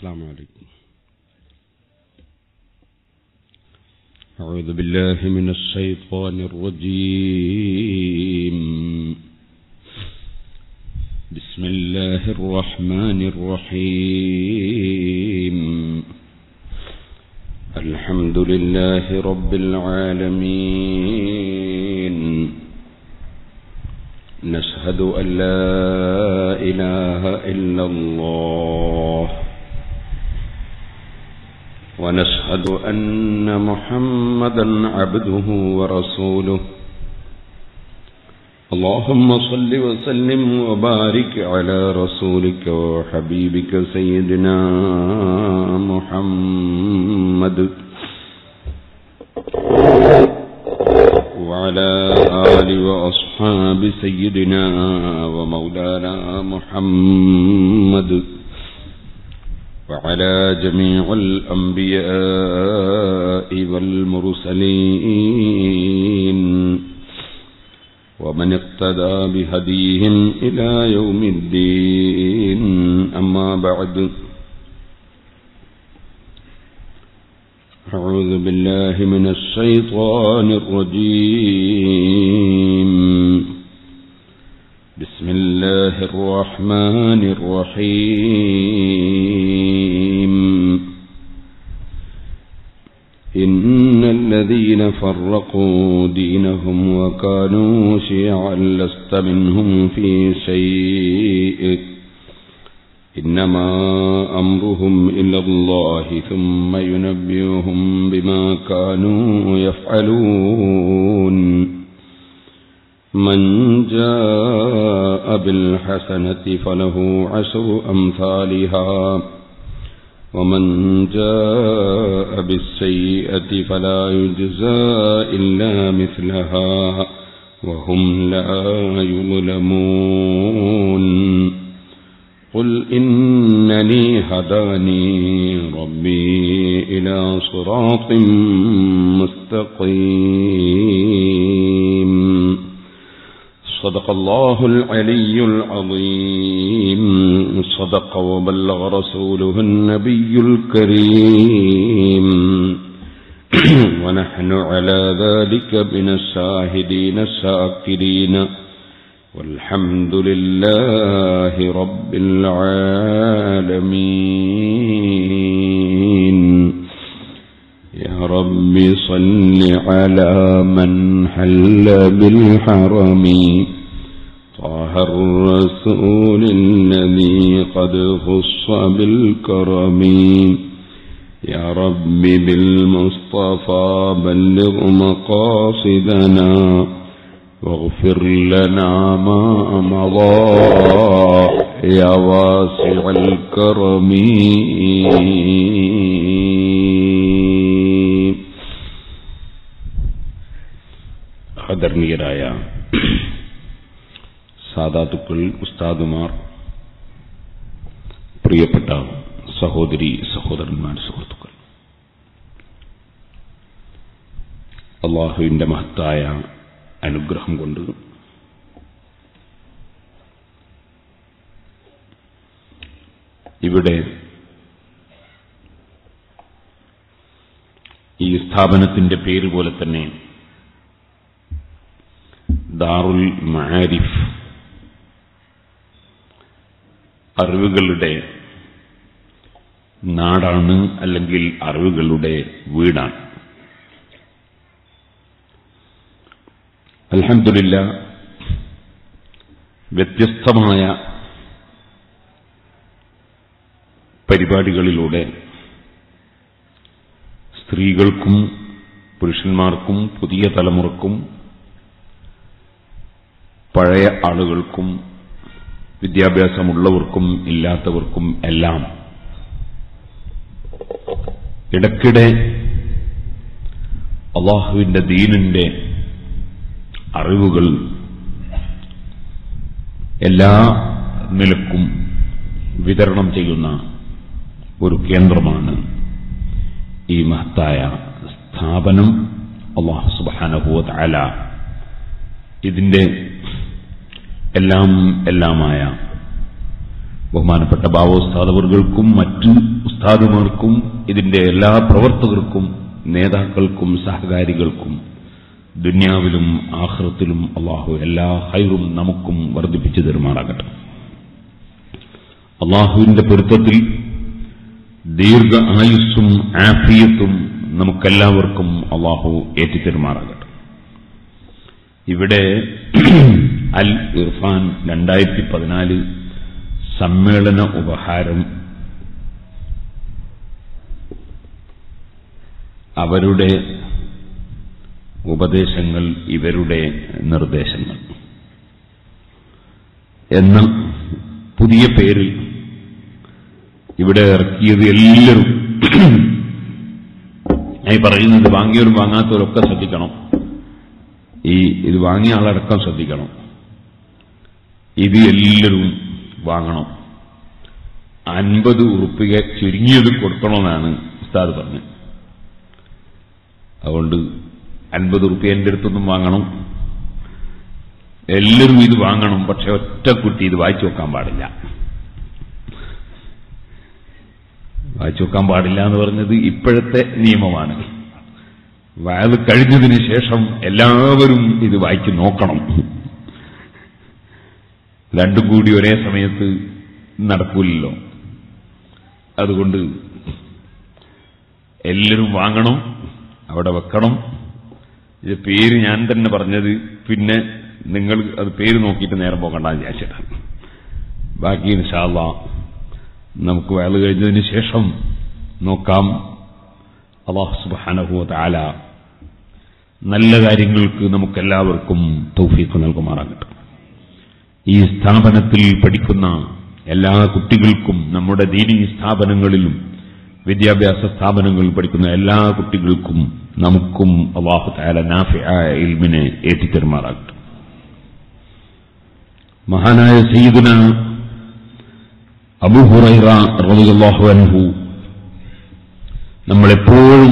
السلام عليكم أعوذ بالله من الشيطان الرجيم بسم الله الرحمن الرحيم الحمد لله رب العالمين نشهد أن لا إله إلا الله ونشهد أن محمدا عبده ورسوله اللهم صل وسلم وبارك على رسولك وحبيبك سيدنا محمد وعلى آل وأصحاب سيدنا ومولانا محمد وعلى جميع الأنبياء والمرسلين ومن اقتدى بهديهم إلى يوم الدين أما بعد أعوذ بالله من الشيطان الرجيم بسم الله الرحمن الرحيم إن الذين فرقوا دينهم وكانوا شيعا لست منهم في شيء إنما أمرهم إلى الله ثم ينبئهم بما كانوا يفعلون من جاء بالحسنة فله عشر أمثالها ومن جاء بالسيئة فلا يجزى إلا مثلها وهم لا يظلمون قل إنني هداني ربي إلى صراط مستقيم صدق الله العلي العظيم صدق وبلغ رسوله النبي الكريم ونحن على ذلك من الشاهدين الشاكرين والحمد لله رب العالمين يا رب صل على من حل بالحرم طه الرسول الذي قد خص بالكرم يا رب بالمصطفى بلغ مقاصدنا واغفر لنا ما مضى يا واسع الكرم ആദരണീയരായ സാധാതുക്കൾ ഉസ്താദുമാർ പ്രിയപ്പെട്ട സഹോദരി സഹോദരന്മാർ സുഹൃത്തുക്കൾ അള്ളാഹുവിന്റെ മഹത്തായ അനുഗ്രഹം കൊണ്ട് ഇവിടെ ഈ സ്ഥാപനത്തിന്റെ പേര് പോലെ തന്നെ ദാറുൽ മാരിഫ് അറിവുകളുടെ നാടാണ് അല്ലെങ്കിൽ അറിവുകളുടെ വീടാണ് അലഹമില്ല വ്യത്യസ്തമായ പരിപാടികളിലൂടെ സ്ത്രീകൾക്കും പുരുഷന്മാർക്കും പുതിയ തലമുറക്കും പഴയ ആളുകൾക്കും വിദ്യാഭ്യാസമുള്ളവർക്കും ഇല്ലാത്തവർക്കും എല്ലാം ഇടയ്ക്കിടെ അള്ളാഹുവിന്റെ ദീനിന്റെ അറിവുകൾ എല്ലാ നിലക്കും വിതരണം ചെയ്യുന്ന ഒരു കേന്ദ്രമാണ് ഈ മഹത്തായ സ്ഥാപനം അള്ളാഹു സുബാനഹുവ അല ഇതിന്റെ എല്ലാം എല്ലാമായ ബഹുമാനപ്പെട്ട ബാവോസ്താദവർകൾക്കും മറ്റ് ഉസ്താദുമാർക്കും ഇതിന്റെ എല്ലാ പ്രവർത്തകർക്കും നേതാക്കൾക്കും സഹകാരികൾക്കും ദുന്യാവിലും ആഹ്റത്തിലും അള്ളാഹു എല്ലാ ഹൈറും നമുക്കും വർദ്ധിപ്പിച്ചു തരുമാറാകട്ടെ അള്ളാഹുവിന്റെ പൊരുത്തത്തിൽ ദീർഘ ആയുസ്സും ആഫിയത്തും നമുക്കെല്ലാവർക്കും അള്ളാഹു ഏറ്റിത്തരുമാറാകട്ടെ ഇവിടെ അൽ ഇർഫാൻ രണ്ടായിരത്തി പതിനാല് സമ്മേളന ഉപഹാരം അവരുടെ ഉപദേശങ്ങൾ ഇവരുടെ നിർദ്ദേശങ്ങൾ എന്ന പുതിയ പേരിൽ ഇവിടെ ഇറക്കിയത് എല്ലാവരും ഈ പറയുന്നത് വാങ്ങിയവരും വാങ്ങാത്തവരൊക്കെ ശ്രദ്ധിക്കണം ഈ ഇത് വാങ്ങിയ ആളടക്കം ശ്രദ്ധിക്കണം ഇത് എല്ലാവരും വാങ്ങണം അൻപത് ഉറുപ്പിക ചുരുങ്ങിയത് കൊടുക്കണമെന്നാണ് ഉസ്താദ് പറഞ്ഞത് അതുകൊണ്ട് അൻപത് ഉറുപ്പിക എൻ്റെ അടുത്തൊന്നും വാങ്ങണം എല്ലാവരും ഇത് വാങ്ങണം പക്ഷെ ഒറ്റ കുട്ടി ഇത് വായിച്ചു വെക്കാൻ പാടില്ല വായിച്ചു വെക്കാൻ പാടില്ല എന്ന് പറഞ്ഞത് ഇപ്പോഴത്തെ നിയമമാണ് വയത് കഴിഞ്ഞതിന് ശേഷം എല്ലാവരും ഇത് വായിച്ചു നോക്കണം രണ്ടും കൂടി ഒരേ സമയത്ത് നടക്കൂലല്ലോ അതുകൊണ്ട് എല്ലാവരും വാങ്ങണം അവിടെ വെക്കണം ഇത് പേര് ഞാൻ തന്നെ പറഞ്ഞത് പിന്നെ നിങ്ങൾ അത് പേര് നോക്കിയിട്ട് നേരം പോകണ്ടെന്ന് വിചാരിച്ചിട്ടാണ് ബാക്കി ഇൻഷാല്ല നമുക്ക് വയൽ കഴിഞ്ഞതിന് ശേഷം നോക്കാം അള്ളാഹു സുബാനഹു താല നല്ല കാര്യങ്ങൾക്ക് നമുക്കെല്ലാവർക്കും തൗഫീഖ് നൽകുമാറാകട്ടെ ഈ സ്ഥാപനത്തിൽ പഠിക്കുന്ന എല്ലാ കുട്ടികൾക്കും നമ്മുടെ ദീനീ സ്ഥാപനങ്ങളിലും വിദ്യാഭ്യാസ സ്ഥാപനങ്ങളിൽ പഠിക്കുന്ന എല്ലാ കുട്ടികൾക്കും നമുക്കും അള്ളാഹു താല നാഫി ഇൽമിനെ ഏറ്റിത്തരുമാറാകട്ടെ മഹാനായ സയ്യിദുന അബുഹുറൈറ റളിയല്ലാഹു അൻഹു നമ്മളെപ്പോഴും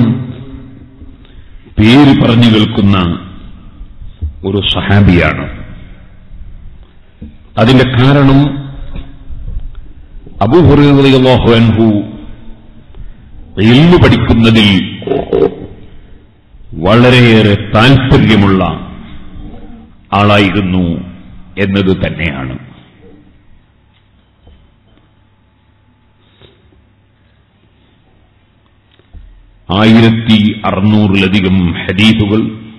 പേര് പറഞ്ഞു കേൾക്കുന്ന ഒരു സഹാബിയാണ് അതിന്റെ കാരണം അബുഹുറൈറ റളിയല്ലാഹു അൻഹു ഇൽമു പഠിക്കുന്നതിൽ വളരെയേറെ താൽപര്യമുള്ള ആളായിരുന്നു എന്നത് തന്നെയാണ് ആയിരത്തി അറുന്നൂറിലധികം ഹദീസുകൾ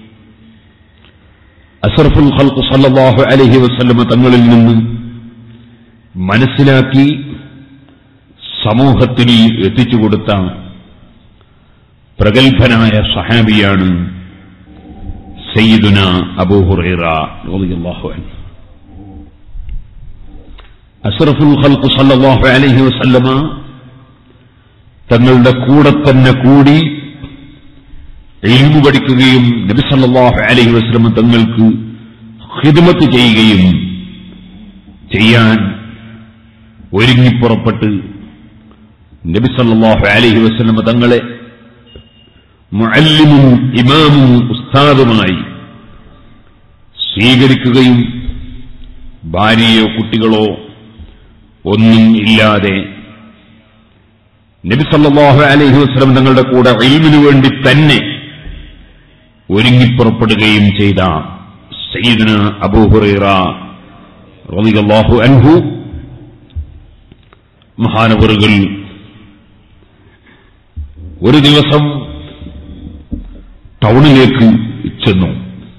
അസർഫുൽ ഖൽഖ് സല്ലല്ലാഹു അലൈഹി വസല്ലമ തങ്ങളിൽ നിന്ന് മനസ്സിലാക്കി സമൂഹത്തിൽ എത്തിച്ചു കൊടുത്ത പ്രഗത്ഭനായ സഹാബിയാണ് സയ്യിദുന അബൂഹുറൈറ റളിയല്ലാഹു അൻഹു അസ്റഫുൽ ഖൽഖ് സല്ലല്ലാഹു അലൈഹി വസല്ലമ തങ്ങളുടെ കൂടെ തന്നെ കൂടി ഇൽമു പഠിക്കുകയും നബി സല്ലല്ലാഹു അലൈഹി വസല്ലമ തങ്ങൾക്ക് ഖിദ്മത്ത് ചെയ്യുകയും ചെയ്യാൻ ഒരുങ്ങിപ്പുറപ്പെട്ട് നബി സല്ലല്ലാഹു അലൈഹി വസല്ലമ തങ്ങളെ മുഅല്ലിമും ഇമാമും ഉസ്താദുമായി സ്വീകരിക്കുകയും ഭാര്യയോ കുട്ടികളോ ഒന്നും ഇല്ലാതെ നബി സല്ലല്ലാഹു അലൈഹി വസല്ലം തങ്ങളുടെ കൂടെ ഇൽമിനു വേണ്ടി തന്നെ ഒരുങ്ങിപ്പുറപ്പെടുകയും ചെയ്ത സയ്യിദന അബൂഹുറൈറ റളിയല്ലാഹു അൻഹു മഹാനവറുകൾ ഒരു ദിവസം ടൗണിലേക്ക് ചെന്നു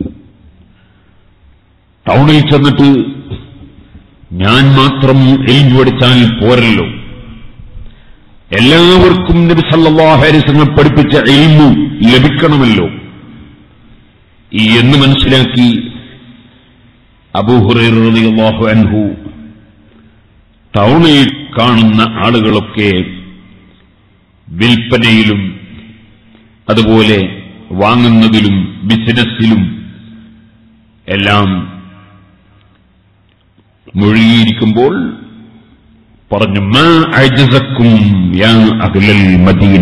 ടൗണിൽ ചെന്നിട്ട് ഞാൻ മാത്രം എൽമു പഠിച്ചാൽ പോരല്ലോ എല്ലാവർക്കും നബി സല്ലല്ലാഹു അലൈഹി വസല്ലം പഠിപ്പിച്ച എൽമു ലഭിക്കണമല്ലോ ഈ എന്ന് മനസ്സിലാക്കി അബൂഹുറൈറ റളിയല്ലാഹു അൻഹു ടൗണിൽ കാണുന്ന ആളുകളൊക്കെ വിൽപ്പനയിലും അതുപോലെ വാങ്ങുന്നതിലും ബിസിനസ്സിലും എല്ലാം മുഴുകിയിരിക്കുമ്പോൾ പറഞ്ഞു മാ അജസക്കും യാ അഹ്ലൽ മദീന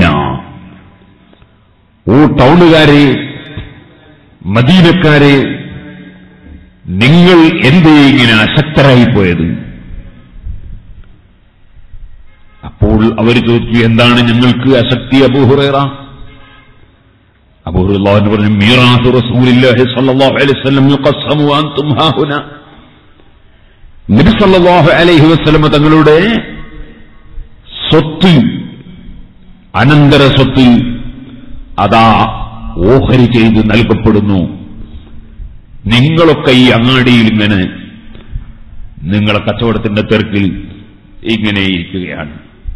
ഓ ടൗണുകാരെ മദീനക്കാരെ നിങ്ങൾ എന്തേ ഇങ്ങനെ അശക്തരായി പോയത് അപ്പോൾ അപ്പോൾ അവർ ചോദിച്ചു എന്താണ് ഞങ്ങൾക്ക് അശക്തി അബൂഹുറേറ അബൂഹുറല്ലാഹു പറഞ്ഞു മീറാത്ത് റസൂലില്ലാഹി സ്വല്ലല്ലാഹു അലൈഹി വസല്ലം യുഖസ്സമു അൻതും ഹാഹുന നബി സല്ലല്ലാഹു അലൈഹി വസല്ലം തങ്ങളുടെ സ്വത്ത് അനന്തര സ്വത്ത് അതാ ഓഹരി ചെയ്ത് നൽകപ്പെടുന്നു നിങ്ങളൊക്കെ ഈ അങ്ങാടിയിൽ ഇങ്ങനെ നിങ്ങളെ കച്ചവടത്തിന്റെ തിരക്കിൽ ഇങ്ങനെ ഇരിക്കുകയാണ്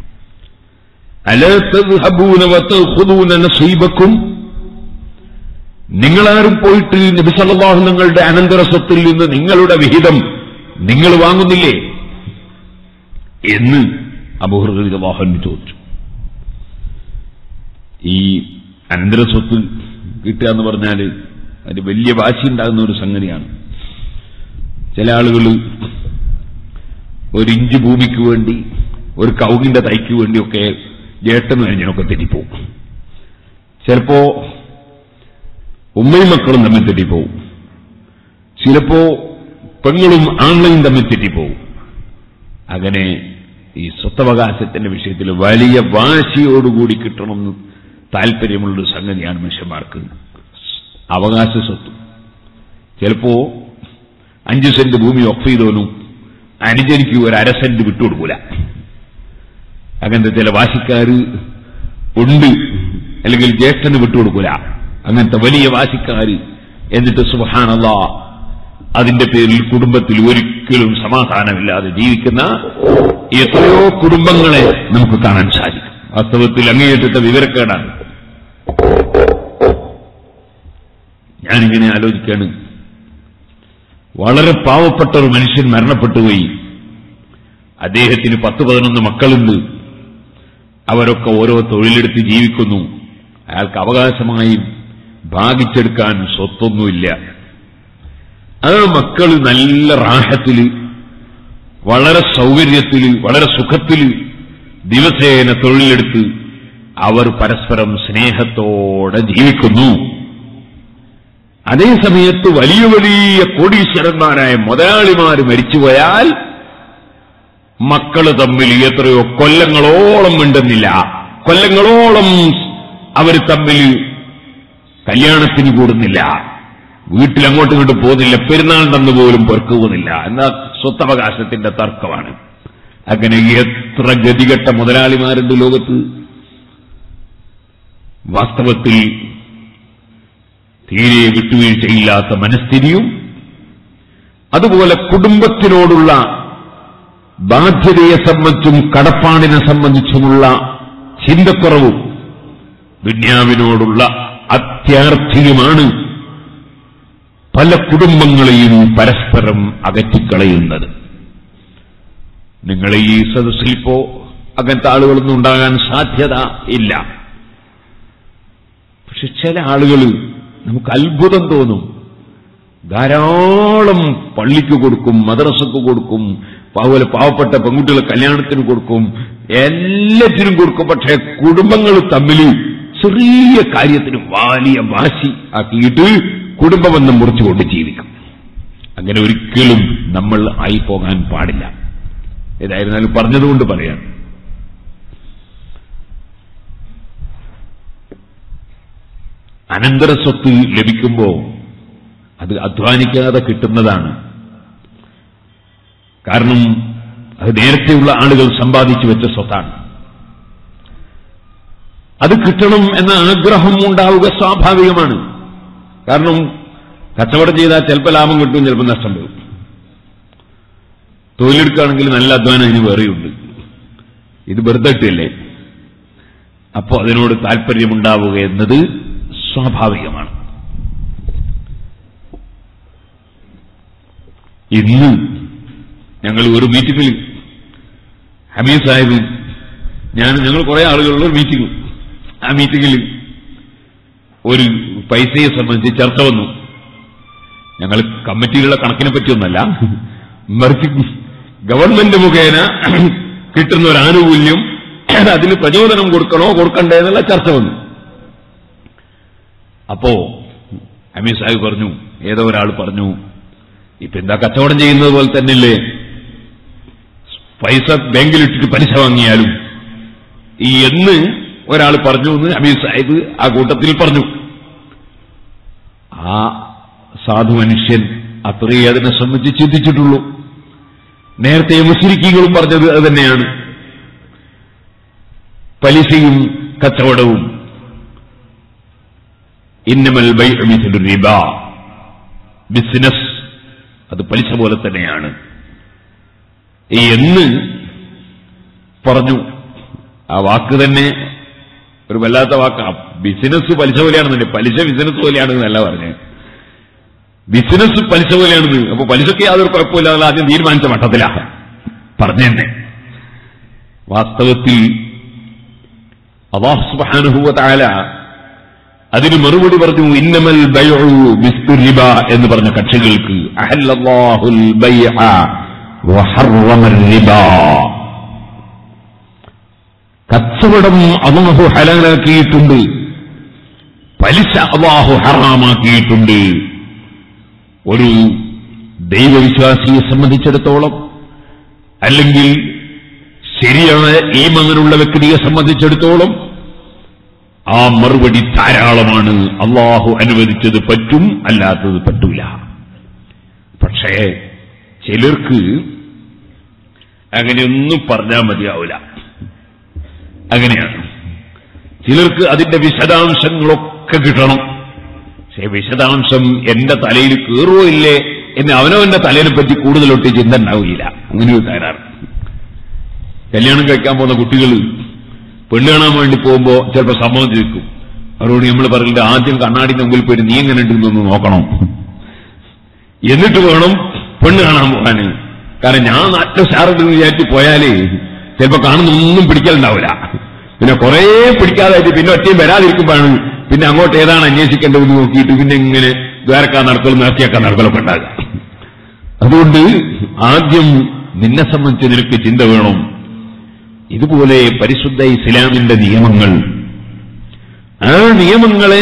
നസീബക്കും നിങ്ങളാരും പോയിട്ട് നബി സല്ലല്ലാഹു നിങ്ങളുടെ അനന്തര സ്വത്തിൽ നിന്ന് നിങ്ങളുടെ വിഹിതം നിങ്ങൾ വാങ്ങുന്നില്ലേ എന്ന് അബൂഹർവാഹൻ ചോദിച്ചു ഈ അനന്തര സ്വത്ത് കിട്ടുക എന്ന് പറഞ്ഞാൽ അത് വലിയ വാശി ഉണ്ടാകുന്ന ഒരു സംഗതിയാണ് ചില ആളുകൾ ഒരു ഇഞ്ച് ഭൂമിക്ക് വേണ്ടി ഒരു കൗങ്ങിന്റെ തൈക്ക് വേണ്ടിയൊക്കെ ജേട്ടനും അനിയനൊക്കെ തെറ്റിപ്പോവും ചിലപ്പോ ഉമ്മയും മക്കളും തമ്മിൽ തെറ്റിപ്പോവും ചിലപ്പോ പെങ്ങളും ആൺലയും തമ്മിൽ തെറ്റിപ്പോവും അങ്ങനെ ഈ സ്വത്തവകാശത്തിന്റെ വിഷയത്തിൽ വലിയ വാശിയോടുകൂടി കിട്ടണമെന്ന് താല്പര്യമുള്ളൊരു സംഗതിയാണ് മനുഷ്യന്മാർക്ക് അവകാശ സ്വത്ത് ചിലപ്പോ അഞ്ച് സെന്റ് ഭൂമി ഒഫ് ചെയ്തോനും അനുജനിക്ക് ഒരു അര സെന്റ് വിട്ടുകൊടുക്കൂല അങ്ങനത്തെ ചില വാശിക്കാര് ഉണ്ട് അല്ലെങ്കിൽ ജ്യേഷ്ഠന് വിട്ടുകൊടുക്കൂല അങ്ങനത്തെ വലിയ വാശിക്കാര് എന്നിട്ട് സുബഹാനല്ല അതിന്റെ പേരിൽ കുടുംബത്തിൽ ഒരിക്കലും സമാധാനമില്ലാതെ ജീവിക്കുന്ന എത്രയോ കുടുംബങ്ങളെ നമുക്ക് കാണാൻ സാധിക്കും വാസ്തവത്തിൽ അങ്ങേയറ്റത്തെ വിവരക്കേടാണ് ഞാനിങ്ങനെ ആലോചിക്കാണ് വളരെ പാവപ്പെട്ട ഒരു മനുഷ്യൻ മരണപ്പെട്ടുപോയി അദ്ദേഹത്തിന് പത്ത് പതിനൊന്ന് മക്കളുണ്ട് അവരൊക്കെ ഓരോ തൊഴിലെടുത്ത് ജീവിക്കുന്നു അയാൾക്ക് അവകാശമായി ഭാഗിച്ചെടുക്കാൻ സ്വത്തൊന്നുമില്ല ആ മക്കൾ നല്ല റാഹത്തില് വളരെ സൗകര്യത്തില് വളരെ സുഖത്തില് ദിവസേന തൊഴിലെടുത്ത് അവർ പരസ്പരം സ്നേഹത്തോടെ ജീവിക്കുന്നു അതേ സമയത്ത് വലിയ വലിയ കോടീശ്വരന്മാരായ മുതലാളിമാർ മരിച്ചുപോയാൽ മക്കള് തമ്മിൽ എത്രയോ കൊല്ലങ്ങളോളം മിണ്ടുന്നില്ല കൊല്ലങ്ങളോളം അവർ തമ്മിൽ കല്യാണത്തിന് കൂടുന്നില്ല വീട്ടിൽ അങ്ങോട്ടും ഇങ്ങോട്ടും പോകുന്നില്ല പെരുന്നാൾ തന്നു പോലും പെറുക്കുന്നില്ല എന്ന സ്വത്തവകാശത്തിന്റെ തർക്കമാണ് അങ്ങനെ എത്ര ഗതികെട്ട മുതലാളിമാരുണ്ട് ലോകത്ത് വാസ്തവത്തിൽ തീരെ വിട്ടുവീഴ്ചയില്ലാത്ത മനസ്ഥിതിയും അതുപോലെ കുടുംബത്തിനോടുള്ള ബാധ്യതയെ സംബന്ധിച്ചും കടപ്പാടിനെ സംബന്ധിച്ചുമുള്ള ചിന്തക്കുറവും ദുന്യാവിനോടുള്ള അത്യാർത്ഥിയുമാണ് പല കുടുംബങ്ങളെയും പരസ്പരം അകറ്റിക്കളയുന്നത് നിങ്ങൾ ഈ സദസ്സിലിപ്പോ അങ്ങനത്തെ ആളുകളൊന്നും ഉണ്ടാകാൻ സാധ്യത ഇല്ല പക്ഷെ ചില ആളുകൾ നമുക്ക് അത്ഭുതം തോന്നും ധാരാളം പള്ളിക്ക് കൊടുക്കും മദ്രസക്ക് കൊടുക്കും അതുപോലെ പാവപ്പെട്ട പെൺകുട്ടികളെ കല്യാണത്തിന് കൊടുക്കും എല്ലാത്തിനും കൊടുക്കും പക്ഷെ കുടുംബങ്ങൾ തമ്മിൽ ചെറിയ കാര്യത്തിന് വലിയ വാശി ആക്കിയിട്ട് കുടുംബബന്ധം മുറിച്ചുകൊണ്ട് ജീവിക്കും അങ്ങനെ ഒരിക്കലും നമ്മൾ ആയി പോകാൻ പാടില്ല ഏതായിരുന്നാലും പറഞ്ഞതുകൊണ്ട് പറയാം അനന്തര സ്വത്ത് ലഭിക്കുമ്പോൾ അത് അധ്വാനിക്കാതെ കിട്ടുന്നതാണ് കാരണം അത് നേരത്തെയുള്ള ആളുകൾ സമ്പാദിച്ചു വെച്ച സ്വത്താണ് അത് കിട്ടണം എന്ന ആഗ്രഹം ഉണ്ടാവുക സ്വാഭാവികമാണ് കാരണം കച്ചവടം ചെയ്താൽ ചിലപ്പോൾ ലാഭം കിട്ടും ചിലപ്പോൾ നഷ്ടം വരും തൊഴിലെടുക്കുകയാണെങ്കിൽ നല്ല അധ്വാനം അതിന് വേറെയുണ്ട് ഇത് വെറുതെ കിട്ടിയല്ലേ അപ്പോൾ അതിനോട് താല്പര്യമുണ്ടാവുക എന്നത് സ്വാഭാവികമാണ് ഇന്ന് ഞങ്ങൾ ഒരു മീറ്റിംഗിൽ ഹമീദ് സാഹിബ് ഞാൻ ഞങ്ങൾ കുറെ ആളുകളുള്ള ഒരു മീറ്റിംഗ് ആ മീറ്റിംഗിൽ ഒരു പൈസയെ സംബന്ധിച്ച് ചർച്ച വന്നു ഞങ്ങൾ കമ്മിറ്റിയിലുള്ള കണക്കിനെ പറ്റിയൊന്നല്ല മറിച്ച് ഗവൺമെന്റ് മുഖേന കിട്ടുന്ന ഒരു ആനുകൂല്യം അതിന് പ്രചോദനം കൊടുക്കണോ കൊടുക്കണ്ടേ എന്നുള്ള ചർച്ച വന്നു അപ്പോ അമീർ സാഹിബ് പറഞ്ഞു ഏതോ ഒരാൾ പറഞ്ഞു ഇപ്പൊ എന്താ കച്ചവടം ചെയ്യുന്നത് പോലെ തന്നെയല്ലേ പൈസ ബാങ്കിലിട്ടിട്ട് പലിശ വാങ്ങിയാലും ഈ എന്ന് ഒരാൾ പറഞ്ഞു എന്ന് ഹബീബ് സാഹിബ് ആ കൂട്ടത്തിൽ പറഞ്ഞു ആ സാധു മനുഷ്യൻ അത്രയേ അതിനെ സംബന്ധിച്ച് ചിന്തിച്ചിട്ടുള്ളൂ നേരത്തെ മുസ്ലിക്കുകളും പറഞ്ഞത് അത് തന്നെയാണ് പലിശയും കച്ചവടവും ഇന്നമൽ ബൈ റിബ ബിസിനസ് അത് പലിശ പോലെ തന്നെയാണ് ഈ എന്ന് പറഞ്ഞു ആ വാക്ക് തന്നെ ഒരു വല്ലാത്ത വാക്ക് ബിസിനസ് പലിശ പോലെയാണെന്നുണ്ട് പലിശ ബിസിനസ് പോലെയാണെന്നല്ല പറഞ്ഞത് ബിസിനസ് പലിശ പോലെയാണെന്ന് അപ്പൊ പലിശയ്ക്ക് യാതൊരു കുഴപ്പമില്ല എന്നുള്ള ആദ്യം തീരുമാനിച്ച മട്ടത്തിലാ പറഞ്ഞെന്നെ വാസ്തവത്തിൽ അള്ളാഹു സുബ്ഹാനഹു തആല അതിന് മറുപടി പറഞ്ഞു ഇന്നമൽ ബൈഉ ബിസ്തുരിബ എന്ന് പറഞ്ഞ കക്ഷികൾക്ക് അഹല്ലല്ലാഹുൽ ബൈഅ വഹറമൽ റിബ കച്ചവടം അള്ളാഹു ഹലാലാക്കിയിട്ടുണ്ട് പലിശ അള്ളാഹു ഹറാമാക്കിയിട്ടുണ്ട് ഒരു ദൈവവിശ്വാസിയെ സംബന്ധിച്ചിടത്തോളം അല്ലെങ്കിൽ ശരിയായ ഈമങ്ങനുള്ള വ്യക്തിയെ സംബന്ധിച്ചിടത്തോളം ആ മറുപടി ധാരാളമാണ് അള്ളാഹു അനുവദിച്ചത് പറ്റും അല്ലാത്തത് പറ്റൂല പക്ഷേ ചിലർക്ക് അങ്ങനെയൊന്നും പറഞ്ഞാൽ മതിയാവില്ല അങ്ങനെയാണ് ചിലർക്ക് അതിന്റെ വിശദാംശങ്ങളൊക്കെ കിട്ടണം പക്ഷേ വിശദാംശം എന്റെ തലയിൽ കയറുമോ ഇല്ലേ എന്ന് അവനവന്റെ തലയിനെ പറ്റി കൂടുതലൊട്ട് ചിന്ത ഉണ്ടാവില്ല അങ്ങനെ ഒരു തകരാറ് കല്യാണം കഴിക്കാൻ പോകുന്ന കുട്ടികൾ പെണ്ണ് കാണാൻ വേണ്ടി പോകുമ്പോ ചിലപ്പോൾ സമ്മതം ചോദിക്കും അവരോട് നമ്മൾ പറയുന്നത് ആദ്യം കണ്ണാടിന്റെ മുമ്പിൽ പോയിട്ട് നീ എങ്ങനെ ഉണ്ടെന്നൊന്ന് നോക്കണം എന്നിട്ട് വേണം പെണ്ണ് കാണാൻ പോകാന് കാരണം ഞാൻ നല്ല സ്റ്റാറുണ്ടെന്ന് വിചാരിച്ച് പോയാലേ ചിലപ്പോ കാണുന്ന ഒന്നും പിടിക്കലുണ്ടാവില്ല പിന്നെ കുറെ പിടിക്കാതായിട്ട് പിന്നെ ഒറ്റയും വരാതിരിക്കുമ്പോഴാണ് പിന്നെ അങ്ങോട്ട് ഏതാണ് അന്വേഷിക്കേണ്ടതെന്ന് നോക്കിയിട്ട് പിന്നെ ഇങ്ങനെ ദ്വാരക്കാൻ നടക്കലും നേർത്തിയാക്കാൻ നടക്കലൊക്കെ ഉണ്ടാകുക അതുകൊണ്ട് ആദ്യം നിന്നെ സംബന്ധിച്ച് നിനക്ക് ചിന്ത വേണം ഇതുപോലെ പരിശുദ്ധ ഇസ്ലാമിന്റെ നിയമങ്ങൾ ആ നിയമങ്ങളെ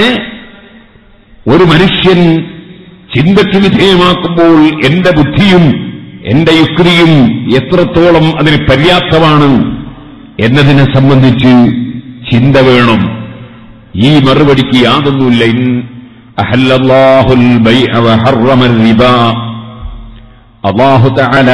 ഒരു മനുഷ്യൻ ചിന്തയ്ക്ക് വിധേയമാക്കുമ്പോൾ എന്റെ ബുദ്ധിയും എന്റെ യുക്തിയും എത്രത്തോളം അതിന് പര്യാപ്തമാണ് എന്നതിനെ സംബന്ധിച്ച് ചിന്ത വേണം ഈ മറുപടിക്ക് യാതൊന്നുമില്ല ഇൻ അഹല്ലല്ലാഹുൽ ബൈഅ വഹറമൽ റിബ അല്ലാഹു തആല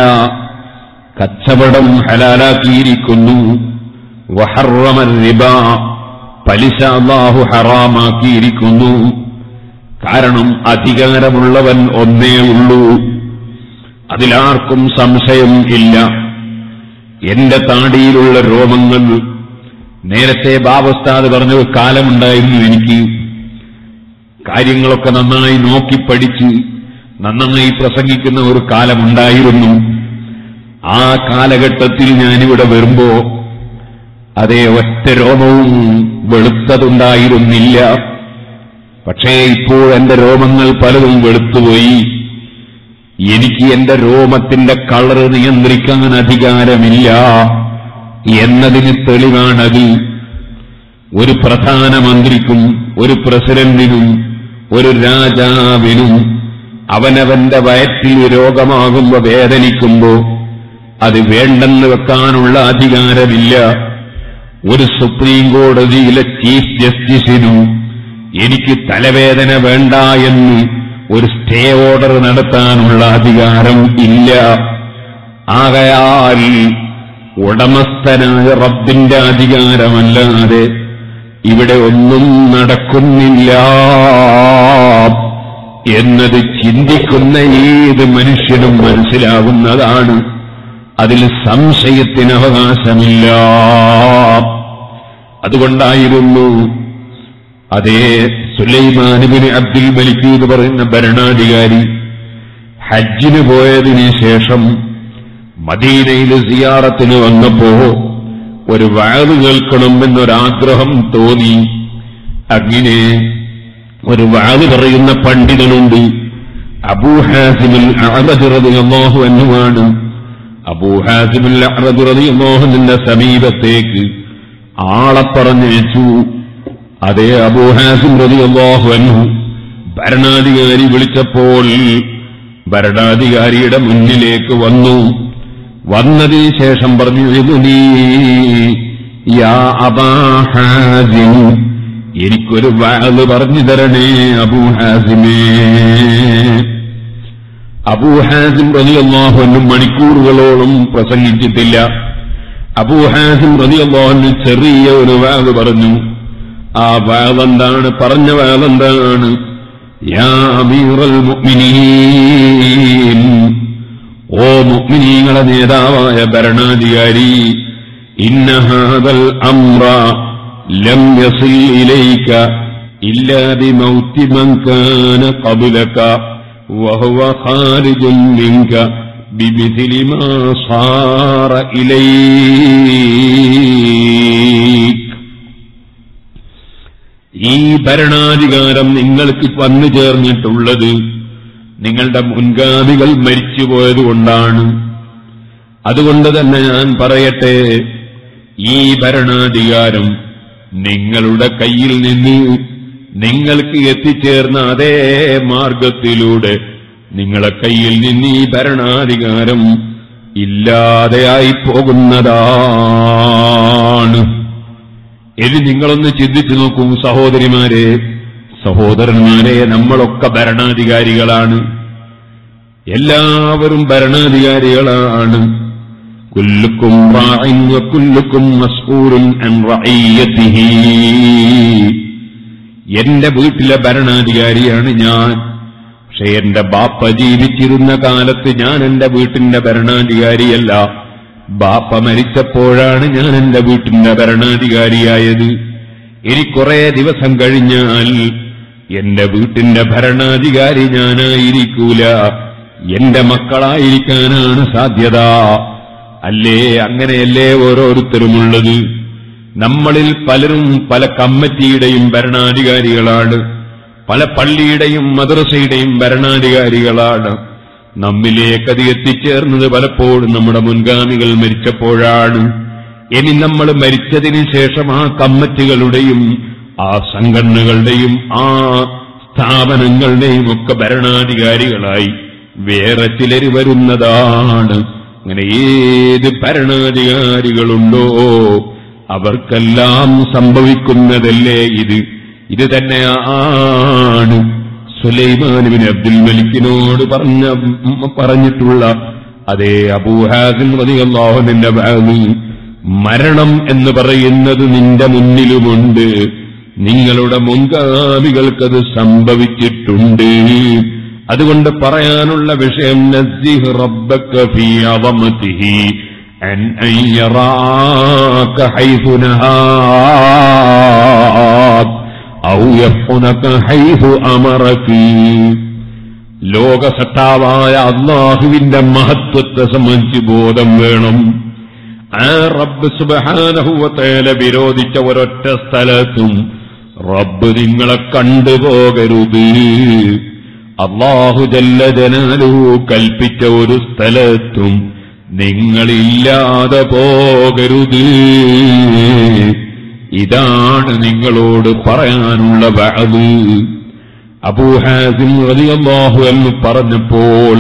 കച്ചവടം ഹലാലാക്കിയിരിക്കുന്നു വഹറമൽ റിബ പലിശ അല്ലാഹു ഹറാമാക്കിയിരിക്കുന്നു കാരണം അധികാരമുള്ളവൻ ഒന്നേ ഉള്ളൂ അതിലാർക്കും സംശയം ഇല്ല എന്റെ താടിയിലുള്ള രോമങ്ങൾ നേരത്തെ ബാബസ്താദ് പറഞ്ഞ ഒരു കാലമുണ്ടായിരുന്നു എനിക്ക് കാര്യങ്ങളൊക്കെ നന്നായി നോക്കി പഠിച്ച് നന്നായി പ്രസംഗിക്കുന്ന ഒരു കാലമുണ്ടായിരുന്നു ആ കാലഘട്ടത്തിൽ ഞാനിവിടെ വരുമ്പോ അതേ ഒറ്റ രോമവും വെളുത്തതുണ്ടായിരുന്നില്ല പക്ഷേ ഇപ്പോൾ എന്റെ രോമങ്ങൾ പലതും വെളുത്തുപോയി എനിക്ക് എന്റെ രോമത്തിന്റെ കളർ നിയന്ത്രിക്കാൻ അധികാരമില്ല എന്നതിന് തെളിവാണത് ഒരു പ്രധാനമന്ത്രിക്കും ഒരു പ്രസിഡന്റിനും ഒരു രാജാവിനും അവനവന്റെ വയറ്റിൽ രോഗമാകുമ്പോ വേദനിക്കുമ്പോ അത് വേണ്ടെന്ന് വെക്കാനുള്ള അധികാരമില്ല ഒരു സുപ്രീം കോടതിയിലെ ചീഫ് ജസ്റ്റിസിനും എനിക്ക് തലവേദന വേണ്ട എന്ന് ഒരു സ്റ്റേ ഓർഡർ നടത്താനുള്ള അധികാരം ഇല്ല ആകയാൽ ഉടമസ്ഥനായ റബ്ബിന്റെ അധികാരമല്ലാതെ ഇവിടെ ഒന്നും നടക്കുന്നില്ല എന്നത് ചിന്തിക്കുന്ന ഏത് മനുഷ്യനും മനസ്സിലാവുന്നതാണ് അതിൽ സംശയത്തിന് അവകാശമില്ല അതുകൊണ്ടായിരുന്നു അതേ സുലൈമാനുബിന് അബ്ദുൽ മലിക് എന്ന് പറയുന്ന ഭരണാധികാരി ഹജ്ജിന് പോയതിന് ശേഷം മദീനയിൽ സിയാറത്തിന് വന്നപ്പോ ഒരു വയത് കേൾക്കണം എന്നൊരാഗ്രഹം തോന്നി അങ്ങനെ ഒരു വാത് പറയുന്ന പണ്ഡിതനുണ്ട് അബൂഹാസിമിൽ അറബിറതിയല്ലാഹു എന്നുമാണ് അബൂഹാസിമിൽ അറബിറതിയല്ലാഹുവിന്റെ സമീപത്തേക്ക് ആളെ പറഞ്ഞയച്ചു അതേ അബൂഹാസിം റതിയല്ലാഹു അൻഹു ഭരണാധികാരി വിളിച്ചപ്പോൾ ഭരണാധികാരിയുടെ മുന്നിലേക്ക് വന്നു വന്നതിന് ശേഷം പറഞ്ഞു ഇത് നീ യാ അബാ ഹാസിം എനിക്കൊരു വാത് പറഞ്ഞു തരണേ അബൂ ഹാസിമേ അബൂ ഹാസിം റളിയല്ലാഹു മണിക്കൂറുകളോളം പ്രസംഗിച്ചിട്ടില്ല അബൂ ഹാസിം റളിയല്ലാഹു ചെറിയ ഒരു വാത് പറഞ്ഞു ആ വാതെന്താണ് പറഞ്ഞ വാതെന്താണ് യാ അമീറൽ മുഅ്മിനീൻ ഓ മുഅ്മിനീങ്ങളെ നേതാവായ ഭരണാധികാരി ഇന്ന ഹാദൽ അംറ ലം യസിൽ ഇലൈക ഇല്ലാ ബിമൗതി മൻ കാന ഖബ്ലക വഹുവ ഖാരിജുൻ മിൻക ബിമിഥിലി മാ സാറ ഇലൈക ഈ ഭരണാധികാരം നിങ്ങൾക്ക് വന്നു ചേർന്നിട്ടുള്ളത് നിങ്ങളുടെ മുൻഗാമികൾ മരിച്ചുപോയതുകൊണ്ടാണ് അതുകൊണ്ട് തന്നെ ഞാൻ പറയട്ടെ ഈ ഭരണാധികാരം നിങ്ങളുടെ കയ്യിൽ നിന്ന് നിങ്ങൾക്ക് എത്തിച്ചേർന്ന അതേ മാർഗത്തിലൂടെ നിങ്ങളെ കയ്യിൽ നിന്ന് ഈ ഭരണാധികാരം ഇല്ലാതെയായി പോകുന്നതാണ് ഇത് നിങ്ങളൊന്ന് ചിന്തിച്ചു നോക്കൂ സഹോദരിമാരെ സഹോദരന്മാരെ നമ്മളൊക്കെ ഭരണാധികാരികളാണ് എല്ലാവരും ഭരണാധികാരികളാണ് കുല്ലുക്കും റാഇൻ വകുല്ലുക്കും മസ്ഊലുൻ അൻ റഈയതിഹി എന്റെ വീട്ടിലെ ഭരണാധികാരിയാണ് ഞാൻ പക്ഷെ എന്റെ ബാപ്പ ജീവിച്ചിരുന്ന കാലത്ത് ഞാൻ എന്റെ വീട്ടിന്റെ ഭരണാധികാരിയല്ല ബാപ്പ മരിച്ചപ്പോഴാണ് ഞാൻ എന്റെ വീട്ടിന്റെ ഭരണാധികാരിയായത് ഇനി കുറെ ദിവസം കഴിഞ്ഞാൽ എന്റെ വീട്ടിന്റെ ഭരണാധികാരി ഞാനായിരിക്കൂല എന്റെ മക്കളായിരിക്കാനാണ് സാധ്യത അല്ലേ അങ്ങനെയല്ലേ ഓരോരുത്തരുമുള്ളത് നമ്മളിൽ പലരും പല കമ്മിറ്റിയുടെയും ഭരണാധികാരികളാണ് പല പള്ളിയുടെയും മദ്രസയുടെയും ഭരണാധികാരികളാണ് നമ്മിലേക്കത് എത്തിച്ചേർന്നത് പലപ്പോഴും നമ്മുടെ മുൻഗാമികൾ മരിച്ചപ്പോഴാണ് ഇനി നമ്മൾ മരിച്ചതിന് ശേഷം ആ കമ്മിറ്റികളുടെയും ആ സംഘടനകളുടെയും ആ സ്ഥാപനങ്ങളുടെയും ഒക്കെ ഭരണാധികാരികളായി വേറെ ചിലര് വരുന്നതാണ് അങ്ങനെ ഏത് ഭരണാധികാരികളുണ്ടോ അവർക്കെല്ലാം സംഭവിക്കുന്നതല്ലേ ഇത് ഇത് തന്നെയാണ് സുലൈമാനുബിൻ അബ്ദുൽ മലിക്കിനോട് പറഞ്ഞ പറഞ്ഞിട്ടുള്ള അതേ അബൂഹാസിൻ റളിയല്ലാഹുവിന്റെ ഭാഗി മരണം എന്ന് പറയുന്നത് നിന്റെ മുന്നിലുമുണ്ട് നിങ്ങളുടെ മുൻഗാമികൾക്കത് സംഭവിച്ചിട്ടുണ്ട് അതുകൊണ്ട് പറയാനുള്ള വിഷയം നസിഹ് റബ്ബക ഫീ അളമതിഹി അൻ അൻ യറാക ഹൈഥു നഹാബ് ഔ യഫ്ഉനക ഹൈഥു അമറകി ലോകസത്താവായ അള്ളാഹുവിന്റെ മഹത്വത്തെ സംബന്ധിച്ച് ബോധം വേണം ആ റബ്ബ് സുബഹാനഹുവത്തേല വിരോധിച്ച ഒരൊറ്റ സ്ഥലത്തും റബ്ബ് നിങ്ങളെ കണ്ടുപോകരുത് അള്ളാഹു ജല്ല ജനാലു കൽപ്പിച്ച ഒരു സ്ഥലത്തും നിങ്ങളില്ലാതെ പോകരുത് ഇതാണ് നിങ്ങളോട് പറയാനുള്ള വഅദ് അബൂഹാസിം റളിയല്ലാഹു എന്ന് പറഞ്ഞപ്പോൾ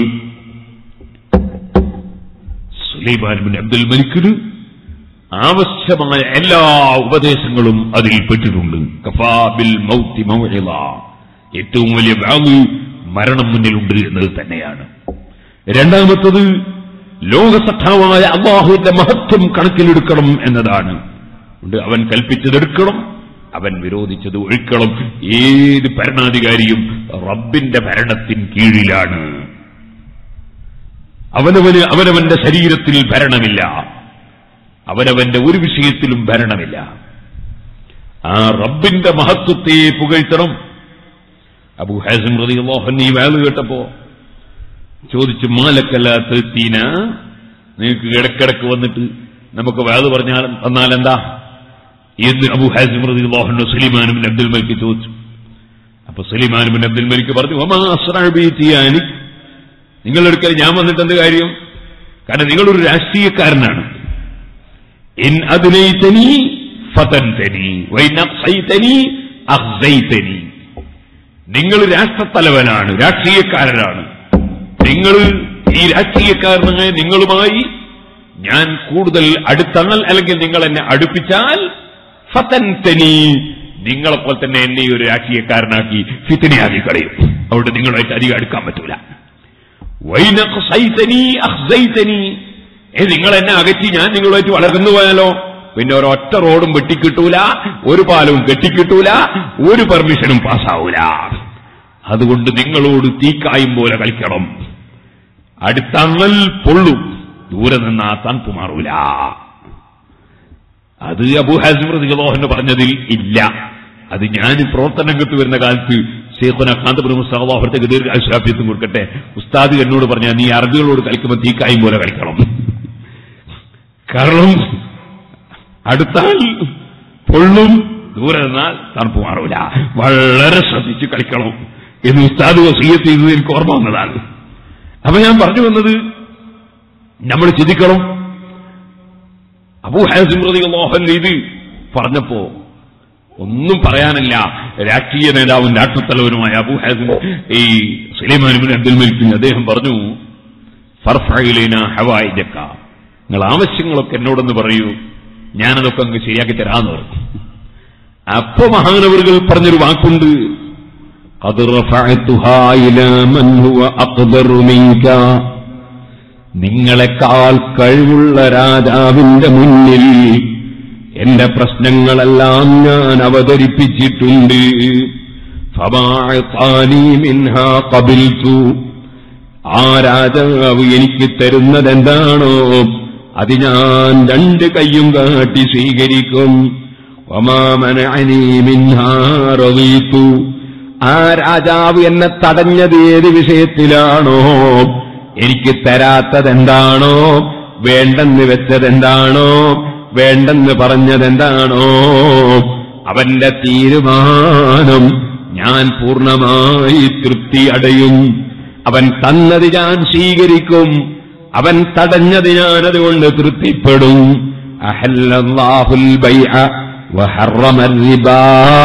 സുലൈമാൻ ബിൻ അബ്ദുൽ മലിക്കിന് ആവശ്യമായ എല്ലാ ഉപദേശങ്ങളും അതിൽ പെട്ടിട്ടുണ്ട് കഫാ ബിൽ മൗത്തി മൗഇള. ഏറ്റവും വലിയ വാവ് മരണം മുന്നിലുണ്ട് എന്നത് തന്നെയാണ് രണ്ടാമത്തത് ലോകസത്താവായ അള്ളാഹുവിന്റെ മഹത്വം കണക്കിലെടുക്കണം എന്നതാണ് ഉണ്ട് അവൻ കൽപ്പിച്ചതെടുക്കണം അവൻ വിരോധിച്ചത് ഒഴിക്കണം ഏത് ഭരണാധികാരിയും റബ്ബിന്റെ ഭരണത്തിന് കീഴിലാണ് അവനവന് അവനവന്റെ ശരീരത്തിൽ ഭരണമില്ല അവനവന്റെ ഒരു വിഷയത്തിലും ഭരണമില്ല ആ റബ്ബിന്റെ മഹത്വത്തെ പുകഴ്ത്തണം അബു ഹാസിം റളിയല്ലാഹു ഈ വേള് കേട്ടപ്പോ ചോദിച്ചു മാലക്കല്ലാത്ത തീന നിനക്ക് ഇടക്കിടക്ക് വന്നിട്ട് നമുക്ക് വേള് പറഞ്ഞാൽ വന്നാൽ എന്താ എന്ന് അബു ഹാസിം റളിയല്ലാഹു സുലൈമാനും ബിൻ അബ്ദുൽ മലിക്ക് ചോദിച്ചു അപ്പൊ സുലൈമാനും ബിൻ അബ്ദുൽ മലിക്ക് പറഞ്ഞു "വമാ അസ്റഅ ബി തിയാനിക് നിങ്ങളൊരിക്കൽ ഞാൻ വന്നിട്ട് എന്ത് കാര്യം കാരണം നിങ്ങളൊരു രാഷ്ട്രീയക്കാരനാണ് ഇൻ അതിനൈതനി ഫതൻതനി വൈൻ അഖ്സൈതനി അഖ്സൈതനി നിങ്ങൾ രാഷ്ട്രത്തലവനാണ് രാഷ്ട്രീയക്കാരനാണ് നിങ്ങൾ ഈ രാഷ്ട്രീയക്കാരനായ നിങ്ങളുമായി ഞാൻ കൂടുതൽ അടുത്താൽ അല്ലെങ്കിൽ നിങ്ങൾ എന്നെ അടുപ്പിച്ചാൽ ഫതൻതനി നിങ്ങളെപ്പോലെ തന്നെ എന്നെ ഒരു രാഷ്ട്രീയക്കാരനാക്കി ഫിത്തനയാക്കി കളയും അതുകൊണ്ട് നിങ്ങളുമായിട്ട് അധികം അടുക്കാൻ പറ്റൂല വൈനഖ്സൈതനി അഖ്സൈതനി ഏ നിങ്ങൾ എന്നെ അകറ്റി ഞാൻ നിങ്ങളുമായിട്ട് വളർന്നു പോയാലോ പിന്നെ ഒരൊറ്റ റോഡും വെട്ടിക്കിട്ടൂല ഒരു പാലവും കെട്ടിക്കിട്ടൂല ഒരു പെർമിഷനും പാസ്സാവൂല അതുകൊണ്ട് നിങ്ങളോട് തീക്കായും പോലെ കളിക്കണം അടുത്തങ്ങൽ പൊള്ളും ദൂരെ നിന്നാ തണുപ്പ് മാറൂല അത് അബു ഹാസിം റളിയല്ലാഹു പറഞ്ഞതിൽ ഇല്ല അത് ഞാൻ പ്രവർത്തന രംഗത്ത് വരുന്ന കാലത്ത് ഷേഖുന കാന്തപുരം സഹോദരത്തേക്ക് ദീർഘാശ്രാപ്യത്തും കൊടുക്കട്ടെ ഉസ്താദ് എന്നോട് പറഞ്ഞ നീ അറബികളോട് കളിക്കുമ്പോൾ തീക്കായും പോലെ കളിക്കണം കാരണം അടുത്താൽ പൊള്ളും ദൂരെ നിന്നാൽ തണുപ്പ് മാറൂല വളരെ ശ്രദ്ധിച്ച് കളിക്കണം എന്ന് ഉസ്താദ് വസീയത്ത് ചെയ്തത് എനിക്ക് ഓർമ്മ വന്നതാണ് അപ്പൊ ഞാൻ പറഞ്ഞു വന്നത് നമ്മൾ ചിന്തിക്കണം അബൂ ഹാസിം മോഹൻ ഇത് പറഞ്ഞപ്പോ ഒന്നും പറയാനില്ല രാഷ്ട്രീയ നേതാവും രാഷ്ട്രത്തലവനുമായ അബൂ ഹാസിം ഈ സുലൈമാനുബിൻ അബ്ദുൽ മലിക്കിൻ അദ്ദേഹം പറഞ്ഞു ഫർഫയിലേന ഹവായി ജക്ക നിങ്ങൾ ആവശ്യങ്ങളൊക്കെ എന്നോടൊന്ന് പറയൂ ഞാനതൊക്കെ അങ്ങ് ശരിയാക്കി തരാന്ന് പറഞ്ഞു അപ്പൊ മഹാനവറുകൾ പറഞ്ഞൊരു വാക്കുണ്ട് قد رفعتها إلى من هو أقدر منك നിങ്ങളെക്കാൾ കഴിവുള്ള രാജാവിന്റെ മുന്നിൽ എന്റെ പ്രശ്നങ്ങളെല്ലാം ഞാൻ അവതരിപ്പിച്ചിട്ടുണ്ട് ഫമാഅതാനി മിൻഹാ ഖബിൽതു ആ രാജാവ് എനിക്ക് തരുന്നതെന്താണോ അത് ഞാൻ രണ്ട് കൈയും കാട്ടി സ്വീകരിക്കും ഒമാമനീ മിൻഹാ റളീതു ആ രാജാവ് എന്നെ തടഞ്ഞത് ഏത് വിഷയത്തിലാണോ എനിക്ക് തരാത്തതെന്താണോ വേണ്ടെന്ന് വെച്ചതെന്താണോ വേണ്ടെന്ന് പറഞ്ഞതെന്താണോ അവന്റെ തീരുമാനം ഞാൻ പൂർണ്ണമായി തൃപ്തി അടയും അവൻ തന്നത് ഞാൻ സ്വീകരിക്കും അവൻ തടഞ്ഞത് ഞാൻ അതുകൊണ്ട് തൃപ്തിപ്പെടും അഹല്ലല്ലാഹുൽ ബൈഅ വഹറമ റിബാ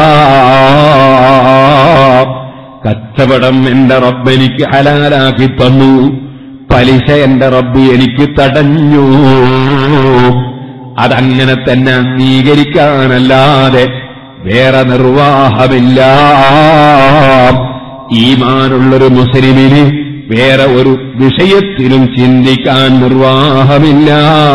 കച്ചവടം എന്റെ റബ്ബ് എനിക്ക് ഹലാലാക്കി തന്നു പലിശ എന്റെ റബ്ബ് എനിക്ക് തടഞ്ഞു അതങ്ങനെ തന്നെ അംഗീകരിക്കാനല്ലാതെ വേറെ നിർവാഹമില്ല ഈമാനുള്ളൊരു മുസ്ലിമിന് വേറെ ഒരു വിഷയത്തിലും ചിന്തിക്കാൻ നിർവാഹമില്ല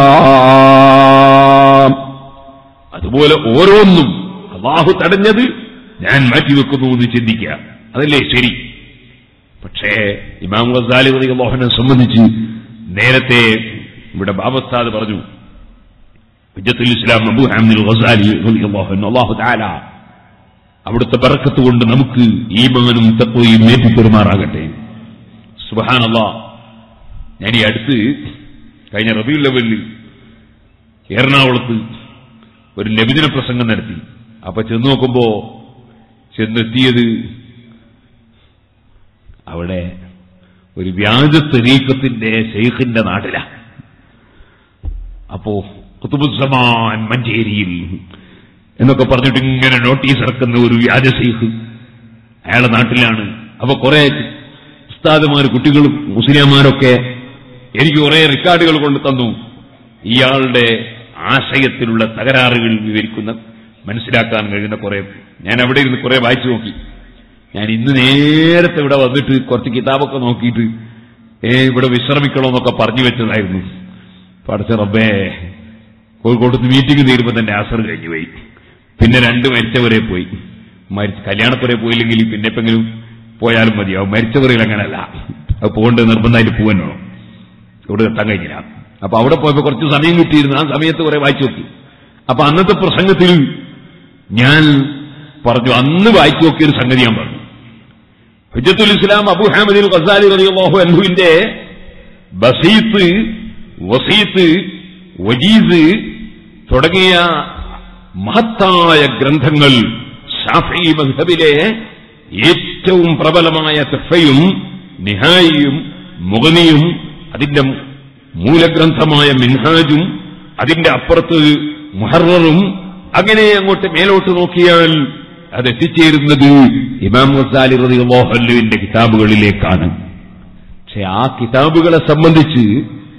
അതുപോലെ ഓരോന്നും അള്ളാഹു തടഞ്ഞത് ഞാൻ മാറ്റിവെക്കുന്നു എന്ന് ചിന്തിക്കുക അതല്ലേ ശരി പക്ഷേ ഇമാം ഗസാലി അള്ളാഹുനെ സംബന്ധിച്ച് നേരത്തെ ഇവിടെ ബാബസ്താദ് പറഞ്ഞു ഹുജ്ജത്തുൽ ഇസ്ലാം അബു ഹാമിദ് ഗസാലി റളിയല്ലാഹു അള്ളാഹു തആല അവിടുത്തെ ബറക്കത്ത് കൊണ്ട് നമുക്ക് ഈമാനും തത്വയും ഏറ്റിപ്പെരുമാറാകട്ടെ സുബഹാനല്ലാ ഞാൻ ഈ അടുത്ത് കഴിഞ്ഞ റബിയുൽ ലെവലിൽ എറണാകുളത്ത് ഒരു ലഭിദിന പ്രസംഗം നടത്തി അപ്പൊ ചെന്ന് നോക്കുമ്പോ ചെന്നെത്തിയത് അവിടെ ഒരു വ്യാജ തെരീക്കത്തിന്റെ ഷെയ്ഖിന്റെ നാട്ടിലാ അപ്പോ കുത്തുബുസമാൻ മഞ്ചേരിയിൽ എന്നൊക്കെ പറഞ്ഞിട്ട് ഇങ്ങനെ നോട്ടീസ് ഇറക്കുന്ന ഒരു വ്യാജ ഷെയ്ഖ് അയാളെ നാട്ടിലാണ് അപ്പൊ കുറെ ഉസ്താദുമാർ കുട്ടികളും മുസ്ലിംമാരൊക്കെ എനിക്ക് കുറെ റെക്കോർഡുകൾ കൊണ്ട് തന്നു ഇയാളുടെ ആശയത്തിലുള്ള തകരാറുകൾ വിവരിക്കുന്ന മനസ്സിലാക്കാൻ കഴിയുന്ന കുറെ ഞാൻ അവിടെ ഇരുന്ന് കുറെ വായിച്ചു നോക്കി ഞാൻ ഇന്ന് നേരത്തെ ഇവിടെ വന്നിട്ട് കുറച്ച് കിതാബൊക്കെ നോക്കിയിട്ട് ഏ ഇവിടെ വിശ്രമിക്കണമെന്നൊക്കെ പറഞ്ഞു വെച്ചതായിരുന്നു പഠിച്ച റബ്ബേ കോഴിക്കോട്ട് മീറ്റിംഗ് തീരുമ്പോൾ തന്നെ ആസർ കഴിഞ്ഞു പോയി പിന്നെ രണ്ട് മരിച്ചവരെ പോയി മരിച്ച കല്യാണപ്പുരെ പോയില്ലെങ്കിൽ പിന്നെ എപ്പെങ്കിലും പോയാലും മതിയാവും മരിച്ചവരിൽ അങ്ങനല്ല അത് പോകേണ്ടത് നിർബന്ധമായിട്ട് പോകാൻ വേണം ഇവിടെ എത്താൻ കഴിഞ്ഞില്ല അപ്പൊ അവിടെ പോയപ്പോ കുറച്ച് സമയം കിട്ടിയിരുന്നു ആ സമയത്ത് കുറെ വായിച്ചു നോക്കി അപ്പൊ അന്നത്തെ പ്രസംഗത്തിൽ ഞാൻ പറഞ്ഞു അന്ന് വായിച്ചു നോക്കിയ ഒരു സംഗതി ഞാൻ പറഞ്ഞു ഹുജത്തുൽ ഇസ്ലാം അബു ഹാമദിൽ ഖസാലി റളിയല്ലാഹു അൻഹുവിന്റെ ബസീത്ത് വസീത്ത് വജീസ് തുടങ്ങിയ മഹത്തായ ഗ്രന്ഥങ്ങൾ ഷാഫി മദ്ഹബിലെ ഏറ്റവും പ്രബലമായ തെഫയും നിഹായിയും മുഗനിയും അതിന്റെ മൂലഗ്രന്ഥമായ മിൻഹാജും അതിന്റെ അപ്പുറത്ത് മുഹററും അങ്ങനെ അങ്ങോട്ട് മേലോട്ട് നോക്കിയാൽ അത് എത്തിച്ചേരുന്നത് ഇമാം ഗസാലി റളിയല്ലാഹുവിന്റെ കിതാബുകളിലേക്കാണ് പക്ഷെ ആ കിതാബുകളെ സംബന്ധിച്ച്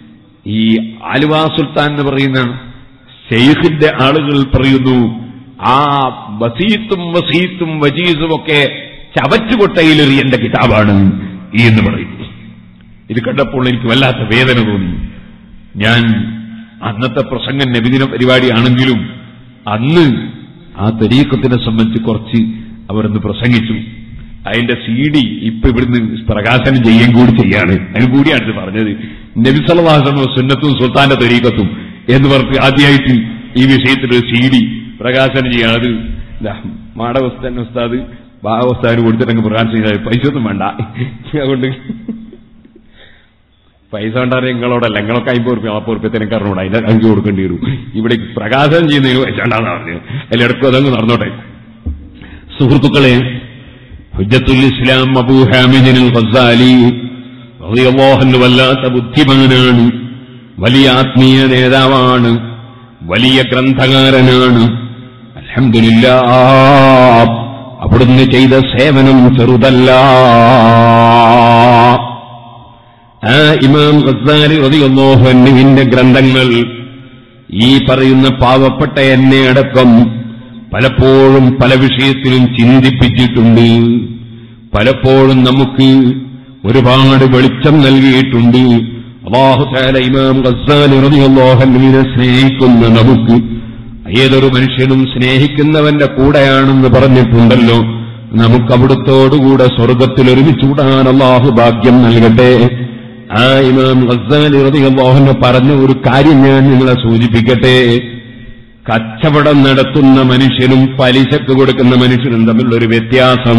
ഈ ആലുവ സുൽത്താൻ എന്ന് പറയുന്ന ഷെയ്ഖിന്റെ ആളുകൾ പറയുന്നു ആ വസീത്തും വസീത്തും വജീസും ഒക്കെ ചവറ്റുകൊട്ടയിലെറിയേണ്ട കിതാബാണ് ഈ എന്ന് പറയുന്നു ഇത് കണ്ടപ്പോൾ എനിക്ക് വല്ലാത്ത വേദന തോന്നി ഞാൻ അന്നത്തെ പ്രസംഗം നബിദിന പരിപാടിയാണെങ്കിലും അന്ന് ആ തരീക്കത്തിനെ സംബന്ധിച്ച് കുറച്ച് അവരൊന്ന് പ്രസംഗിച്ചു അതിന്റെ സി ഡി ഇപ്പൊ ഇവിടുന്ന് പ്രകാശനം ചെയ്യുകയും കൂടി ചെയ്യാണ് അതിന് കൂടിയാണ് ഇത് പറഞ്ഞത് നബിസലവാസമോ സുന്നത്തും സുൽത്താന്റെ തരീക്കത്തും എന്ന് പറഞ്ഞ് ആദ്യമായിട്ട് ഈ വിഷയത്തിൽ ഒരു സി ഡി പ്രകാശനം ചെയ്യാണ് അത് ദാ മാട ഉസ്താൻ ഉസ്താദ് ബാ ഉസ്താദിന് കൊടുത്തിട്ടങ്ങ് പ്രകാശനം ചെയ്താൽ പൈസ ഒന്നും വേണ്ട അതുകൊണ്ട് പൈസ കൊണ്ടാണ് നിങ്ങളോടല്ല നിങ്ങളൊക്കെ അമ്പത് റുപ്യ നാൽപ്പത് റുപ്യ തിനക്ക് അറിഞ്ഞൂടാ അതിന്റെ അഞ്ച് കൊടുക്കേണ്ടി വരും ഇവിടെ പ്രകാശനം ചെയ്യുന്നതിന് വെച്ചാണ്ടാന്ന് പറഞ്ഞു അതിലിടക്കും അതങ്ങ് നടന്നോട്ടെ സുഹൃത്തുക്കളെ ഹുജ്ജത്തുൽ ഇസ്ലാം അബൂ ഹാമിദിൻ ഖസാലി റളിയല്ലാഹു വല്ലാത്ത ബുദ്ധിമാനാണ് വലിയ ആത്മീയ നേതാവാണ് വലിയ ഗ്രന്ഥകാരനാണ് അൽഹംദുലില്ലാ അവിടുന്ന് ചെയ്ത സേവനം ചെറുതല്ല ആ ഇമാം ഖസാലി റളിയല്ലാഹു അൻഹുവിന്റെ ഗ്രന്ഥങ്ങൾ ഈ പറയുന്ന പാവപ്പെട്ട എന്നെ അടക്കം പലപ്പോഴും പല വിഷയത്തിലും ചിന്തിപ്പിച്ചിട്ടുണ്ട് പലപ്പോഴും നമുക്ക് ഒരുപാട് വെളിച്ചം നൽകിയിട്ടുണ്ട് അള്ളാഹുസാല ഇമാം ഖസാലി റളിയല്ലാഹു അൻഹുവിനെ സ്നേഹിക്കുന്ന നമുക്ക് ഏതൊരു മനുഷ്യനും സ്നേഹിക്കുന്നവന്റെ കൂടെയാണെന്ന് പറഞ്ഞിട്ടുണ്ടല്ലോ നമുക്ക് അവിടുത്തോടുകൂടെ സ്വർഗത്തിൽ ഒരുമിച്ചുകൂടാൻ അള്ളാഹു ഭാഗ്യം നൽകട്ടെ ആ ഇമാം ഖസാലി റളിയല്ലാഹു അൻഹു പറഞ്ഞ ഒരു കാര്യം ഞാൻ നിങ്ങളെ സൂചിപ്പിക്കട്ടെ കച്ചവടം നടത്തുന്ന മനുഷ്യനും പലിശക്ക് കൊടുക്കുന്ന മനുഷ്യനും തമ്മിലുള്ള ഒരു വ്യത്യാസം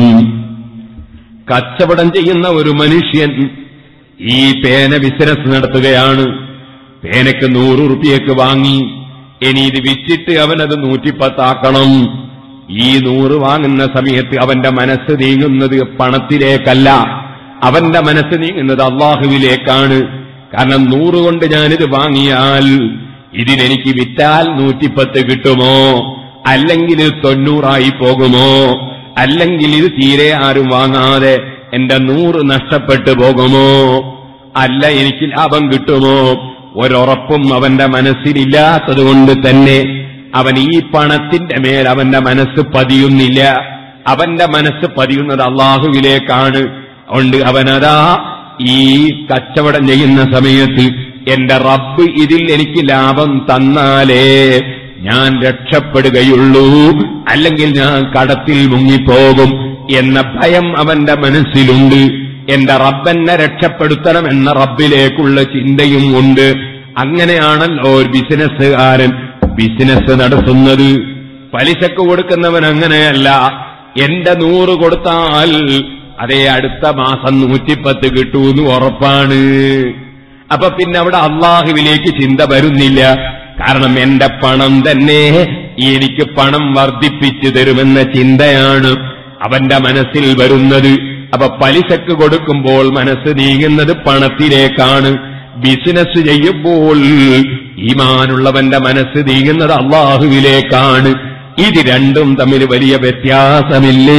കച്ചവടം ചെയ്യുന്ന ഒരു മനുഷ്യൻ ഈ പേന ബിസിനസ് നടത്തുകയാണ് പേനയ്ക്ക് നൂറ് റുപ്യക്ക് വാങ്ങി ഇനി ഇത് വിറ്റിട്ട് അവനത് നൂറ്റിപ്പത്താക്കണം ഈ നൂറ് വാങ്ങുന്ന സമയത്ത് അവന്റെ മനസ്സ് നീങ്ങുന്നത് പണത്തിലേക്കല്ല അവന്റെ മനസ്സ് നീങ്ങുന്നത് അള്ളാഹുവിലേക്കാണ് കാരണം നൂറ് കൊണ്ട് ഞാനിത് വാങ്ങിയാൽ ഇതിനെനിക്ക് വിറ്റാൽ നൂറ്റിപ്പത്ത് കിട്ടുമോ അല്ലെങ്കിൽ ഇത് തൊണ്ണൂറായി പോകുമോ അല്ലെങ്കിൽ ഇത് തീരെ ആരും വാങ്ങാതെ എന്റെ നൂറ് നഷ്ടപ്പെട്ടു പോകുമോ അല്ല എനിക്ക് ലാഭം കിട്ടുമോ ഒരുറപ്പും അവന്റെ മനസ്സിലില്ലാത്തതുകൊണ്ട് തന്നെ അവൻ ഈ പണത്തിന്റെ മേൽ അവന്റെ മനസ്സ് പതിയുന്നില്ല അവന്റെ മനസ്സ് പതിയുന്നത് അള്ളാഹുവിലേക്കാണ് അതുകൊണ്ട് അവനതാ ഈ കച്ചവടം ചെയ്യുന്ന സമയത്ത് എന്റെ റബ്ബ് ഇതിൽ എനിക്ക് ലാഭം തന്നാലേ ഞാൻ രക്ഷപ്പെടുകയുള്ളൂ അല്ലെങ്കിൽ ഞാൻ കടത്തിൽ മുങ്ങിപ്പോകും എന്ന ഭയം അവന്റെ മനസ്സിലുണ്ട് എന്റെ റബ്ബെന്നെ രക്ഷപ്പെടുത്തണം എന്ന റബ്ബിലേക്കുള്ള ചിന്തയും ഉണ്ട് അങ്ങനെയാണല്ലോ ഒരു ബിസിനസ്സുകാരൻ ബിസിനസ് നടത്തുന്നത് പലിശക്ക് കൊടുക്കുന്നവൻ അങ്ങനെയല്ല എന്റെ നൂറ് കൊടുത്താൽ അതേ അടുത്ത മാസം നൂറ്റിപ്പത്ത് കിട്ടൂന്ന് ഉറപ്പാണ് അപ്പൊ പിന്നെ അവിടെ അള്ളാഹുവിലേക്ക് ചിന്ത വരുന്നില്ല കാരണം എന്റെ പണം തന്നെ എനിക്ക് പണം വർദ്ധിപ്പിച്ചു തരുമെന്ന ചിന്തയാണ് അവന്റെ മനസ്സിൽ വരുന്നത് അപ്പൊ പലിശക്ക് കൊടുക്കുമ്പോൾ മനസ്സ് നീങ്ങുന്നത് പണത്തിലേക്കാണ് ബിസിനസ് ചെയ്യുമ്പോൾ ഈമാനുള്ളവന്റെ മനസ്സ് നീങ്ങുന്നത് അള്ളാഹുവിലേക്കാണ് ഇത് രണ്ടും തമ്മിൽ വലിയ വ്യത്യാസമില്ലേ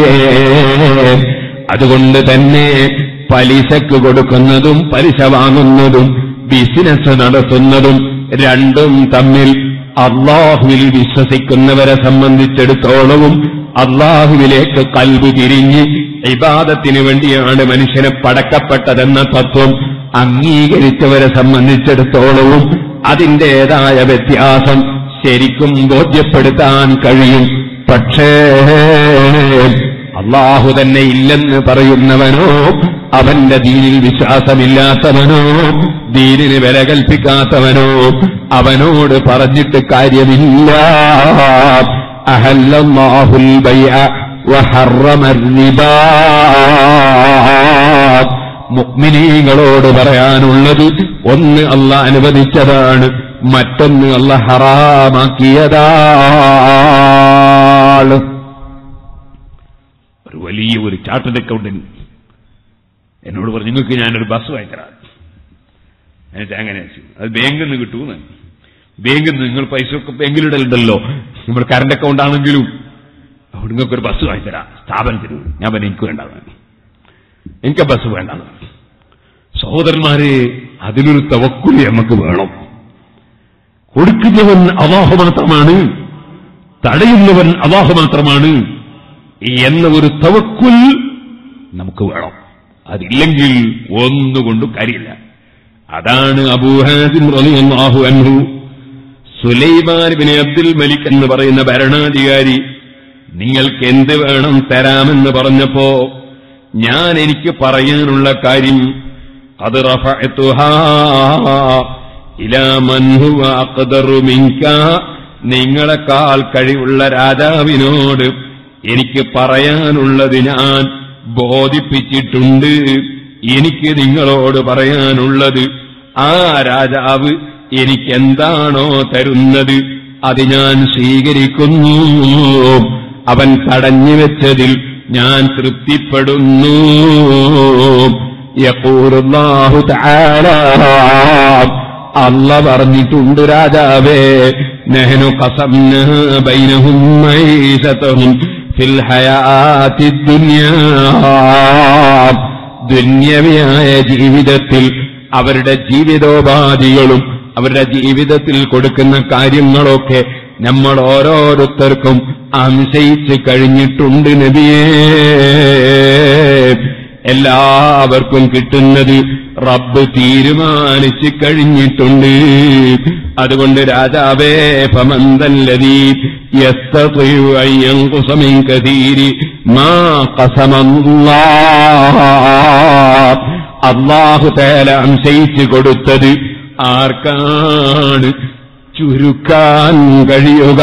അതുകൊണ്ട് തന്നെ പലിശക്ക് കൊടുക്കുന്നതും പലിശ വാങ്ങുന്നതും ബിസിനസ് നടത്തുന്നതും രണ്ടും തമ്മിൽ അള്ളാഹുവിൽ വിശ്വസിക്കുന്നവരെ സംബന്ധിച്ചിടത്തോളവും അള്ളാഹുവിലേക്ക് കൽബ് തിരിഞ്ഞ് ഇബാദത്തിന് വേണ്ടിയാണ് മനുഷ്യനെ പടക്കപ്പെട്ടതെന്ന തത്വം അംഗീകരിച്ചവരെ സംബന്ധിച്ചിടത്തോളവും അതിന്റേതായ വ്യത്യാസം ശരിക്കും ബോധ്യപ്പെടുത്താൻ കഴിയും പക്ഷേ അള്ളാഹു തന്നെ ഇല്ലെന്ന് പറയുന്നവനോ അവന്റെ ദീനിൽ വിശ്വാസമില്ലാത്തവനോ ദീനിന് വില കൽപ്പിക്കാത്തവനോ അവനോട് പറഞ്ഞിട്ട് കാര്യമില്ല അഹല്ലല്ലാഹുൽ ബൈഅ വഹറമ റിബാ മുക്മിനീങ്ങളോട് പറയാനുള്ളത് ഒന്ന് അല്ല അനുവദിച്ചതാണ് മറ്റൊന്ന് അല്ല ഹറാമാക്കിയതാണ് ഒരു വലിയ ഒരു ചാർട്ടേഡ് അക്കൗണ്ടന്റ് എന്നോട് പറഞ്ഞു നിങ്ങൾക്ക് ഞാനൊരു ബസ് വാങ്ങിത്തരാം എന്നിട്ട് അങ്ങനെ വെച്ചു അത് ബാങ്കിൽ നിന്ന് കിട്ടൂന്ന് ബാങ്കിൽ നിന്ന് നിങ്ങൾ പൈസ ഒക്കെ ബാങ്കിലിടലുണ്ടല്ലോ നമ്മൾ കറണ്ട് അക്കൗണ്ട് ആണെങ്കിലും അവിടെ നിങ്ങൾക്കൊരു ബസ് വാങ്ങിത്തരാം സ്ഥാപനത്തിന് ഞാൻ പറഞ്ഞു എനിക്ക് വേണ്ടതാണ് എനിക്ക് ആ ബസ് വേണ്ടതാണ് സഹോദരന്മാരെ അതിനൊരു തവക്കുലി നമുക്ക് വേണം കൊടുക്കുന്നവൻ അള്ളാഹു മാത്രമാണ് തടയുന്നവൻ അള്ളാഹു മാത്രമാണ് എന്ന ഒരു തവക്കുൽ നമുക്ക് വേണം അതില്ലെങ്കിൽ ഒന്നുകൊണ്ടും കാര്യമില്ല അതാണ് അബൂഹാസിം റളിയല്ലാഹു അൻഹു സുലൈമാൻ ബിൻ അബ്ദുൽ മലിക് എന്ന് പറയുന്ന ഭരണാധികാരി നിങ്ങൾക്ക് എന്ത് വേണം തരാമെന്ന് പറഞ്ഞപ്പോ ഞാൻ എനിക്ക് പറയാനുള്ള കാര്യം അത് റഫഅത്തുഹാ ഇലാ മൻ ഹുവ അഖ്ദറു മിൻക നിങ്ങളെക്കാൾ കഴിവുള്ള രാജാവിനോട് എനിക്ക് പറയാനുള്ളത് ഞാൻ ബോധിപ്പിച്ചിട്ടുണ്ട് എനിക്ക് നിങ്ങളോട് പറയാനുള്ളത് ആ രാജാവ് എനിക്കെന്താണോ തരുന്നത് അത് ഞാൻ സ്വീകരിക്കുന്നു അവൻ തടഞ്ഞു വെച്ചതിൽ ഞാൻ തൃപ്തിപ്പെടുന്നു യഖൂലുല്ലാഹു തആല അല്ല പറഞ്ഞിട്ടുണ്ട് രാജാവേ നെഹ്നു ഖസംന ബൈനഹും മൈസതഹും ഫിൽ ഹയാത്തി ദുനിയാ ദുന്യവിയായ ജീവിതത്തിൽ അവരുടെ ജീവിതോപാധികളും അവരുടെ ജീവിതത്തിൽ കൊടുക്കുന്ന കാര്യങ്ങളൊക്കെ നമ്മൾ ഓരോരുത്തർക്കും അംശയിച്ച് കഴിഞ്ഞിട്ടുണ്ട് നബിയേ എല്ലാവർക്കും കിട്ടുന്നത് റബ്ബ് തീരുമാനിച്ച് കഴിഞ്ഞിട്ടുണ്ട് അതുകൊണ്ട് രാജാവേ ഫമന്തല്ലതീ യസ്തതിഉ അൻ യൻഖുസ മിൻ കതീരി മാ ഖസമല്ലാഹ് അള്ളാഹു തേല അംശയിച്ചു കൊടുത്തത് ആർക്കാണ് ചുരുക്കാൻ കഴിയുക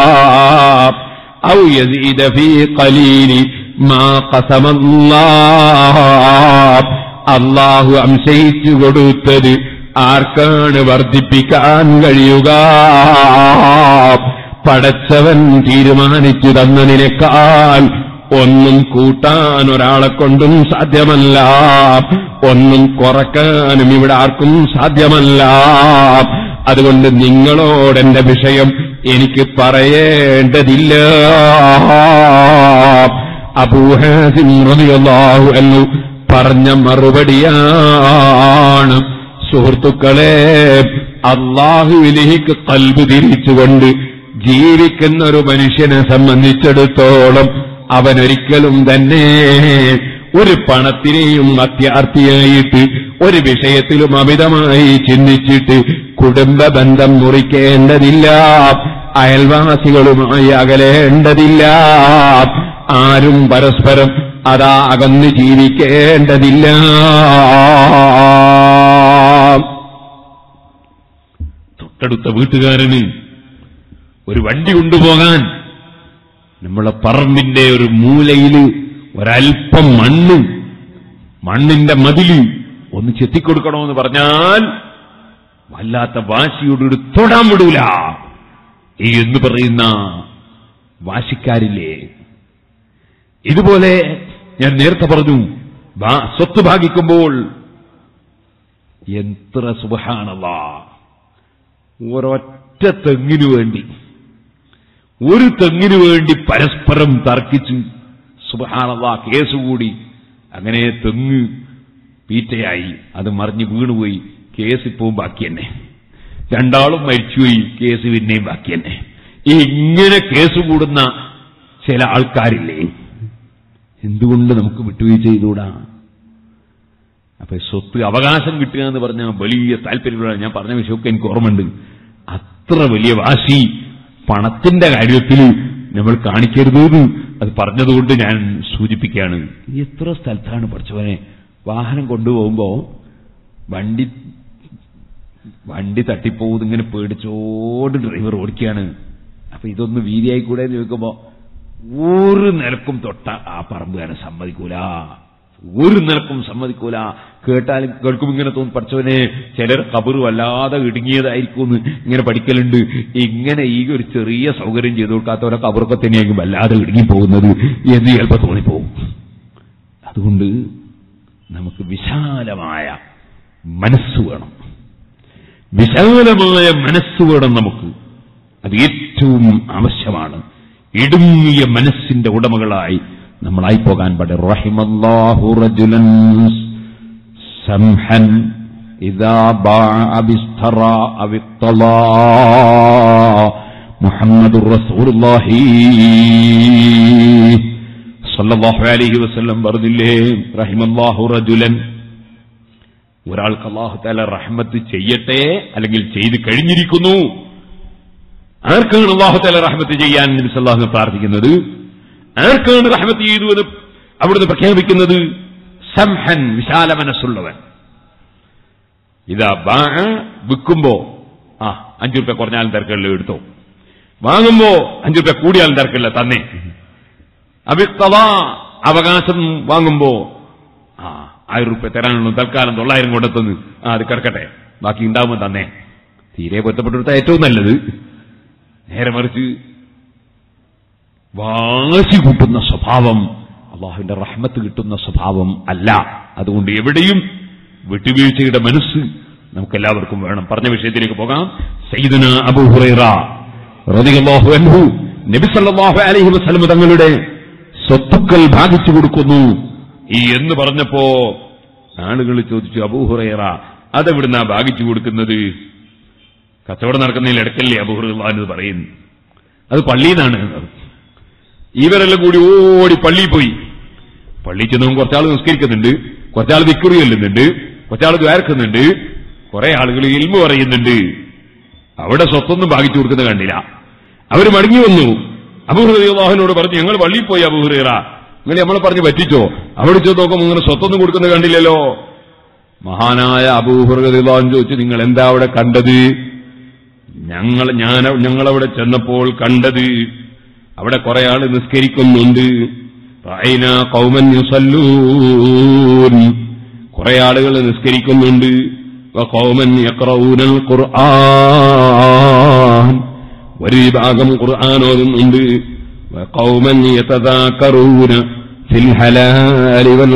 ഔ യസീദ ഫീ ഖലീലി മാ ഖസമല്ലാഹ് അള്ളാഹു അംശയിച്ചു കൊടുത്തത് ആർക്കാണ് വർദ്ധിപ്പിക്കാൻ കഴിയുക പടച്ചവൻ തീരുമാനിച്ചു തന്നതിനേക്കാൾ ഒന്നും കൂട്ടാൻ ഒരാളെ കൊണ്ടും സാധ്യമല്ല ഒന്നും കുറക്കാനും ഇവിടെ ആർക്കും സാധ്യമല്ല അതുകൊണ്ട് നിങ്ങളോടെന്റെ വിഷയം എനിക്ക് പറയേണ്ടതില്ല അബൂഹാസിം റളിയല്ലാഹു അൻഹു പറഞ്ഞ മറുപടിയാണ് സുഹൃത്തുക്കളെ അള്ളാഹുവിലേക്ക് കൽബ് തിരിച്ചുകൊണ്ട് ജീവിക്കുന്ന ഒരു മനുഷ്യനെ സംബന്ധിച്ചിടത്തോളം അവനൊരിക്കലും തന്നെ ഒരു പണത്തിനെയും അത്യാർത്ഥിയായിട്ട് ഒരു വിഷയത്തിലും അമിതമായി ചിന്തിച്ചിട്ട് കുടുംബ ബന്ധം മുറിക്കേണ്ടതില്ല അയൽവാസികളുമായി അകലേണ്ടതില്ല ആരും പരസ്പരം അതാ അകന്ന് ജീവിക്കേണ്ടതില്ല തൊട്ടടുത്ത വീട്ടുകാരന് ഒരു വണ്ടി കൊണ്ടുപോകാൻ നമ്മളെ പറമ്പിന്റെ ഒരു മൂലയില് ഒരൽപ്പം മണ്ണ് മണ്ണിന്റെ മതില് ഒന്ന് ചെത്തിക്കൊടുക്കണമെന്ന് പറഞ്ഞാൽ വല്ലാത്ത വാശിയോടൊരു തൊടാൻ വിടൂല ഈ എന്ന് പറയുന്ന വാശിക്കാരില്ലേ ഇതുപോലെ ഞാൻ നേരത്തെ പറഞ്ഞു ഭാ- സ്വത്ത് ഭാഗിക്കുമ്പോൾ എത്ര സുബഹാണല്ല ഒരൊറ്റ തെങ്ങിനു വേണ്ടി ഒരു തെങ്ങിനു വേണ്ടി പരസ്പരം തർക്കിച്ച് സുബഹാനല്ല കേസ് കൂടി അങ്ങനെ തെങ്ങ് പീറ്റയായി അത് മറിഞ്ഞ് വീണുപോയി കേസ് ഇപ്പവും ബാക്കി തന്നെ രണ്ടാളും മരിച്ചുപോയി കേസ് പിന്നെയും ബാക്കി തന്നെ ഇങ്ങനെ കേസ് കൂടുന്ന ചില ആൾക്കാരില്ലേ എന്തുകൊണ്ട് നമുക്ക് വിട്ടുവീഴ്ച ചെയ്തുകൂടാ അപ്പൊ സ്വത്ത് അവകാശം കിട്ടുക എന്ന് പറഞ്ഞാൽ വലിയ താല്പര്യമുള്ള ഞാൻ പറഞ്ഞ വിഷയമൊക്കെ എനിക്ക് ഓർമ്മയുണ്ട് അത്ര വലിയ വാശി പണത്തിന്റെ കാര്യത്തിൽ നമ്മൾ കാണിക്കരുത് എന്ന് അത് പറഞ്ഞതുകൊണ്ട് ഞാൻ സൂചിപ്പിക്കുകയാണ് എത്ര സ്ഥലത്താണ് പഠിച്ചവനെ വാഹനം കൊണ്ടുപോകുമ്പോ വണ്ടി വണ്ടി തട്ടിപ്പോകുന്നത് ഇങ്ങനെ പേടിച്ചോട് ഡ്രൈവർ ഓടിക്കുകയാണ് അപ്പൊ ഇതൊന്ന് വീതിയായി കൂടെ എന്ന് ചോദിക്കുമ്പോ ഒരു നിലക്കും തൊട്ട ആ പറമ്പുകാരൻ സമ്മതിക്കൂല ഒരു നിലക്കും സമ്മതിക്കൂല കേട്ടാൽ കേൾക്കും ഇങ്ങനെ തോന്നും പഠിച്ചവനെ ചിലർ കബർ വല്ലാതെ ഇടുങ്ങിയതായിരിക്കും എന്ന് ഇങ്ങനെ പഠിക്കലുണ്ട് ഇങ്ങനെ ഈ ഒരു ചെറിയ സൗകര്യം ചെയ്തു കൊടുക്കാത്തവരെ കബറൊക്കെ തന്നെയായിരിക്കും വല്ലാതെ ഇടുങ്ങി പോകുന്നത് എന്ന് ചിലപ്പോൾ തോന്നിപ്പോകും അതുകൊണ്ട് നമുക്ക് വിശാലമായ മനസ്സ് വേണം വിശാലമായ മനസ്സ് വേണം നമുക്ക് അത് ഏറ്റവും ആവശ്യമാണ് ഇടുങ്ങിയ മനസ്സിന്റെ ഉടമകളായി നമ്മളായി പോകാൻ പാടെ റഹിമല്ലാഹു റജുലൻ സംഹൻ إذا باع أو اشترى أو اطلع محمد رسول الله സല്ലല്ലാഹു അലൈഹി വസല്ലം പറഞ്ഞില്ലേ റഹിമല്ലാഹു റജുലൻ ഒരാൾക്ക് അള്ളാഹു താല റഹ്മത്ത് ചെയ്യട്ടെ അല്ലെങ്കിൽ ചെയ്ത് കഴിഞ്ഞിരിക്കുന്നു ആർക്കാണ് അള്ളാഹു താല റഹ്മത്ത് ചെയ്യാൻ നബി സല്ലാഹു പ്രാർത്ഥിക്കുന്നത് ആർക്കാണ് റഹ്മത്ത് ചെയ്തു എന്ന് അവിടുന്ന് പ്രഖ്യാപിക്കുന്നത് സംഹൻ വിശാല മനസ്സുള്ളവൻ ഇതാ ബാ വിൽക്കുമ്പോ ആ അഞ്ചു റുപ്യ കുറഞ്ഞാലും തിരക്കുകളിൽ എടുത്തോ വാങ്ങുമ്പോ അഞ്ചു റുപ്യ കൂടിയാലും തിരക്കില്ല തന്നെ അവിക്തവ അവകാശം വാങ്ങുമ്പോ ആ ആയിരം റുപ്യ തരാനുള്ള തൽക്കാലം തൊള്ളായിരം കൊണ്ടെത്തുന്നു ആ അത് കിടക്കട്ടെ ബാക്കി ഉണ്ടാവുമ്പോൾ തന്നെ തീരെ പൊരുത്തപ്പെട്ടെടുത്ത ഏറ്റവും നല്ലത് നേരെ മറിച്ച് വാശി കൂട്ടുന്ന സ്വഭാവം അള്ളാഹുവിന്റെ റഹ്മത്ത് കിട്ടുന്ന സ്വഭാവം അല്ല അതുകൊണ്ട് എവിടെയും വിട്ടുവീഴ്ചയുടെ മനസ്സ് നമുക്കെല്ലാവർക്കും വേണം പറഞ്ഞ വിഷയത്തിലേക്ക് പോകാം സയ്യിദുന അബൂ ഹുറൈറ റളിയല്ലാഹു അൻഹു നബി സല്ലല്ലാഹു അലൈഹി വസല്ലം തങ്ങളുടെ സ്വത്തുക്കൾ ഭാഗിച്ചു കൊടുക്കുന്നു ഈ എന്ന് പറഞ്ഞപ്പോ ആളുകൾ ചോദിച്ചു അബൂഹുറൈറ അതെവിടുന്നാ ഭാഗിച്ചു കൊടുക്കുന്നത് കച്ചവടം നടക്കുന്നതിൽ ഇടക്കല്ലേ അബൂഹുറ എന്ന് പറയുന്നു അത് പള്ളിയിൽ നിന്നാണ് ഇവരെല്ലാം കൂടി ഓടി പള്ളിയിൽ പോയി പള്ളിയിൽ ചെന്നും കുറച്ചാൾ നിസ്കരിക്കുന്നുണ്ട് കുറച്ചാൾ വിക്കുറി ചെല്ലുന്നുണ്ട് കുറച്ചാൾ ദ്വാരക്കുന്നുണ്ട് കുറെ ആളുകൾ ഇൽമ പറയുന്നുണ്ട് അവിടെ സ്വത്തൊന്നും ഭാഗിച്ചു കൊടുക്കുന്ന കണ്ടില്ല അവര് മടങ്ങി വന്നു അബൂഹുറാഹിനോട് പറഞ്ഞു ഞങ്ങൾ പള്ളിയിൽ പോയി അബൂഹുറ നിങ്ങൾ നമ്മളെ പറഞ്ഞ് പറ്റിച്ചോ അവിടെ ചെന്ന് നോക്കുമ്പോൾ ഇങ്ങനെ സ്വത്തൊന്നും കൊടുക്കുന്നത് കണ്ടില്ലല്ലോ മഹാനായ അബൂഹുറാൻ ചോദിച്ചു നിങ്ങൾ എന്താ അവിടെ കണ്ടത് ഞങ്ങൾ ഞാൻ ഞങ്ങളവിടെ ചെന്നപ്പോൾ കണ്ടത് അവിടെ കുറെ ആള് നിസ്കരിക്കുന്നുണ്ട് റഅയ്ന ഖൗമൻ യുസല്ലൂൻ കുറെ ആളുകൾ നിസ്കരിക്കുന്നുണ്ട് വഖൗമൻ യഖറഊനൽ ഖുർആൻ ഒരു വിഭാഗം ഖുർആൻ ഓതുന്നുണ്ട് വഖൗമൻ യതദാക്കറൂന ഫിൽ ഹലാലി വൽ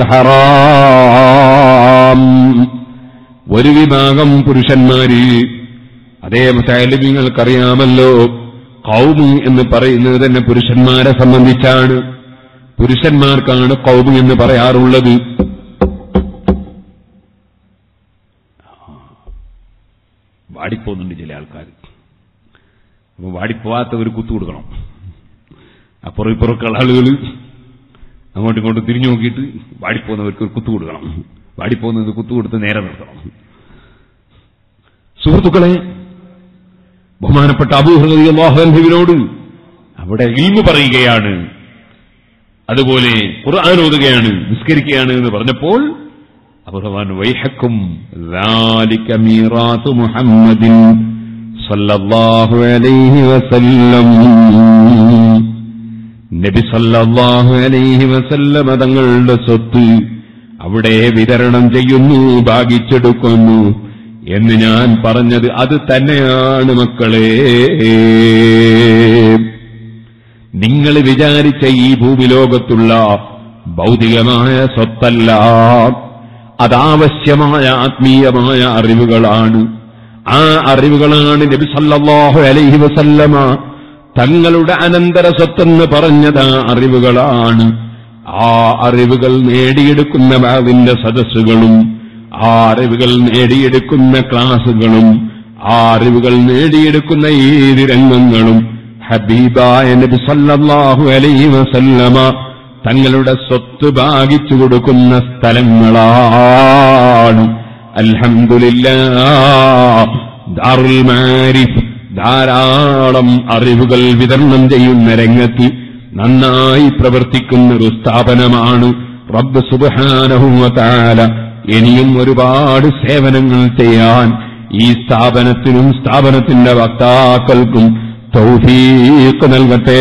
ഹറാം ഒരു വിഭാഗം പുരുഷന്മാര് അതേ നിങ്ങൾക്കറിയാമല്ലോ കൗമ് എന്ന് പറയുന്നത് തന്നെ പുരുഷന്മാരെ സംബന്ധിച്ചാണ് പുരുഷന്മാർക്കാണ് കൗമ് എന്ന് പറയാറുള്ളത് വാടിപ്പോന്നുണ്ട് ചില ആൾക്കാർ അപ്പൊ വാടിപ്പോവാത്തവർ കുത്തു കൊടുക്കണം അപ്പുറം ഇപ്പുറക്കുള്ള ആളുകൾ അങ്ങോട്ടും ഇങ്ങോട്ടും തിരിഞ്ഞു നോക്കിയിട്ട് വാടിപ്പോകുന്നവർക്ക് ഒരു കുത്തു കൊടുക്കണം വാടിപ്പോകുന്നത് കുത്തു കൊടുത്ത് നേരെ നിർത്തണം സുഹൃത്തുക്കളെ ബഹുമാനപ്പെട്ട അബൂഹൃദിനോട് അവിടെ ഇൽമു പറയുകയാണ് അതുപോലെ ഖുർആൻ ഓതുകയാണ് നിസ്കരിക്കുകയാണ് എന്ന് പറഞ്ഞപ്പോൾ അബുറവാൻ വൈഹക്കും ذَلِكَ مِيرَاثُ مُحَمَّدٍ صلى الله عليه وسلم നബി സല്ലല്ലാഹു അലൈഹി വസല്ലമ തങ്ങളുടെ സ്വത്ത് അവിടെ വിതരണം ചെയ്യുന്നു ഭാഗിച്ചെടുക്കുന്നു എന്ന് ഞാൻ പറഞ്ഞത് അത് തന്നെയാണ് മക്കളെ നിങ്ങൾ വിചാരിച്ച ഈ ഭൂമിലോകത്തുള്ള ഭൗതികമായ സ്വത്തല്ല അതാവശ്യമായ ആത്മീയമായ അറിവുകളാണ് ആ അറിവുകളാണ് നബി സല്ലല്ലാഹു അലൈഹി വസല്ലമ തങ്ങളുടെ അനന്തര സ്വത്തെന്ന് പറഞ്ഞത് ആ അറിവുകളാണ് ആ അറിവുകൾ നേടിയെടുക്കുന്ന ബാവിന്റെ സദസ്സുകളും ആ അറിവുകൾ നേടിയെടുക്കുന്ന ക്ലാസുകളും ആ അറിവുകൾ നേടിയെടുക്കുന്ന ഏത് രംഗങ്ങളും ഹബീബായ നബി സല്ലല്ലാഹു അലൈഹി വസല്ലമ തങ്ങളുടെ സ്വത്ത് ഭാഗിച്ചു കൊടുക്കുന്ന സ്ഥലങ്ങളാണ് അൽഹംദുലില്ലാ ദാറുൽ മാരിഫ് ധാരാളം അറിവുകൾ വിതരണം ചെയ്യുന്ന രംഗത്ത് നന്നായി പ്രവർത്തിക്കുന്ന ഒരു സ്ഥാപനമാണ് റബ്ബ് സുബാനഹുവതാല ഇനിയും ഒരുപാട് സേവനങ്ങൾ ചെയ്യാൻ ഈ സ്ഥാപനത്തിനും സ്ഥാപനത്തിന്റെ വക്താക്കൾക്കും തൗഫീഖ് നൽകട്ടെ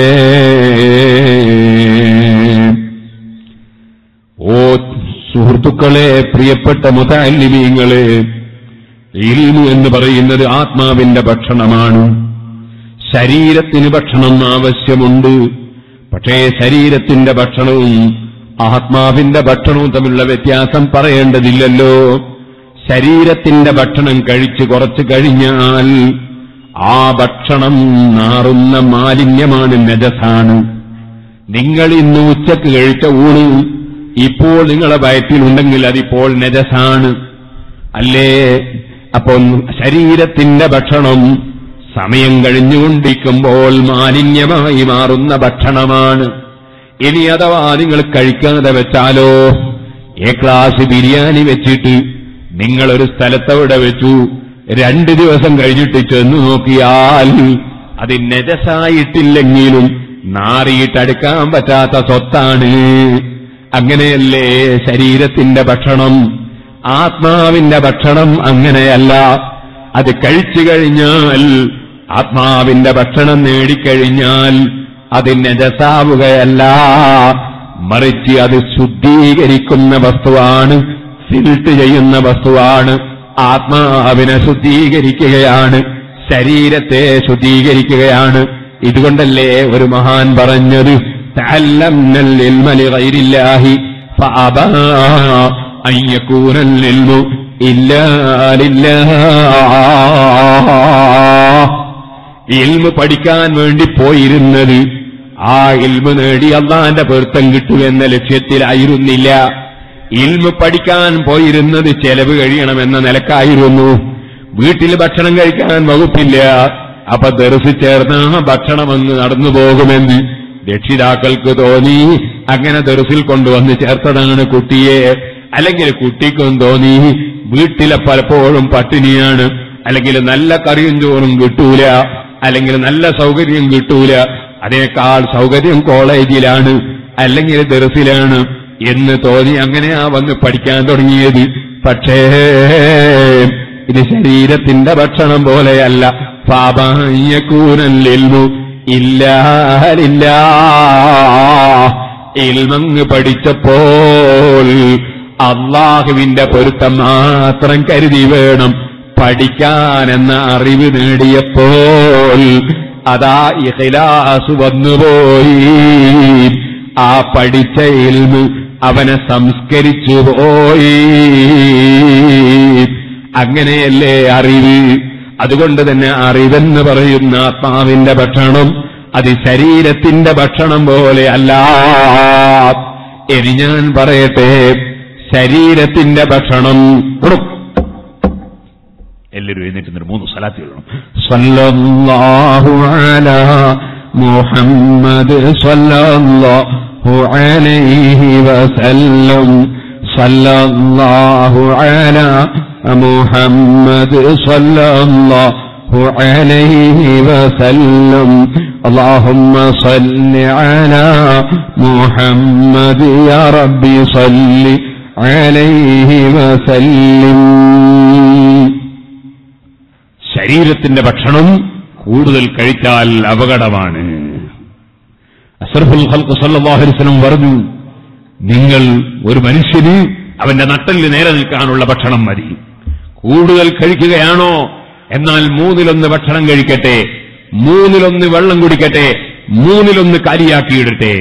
ഓ സുഹൃത്തുക്കളെ പ്രിയപ്പെട്ട മുതാലിമീങ്ങളെ ഇൽമു എന്ന് പറയുന്നത് ആത്മാവിന്റെ ഭക്ഷണമാണ് ശരീരത്തിന് ഭക്ഷണം ആവശ്യമുണ്ട് പക്ഷേ ശരീരത്തിന്റെ ഭക്ഷണവും ആത്മാവിന്റെ ഭക്ഷണവും തമ്മിലുള്ള വ്യത്യാസം പറയേണ്ടതില്ലല്ലോ ശരീരത്തിന്റെ ഭക്ഷണം കഴിച്ച് കുറച്ച് കഴിഞ്ഞാൽ ആ ഭക്ഷണം നാറുന്ന മാലിന്യമാണ് നജസാണ് നിങ്ങൾ ഇന്ന് ഉച്ചക്ക് കഴിച്ച ഊണ് ഇപ്പോൾ നിങ്ങളെ വയറ്റിലുണ്ടെങ്കിൽ അതിപ്പോൾ നജസാണ് അല്ലേ അപ്പോൾ ശരീരത്തിന്റെ ഭക്ഷണം സമയം കഴിഞ്ഞുകൊണ്ടിരിക്കുമ്പോൾ മാലിന്യമായി മാറുന്ന ഭക്ഷണമാണ് ഇനി അഥവാ നിങ്ങൾ കഴിക്കാതെ വെച്ചാലോ എ ക്ലാസ് ബിരിയാണി വെച്ചിട്ട് നിങ്ങളൊരു സ്ഥലത്തവിടെ വെച്ചു രണ്ട് ദിവസം കഴിഞ്ഞിട്ട് ചെന്നു നോക്കിയാൽ അത് നെജസായിട്ടില്ലെങ്കിലും നാറിയിട്ടടുക്കാൻ പറ്റാത്ത സ്വത്താണ് അങ്ങനെയല്ലേ ശരീരത്തിന്റെ ഭക്ഷണം ആത്മാവിന്റെ ഭക്ഷണം അങ്ങനെയല്ല അത് കഴിച്ചു കഴിഞ്ഞാൽ ആത്മാവിന്റെ ഭക്ഷണം നേടിക്കഴിഞ്ഞാൽ അത് നജസാവുകയല്ല മറിച്ച് അത് ശുദ്ധീകരിക്കുന്ന വസ്തുവാണ് ഫിൽട്ട് ചെയ്യുന്ന വസ്തുവാണ് ആത്മാവിനെ ശുദ്ധീകരിക്കുകയാണ് ശരീരത്തെ ശുദ്ധീകരിക്കുകയാണ് ഇതുകൊണ്ടല്ലേ ഒരു മഹാൻ പറഞ്ഞത് تعلمنا العلم لغير الله فأبى أن يكون العلم إلا لله ഇൽമ് പഠിക്കാൻ വേണ്ടി പോയിരുന്നത് ആ ഇൽമ് നേടി അള്ളാന്റെ പൊരുത്തം കിട്ടുമെന്ന ലക്ഷ്യത്തിലായിരുന്നില്ല ഇൽമ് പഠിക്കാൻ പോയിരുന്നത് ചെലവ് കഴിയണമെന്ന നിലക്കായിരുന്നു വീട്ടിൽ ഭക്ഷണം കഴിക്കാൻ വകുപ്പില്ല അപ്പൊ ദർശി ചേർന്ന ആ ഭക്ഷണമെന്ന് നടന്നു പോകുമെന്ന് രക്ഷിതാക്കൾക്ക് തോന്നി അങ്ങനെ ദർസിൽ കൊണ്ടുവന്ന് ചേർത്തതാണ് കുട്ടിയെ അല്ലെങ്കിൽ കുട്ടിക്കും തോന്നി വീട്ടിലെ പലപ്പോഴും പട്ടിണിയാണ് അല്ലെങ്കിൽ നല്ല കറിയും ചോറും കിട്ടൂല അല്ലെങ്കിൽ നല്ല സൗകര്യം കിട്ടൂല അതേക്കാൾ സൗകര്യം കോളേജിലാണ് അല്ലെങ്കിൽ ദർസിലാണ് എന്ന് തോന്നി അങ്ങനെയാ വന്ന് പഠിക്കാൻ തുടങ്ങിയത് പക്ഷേ ഇത് ശരീരത്തിന്റെ ഭക്ഷണം പോലെയല്ല പാപൂനല്ലിൽമു ഇല്ലാലില്ല ഇൽമങ്ങ് പഠിച്ചപ്പോൾ അള്ളാഹുവിന്റെ പൊരുത്തം മാത്രം കരുതി വേണം പഠിക്കാനെന്ന അറിവ് നേടിയപ്പോൾ അതാ ഇഖിലാസ് വന്നുപോയി ആ പഠിച്ച ഇൽമ് അവനെ സംസ്കരിച്ചു പോയി അങ്ങനെയല്ലേ അറിവ് അതുകൊണ്ട് തന്നെ അറിവെന്ന് പറയുന്ന ആത്മാവിന്റെ ഭക്ഷണം അത് ശരീരത്തിന്റെ ഭക്ഷണം പോലെ അല്ല ഇനി ഞാൻ പറയട്ടെ ശരീരത്തിന്റെ ഭക്ഷണം കൊടുക്കും എല്ലാവരും എഴുന്നേറ്റ് നിന്നിട്ട് മൂന്ന് സലാത്തി എഴുതണം സല്ലല്ലാഹു അലാ മുഹമ്മദ് സല്ലല്ലാഹു അലൈഹി വസല്ലം സല്ലല്ലാഹു അലാ മുഹമ്മദ് സല്ലല്ലാഹു അലൈഹി വസല്ലം اللهم صل على محمد يا ربي صل عليه وسلم ശരീരത്തിന്റെ ഭക്ഷണം കൂടുതൽ കഴിച്ചാൽ അപകടമാണ് അസർഫുൽ ഹൽക്ക് സല്ലാഹുലിസ്ലം പറഞ്ഞു നിങ്ങൾ ഒരു മനുഷ്യന് അവന്റെ നട്ടലിന് നേരെ നിൽക്കാനുള്ള ഭക്ഷണം മതി കൂടുതൽ കഴിക്കുകയാണോ എന്നാൽ മൂന്നിലൊന്ന് ഭക്ഷണം കഴിക്കട്ടെ മൂന്നിലൊന്ന് വെള്ളം കുടിക്കട്ടെ മൂന്നിലൊന്ന് കാരിയാക്കിയിടട്ടെ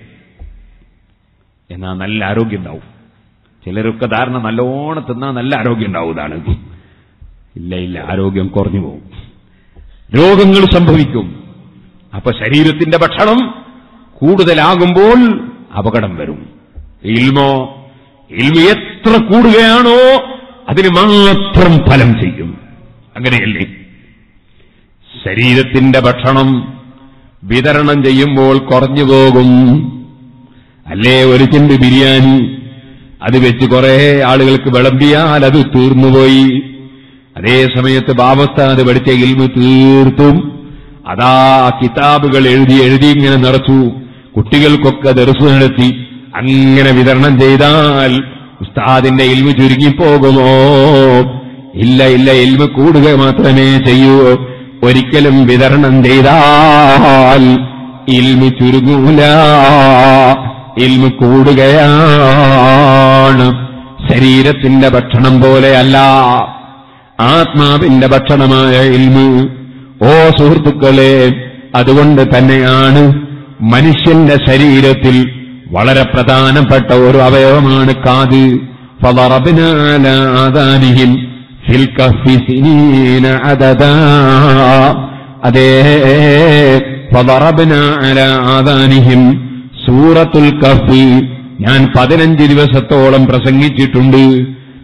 എന്നാ നല്ല ആരോഗ്യം ഉണ്ടാവും ചിലരൊക്കെ ധാരണ നല്ലോണം തിന്നാ നല്ല ആരോഗ്യം ഉണ്ടാവുന്നതാണ് ഇല്ല ഇല്ല ആരോഗ്യം കുറഞ്ഞു പോകും രോഗങ്ങൾ സംഭവിക്കും അപ്പൊ ശരീരത്തിന്റെ ഭക്ഷണം കൂടുതലാകുമ്പോൾ അപകടം വരും ഇൽമോ ഇൽമ എത്ര കൂടുകയാണോ അതിന് മാത്രം ഫലം ചെയ്യും അങ്ങനെയല്ലേ ശരീരത്തിന്റെ ഭക്ഷണം വിതരണം ചെയ്യുമ്പോൾ കുറഞ്ഞു പോകും അല്ലേ ഒരു ചെണ്ട് ബിരിയാണി അത് വെച്ച് കുറെ ആളുകൾക്ക് വിളമ്പിയാൽ അത് തീർന്നുപോയി അതേ സമയത്ത് ബാബസ്ഥാത് പഠിച്ച ഇൽമ് തീർത്തും അതാ കിതാബുകൾ എഴുതി എഴുതി ഇങ്ങനെ നിറച്ചു കുട്ടികൾക്കൊക്കെ ദർസ് നടത്തി അങ്ങനെ വിതരണം ചെയ്താൽ ഉസ്താദിന്റെ ഇൽമ് ചുരുങ്ങിപ്പോകുമോ ഇല്ല ഇല്ല ഇൽമ് കൂടുക മാത്രമേ ചെയ്യൂ ഒരിക്കലും വിതരണം ചെയ്താൽ ഇൽമ് ചുരുങ്ങൂല ഇൽമ് കൂടുകയാണ് ശരീരത്തിന്റെ ഭക്ഷണം പോലെയല്ല ആത്മാവിന്റെ ഭക്ഷണമായ ഇൽമ് ഓ സുഹൃത്തുക്കളെ അതുകൊണ്ട് തന്നെയാണ് മനുഷ്യന്റെ ശരീരത്തിൽ വളരെ പ്രധാനപ്പെട്ട ഒരു അവയവമാണ് കാത് فضربنا على آذانهم في الكهف سنين عددا അതേ فضربنا على آذانهم സൂറത്തുൽ കഫ് ഞാൻ പതിനഞ്ച് ദിവസത്തോളം പ്രസംഗിച്ചിട്ടുണ്ട്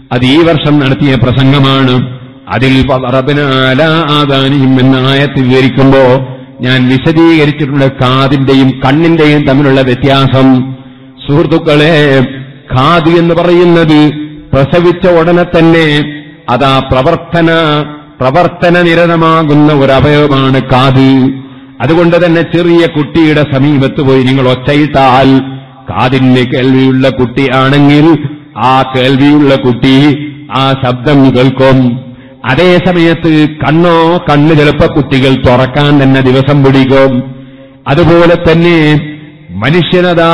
അത് ഈ വർഷം നടത്തിയ പ്രസംഗമാണ് അതിൽ ആദാനിയും എന്ന ആയത്ത് വിവരിക്കുമ്പോ ഞാൻ വിശദീകരിച്ചിട്ടുള്ള കാതിന്റെയും കണ്ണിന്റെയും തമ്മിലുള്ള വ്യത്യാസം സുഹൃത്തുക്കളെ ഖാദി എന്ന് പറയുന്നത് പ്രസവിച്ച ഉടനെ തന്നെ അതാ പ്രവർത്തന പ്രവർത്തന നിരതമാകുന്ന ഒരു അവയവമാണ് കാത് അതുകൊണ്ട് തന്നെ ചെറിയ കുട്ടിയുടെ സമീപത്ത് പോയി നിങ്ങൾ ഒച്ചയിട്ടാൽ കാതിന് കേൾവിയുള്ള കുട്ടിയാണെങ്കിൽ ആ കേൾവിയുള്ള കുട്ടി ആ ശബ്ദം കേൾക്കും അതേ സമയത്ത് കണ്ണോ കണ്ണ് ചിലപ്പോ കുട്ടികൾ തുറക്കാൻ തന്നെ ദിവസം പിടിക്കും അതുപോലെ തന്നെ മനുഷ്യനതാ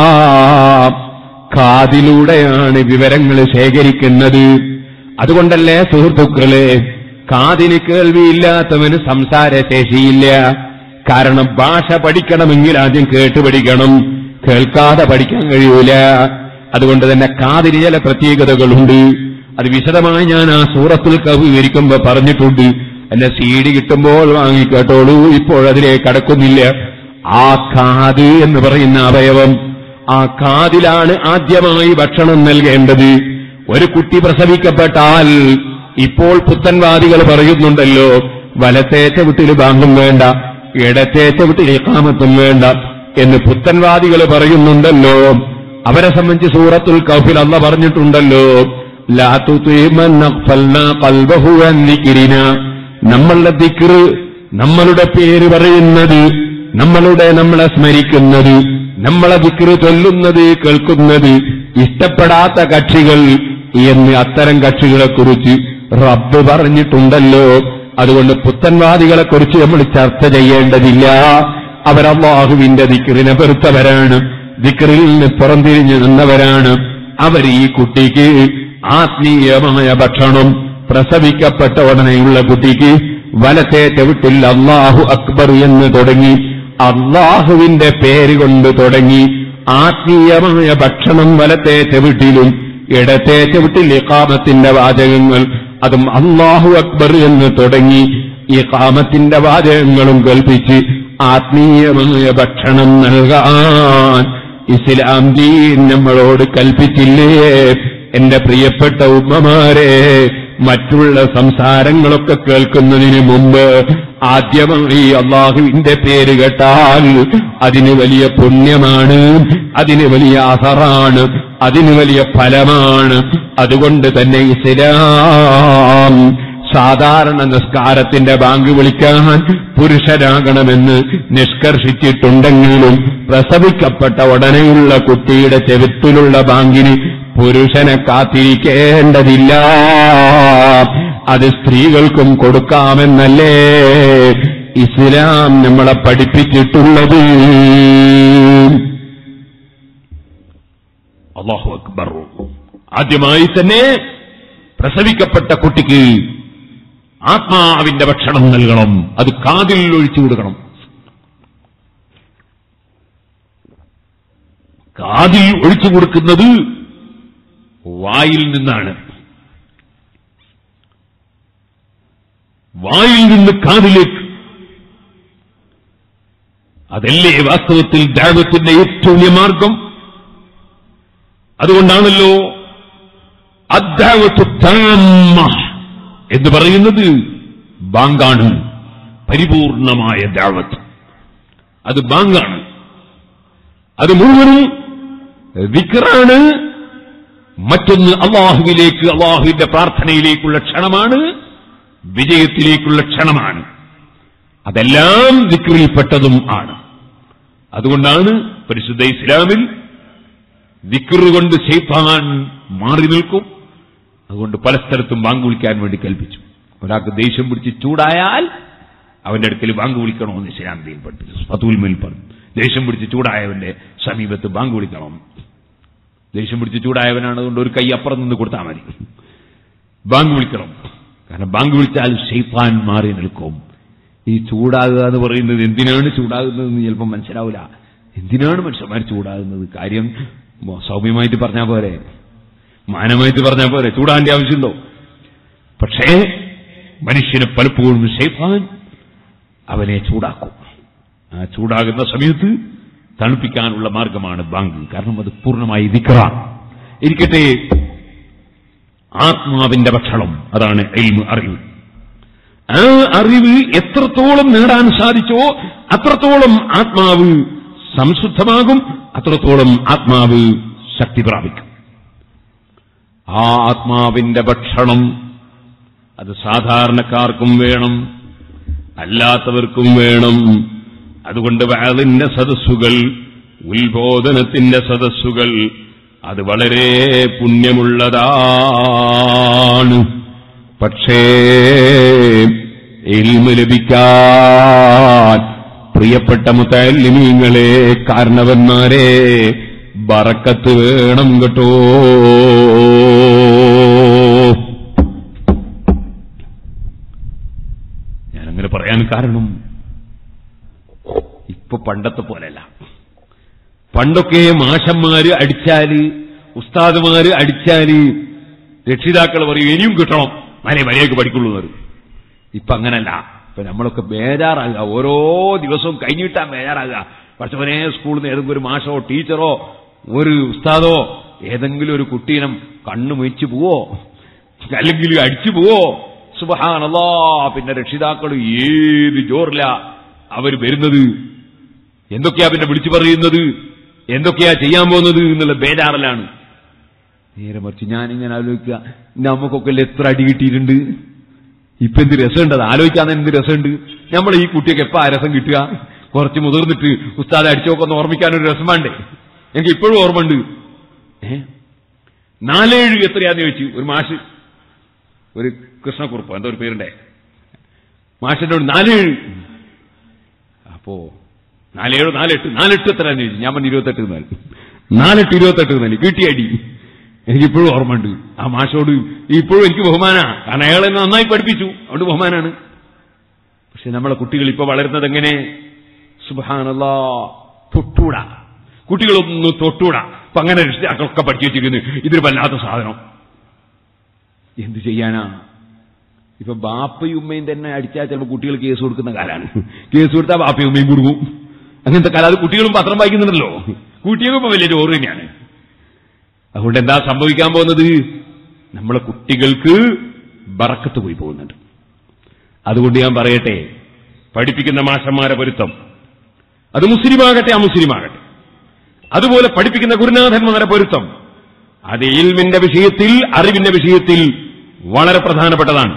കാതിലൂടെയാണ് വിവരങ്ങൾ ശേഖരിക്കുന്നത് അതുകൊണ്ടല്ലേ സുഹൃത്തുക്കളെ കാതിന് കേൾവിയില്ലാത്തവന് സംസാരശേഷിയില്ല കാരണം ഭാഷ പഠിക്കണമെങ്കിൽ ആദ്യം കേട്ട് പഠിക്കണം കേൾക്കാതെ പഠിക്കാൻ കഴിയൂല അതുകൊണ്ട് തന്നെ കാതിന് ചില പ്രത്യേകതകളുണ്ട് അത് വിശദമായി ഞാൻ ആ സൂറത്തിൽ കവി വിവരിക്കുമ്പോ പറഞ്ഞിട്ടുണ്ട് അല്ല സി ഡി കിട്ടുമ്പോൾ വാങ്ങി കേട്ടോളൂ ഇപ്പോൾ അതിലേക്ക് കടക്കുന്നില്ല ആ കാത് എന്ന് പറയുന്ന അവയവം ആ കാതിലാണ് ആദ്യമായി ഭക്ഷണം നൽകേണ്ടത് ഒരു കുട്ടി പ്രസവിക്കപ്പെട്ടാൽ ഇപ്പോൾ പുത്തൻവാദികൾ പറയുന്നുണ്ടല്ലോ വലത്തേറ്റ വീട്ടിൽ ബാങ്കും വേണ്ട ഇടത്തേറ്റ വീട്ടിൽ ഇക്കാമത്തും വേണ്ട എന്ന് പുത്തൻവാദികൾ പറയുന്നുണ്ടല്ലോ അവരെ സംബന്ധിച്ച് സൂറത്തുൽ കൗഫിൽ അല്ല പറഞ്ഞിട്ടുണ്ടല്ലോ ലാ തുതീമൻ അഗ്ഫൽനാ ഖൽബഹു അൻ ദിക്രിന. നമ്മളുടെ ദിക്റ് നമ്മളുടെ പേര് പറയുന്നത് നമ്മളുടെ നമ്മളെ സ്മരിക്കുന്നത് നമ്മളെ ദിക്റ് ചൊല്ലുന്നത് കേൾക്കുന്നത് ഇഷ്ടപ്പെടാത്ത കക്ഷികൾ എന്ന് അത്തരം കക്ഷികളെ കുറിച്ച് റബ്ബ് പറഞ്ഞിട്ടുണ്ടല്ലോ അതുകൊണ്ട് പുത്തൻവാദികളെ കുറിച്ച് നമ്മൾ ചർച്ച ചെയ്യേണ്ടതില്ല അവരല്ലാഹുവിന്റെ ദിക്റിനെ വെറുത്തവരാണ് ദിക്റിൽ നിന്ന് പുറംതിരിഞ്ഞു നിന്നവരാണ് അവർ ഈ കുട്ടിക്ക് ആത്മീയമായ ഭക്ഷണം പ്രസവിക്കപ്പെട്ട ഉടനെയുള്ള കുട്ടിക്ക് വലത്തെ ചെവിട്ടിൽ അള്ളാഹു അക്ബർ എന്ന് തുടങ്ങി അള്ളാഹുവിന്റെ പേര് കൊണ്ട് തുടങ്ങി ആത്മീയമായ ഭക്ഷണം വലത്തെ ചെവിട്ടിലും ഇടത്തെ ചെവിട്ടിൽ ഇക്കാമത്തിന്റെ വാചകങ്ങൾ അതും അള്ളാഹു അക്ബർ എന്ന് തുടങ്ങി ഇക്കാമത്തിന്റെ വാചകങ്ങളും കൽപ്പിച്ച് ആത്മീയമായ ഭക്ഷണം നൽകാൻ ഇസ്ലാം ദീൻ നമ്മളോട് കൽപ്പിച്ചില്ലേ എന്റെ പ്രിയപ്പെട്ട ഉമ്മമാരെ മറ്റുള്ള സംസാരങ്ങളൊക്കെ കേൾക്കുന്നതിന് മുമ്പ് ആദ്യമായി അള്ളാഹുവിന്റെ പേര് കേട്ടാൽ അതിന് വലിയ പുണ്യമാണ് അതിന് വലിയ അസറാണ് അതിന് വലിയ ഫലമാണ് അതുകൊണ്ട് തന്നെ ഇസ്ലാം സാധാരണ നിസ്കാരത്തിന്റെ ബാങ്ക് വിളിക്കാൻ പുരുഷനാകണമെന്ന് നിഷ്കർഷിച്ചിട്ടുണ്ടെങ്കിലും പ്രസവിക്കപ്പെട്ട ഉടനെയുള്ള കുട്ടിയുടെ ചെവിട്ടിലുള്ള ബാങ്കിന് പുരുഷനെ കാത്തിരിക്കേണ്ടതില്ല അത് സ്ത്രീകൾക്കും കൊടുക്കാമെന്നല്ലേ ഇസ്ലാം നമ്മളെ പഠിപ്പിച്ചിട്ടുള്ളത് അള്ളാഹു അക്ബർ ആദ്യമായി തന്നെ പ്രസവിക്കപ്പെട്ട കുട്ടിക്ക് ആത്മാവിന്റെ ഭക്ഷണം നൽകണം അത് കാതിൽ ഒഴിച്ചു കൊടുക്കണം കാതിൽ ഒഴിച്ചു കൊടുക്കുന്നത് വായിൽ നിന്നാണ് വായിൽ നിന്ന് കാതിലേക്ക് അതല്ലേ വാസ്തവത്തിൽ ദൈവത്തിന്റെ ഏറ്റവും വലിയ മാർഗം അതുകൊണ്ടാണല്ലോ അദ്ദാവത്തു താമ്മ എന്ന് പറയുന്നത് ബാങ്കാണ് പരിപൂർണമായ ദാവത്ത് അത് ബാങ്കാണ് അത് മുഴുവനും വിക്റാണ് മറ്റൊന്ന് അള്ളാഹുവിലേക്ക് അള്ളാഹുവിന്റെ പ്രാർത്ഥനയിലേക്കുള്ള ക്ഷണമാണ് വിജയത്തിലേക്കുള്ള ക്ഷണമാണ് അതെല്ലാം വിക്രിൽപ്പെട്ടതും ആണ് അതുകൊണ്ടാണ് പരിശുദ്ധ ഇസ്ലാമിൽ വിക്റ് കൊണ്ട് ശൈത്താൻ മാറി നിൽക്കും അതുകൊണ്ട് പല സ്ഥലത്തും ബാങ്ക് വിളിക്കാൻ വേണ്ടി കൽപ്പിച്ചു ഒരാൾക്ക് ദേഷ്യം പിടിച്ച് ചൂടായാൽ അവന്റെ അടുക്കൽ ബാങ്ക് വിളിക്കണമെന്ന് ഇസ്ലാം ദീൻ പഠിപ്പിച്ചു ഫതുൽമിൽ പറഞ്ഞു ദേഷ്യം പിടിച്ച് ചൂടായവന്റെ സമീപത്ത് ബാങ്ക് വിളിക്കണം ദേഷ്യം പിടിച്ച് ചൂടായവനാണ് അതുകൊണ്ട് ഒരു കൈ അപ്പുറം നിന്ന് കൊടുത്താൽ മതി ബാങ്ക് വിളിക്കണം കാരണം ബാങ്ക് വിളിച്ചാൽ ഷെയ്ഫാൻ മാറി നിൽക്കും ഈ ചൂടാകുക എന്ന് പറയുന്നത് എന്തിനാണ് ചൂടാകുന്നതെന്ന് ചിലപ്പോൾ മനസ്സിലാവില്ല എന്തിനാണ് മനുഷ്യന്മാർ ചൂടാകുന്നത് കാര്യം മോ- സൗമ്യമായിട്ട് പറഞ്ഞാൽ പോരെ മാനമായിട്ട് പറഞ്ഞാൽ പോരെ ചൂടാന്റെ ആവശ്യമുണ്ടോ പക്ഷേ മനുഷ്യനെ പലപ്പോഴും ഷെയ്ഫാൻ അവനെ ചൂടാക്കും ആ ചൂടാകുന്ന സമയത്ത് തണുപ്പിക്കാനുള്ള മാർഗമാണ് ബാങ്ക് കാരണം അത് പൂർണ്ണമായി ദിക്റാണ് ഇരിക്കട്ടെ ആത്മാവിന്റെ ഭക്ഷണം അതാണ് ഇൽമ് അറിവ് ആ അറിവ് എത്രത്തോളം നേടാൻ സാധിച്ചോ അത്രത്തോളം ആത്മാവ് സംശുദ്ധമാകും അത്രത്തോളം ആത്മാവ് ശക്തി പ്രാപിക്കും ആ ആത്മാവിന്റെ ഭക്ഷണം അത് സാധാരണക്കാർക്കും വേണം അല്ലാത്തവർക്കും വേണം അതുകൊണ്ട് വാളിന്റെ സദസ്സുകൾ ഉത്ബോധനത്തിന്റെ സദസ്സുകൾ അത് വളരെ പുണ്യമുള്ളതാണ് പക്ഷേ ഇൽമ ലഭിക്കാൻ പ്രിയപ്പെട്ട മുത്തല്ലിമീങ്ങളെ കാരണവന്മാരെ ബറക്കത്ത് വേണം കേട്ടോ ഞാനങ്ങനെ പറയാൻ കാരണം ഇപ്പൊ പണ്ടത്തെ പോലെയല്ല പണ്ടൊക്കെ മാഷന്മാര് അടിച്ചാല് ഉസ്താദുമാര് അടിച്ചാല് രക്ഷിതാക്കൾ പറയും ഇനിയും കിട്ടണം മനെ മര്യാദക്ക് പഠിക്കുള്ളൂ എന്ന് പറയും ഇപ്പൊ അങ്ങനല്ല ഇപ്പൊ നമ്മളൊക്കെ ബേജാറാകുക ഓരോ ദിവസവും കഴിഞ്ഞിട്ടാ ബേജാറാകുക പക്ഷവനെ സ്കൂളിൽ നിന്ന് ഏതെങ്കിലും ഒരു മാഷോ ടീച്ചറോ ഒരു ഉസ്താദോ ഏതെങ്കിലും ഒരു കുട്ടീനം കണ്ണു മൊയിച്ചു പോവോ അല്ലെങ്കിൽ അടിച്ചു പോവോ സുബഹാനല്ലാ പിന്നെ രക്ഷിതാക്കൾ ഏത് ജോറില അവർ വരുന്നത് എന്തൊക്കെയാ പിന്നെ വിളിച്ചു പറയുന്നത് എന്തൊക്കെയാ ചെയ്യാൻ പോകുന്നത് എന്നുള്ള ബേജാറലാണ് നേരെ മറിച്ച് ഞാനിങ്ങനെ ആലോചിക്കുക നമുക്കൊക്കെ എത്ര അടി കിട്ടിയിട്ടുണ്ട് ഇപ്പൊ എന്ത് രസമുണ്ട് അത് ആലോചിക്കാൻ എന്ത് രസമുണ്ട് നമ്മൾ ഈ കുട്ടിയൊക്കെ എപ്പോ ആ രസം കിട്ടുക കുറച്ച് മുതിർന്നിട്ട് ഉസ്താദ് അടിച്ചൊക്കെ ഒന്ന് ഓർമ്മിക്കാനൊരു രസം വേണ്ടേ എനിക്ക് ഇപ്പോഴും ഓർമ്മയുണ്ട് ഏ നാലേഴ് എത്രയാന്ന് ചോദിച്ചു ഒരു മാഷ് ഒരു കൃഷ്ണക്കുറുപ്പ് എന്തോ ഒരു പേരുണ്ടേ മാഷിന്റെ നാലേഴ് അപ്പോ നാലേഴ് നാലെട്ട് നാലെട്ട് എത്രയാന്ന് ചോദിച്ചു ഞാൻ പറഞ്ഞു ഇരുപത്തെട്ട് എന്നാൽ നാലെട്ട് ഇരുപത്തെട്ട് എന്നാൽ കിട്ടിയടി എനിക്കിപ്പോഴും ഓർമ്മയുണ്ട് ആ മാഷോട് ഇപ്പോഴും എനിക്ക് ബഹുമാനാ കാരണം അയാളെ നന്നായി പഠിപ്പിച്ചു അതുകൊണ്ട് ബഹുമാനാണ് പക്ഷെ നമ്മളെ കുട്ടികൾ ഇപ്പൊ വളരുന്നത് എങ്ങനെ സുബാനല്ലാ തൊട്ടൂടാ കുട്ടികളൊന്ന് തൊട്ടൂടാ അപ്പൊ അങ്ങനെ രക്ഷിതാക്കളൊക്കെ പഠിച്ചു വെച്ചിരിക്കുന്നു ഇതൊരു വല്ലാത്ത സാധനം എന്ത് ചെയ്യാനാ ഇപ്പൊ ബാപ്പയും ഉമ്മയും തന്നെ അടിച്ചാൽ ചിലപ്പോൾ കുട്ടികൾ കേസ് കൊടുക്കുന്ന കാലാണ് കേസ് കൊടുത്താൽ ബാപ്പയും ഉമ്മയും കൊടുക്കും അങ്ങനത്തെ കാലം അത് കുട്ടികളും പത്രം വായിക്കുന്നുണ്ടല്ലോ കുട്ടികൾക്കും ഇപ്പൊ വലിയ ചോറ് തന്നെയാണ് അതുകൊണ്ട് എന്താ സംഭവിക്കാൻ പോകുന്നത് നമ്മളെ കുട്ടികൾക്ക് ബറക്കത്ത് പോയി പോകുന്നുണ്ട് അതുകൊണ്ട് ഞാൻ പറയട്ടെ പഠിപ്പിക്കുന്ന മാഷന്മാരെ പൊരുത്തം അത് മുസ്ലിമാകട്ടെ അമുസ്ലിമാകട്ടെ അതുപോലെ പഠിപ്പിക്കുന്ന ഗുരുനാഥന്മാരെ പൊരുത്തം അത് ഇൽമിന്റെ വിഷയത്തിൽ അറിവിന്റെ വിഷയത്തിൽ വളരെ പ്രധാനപ്പെട്ടതാണ്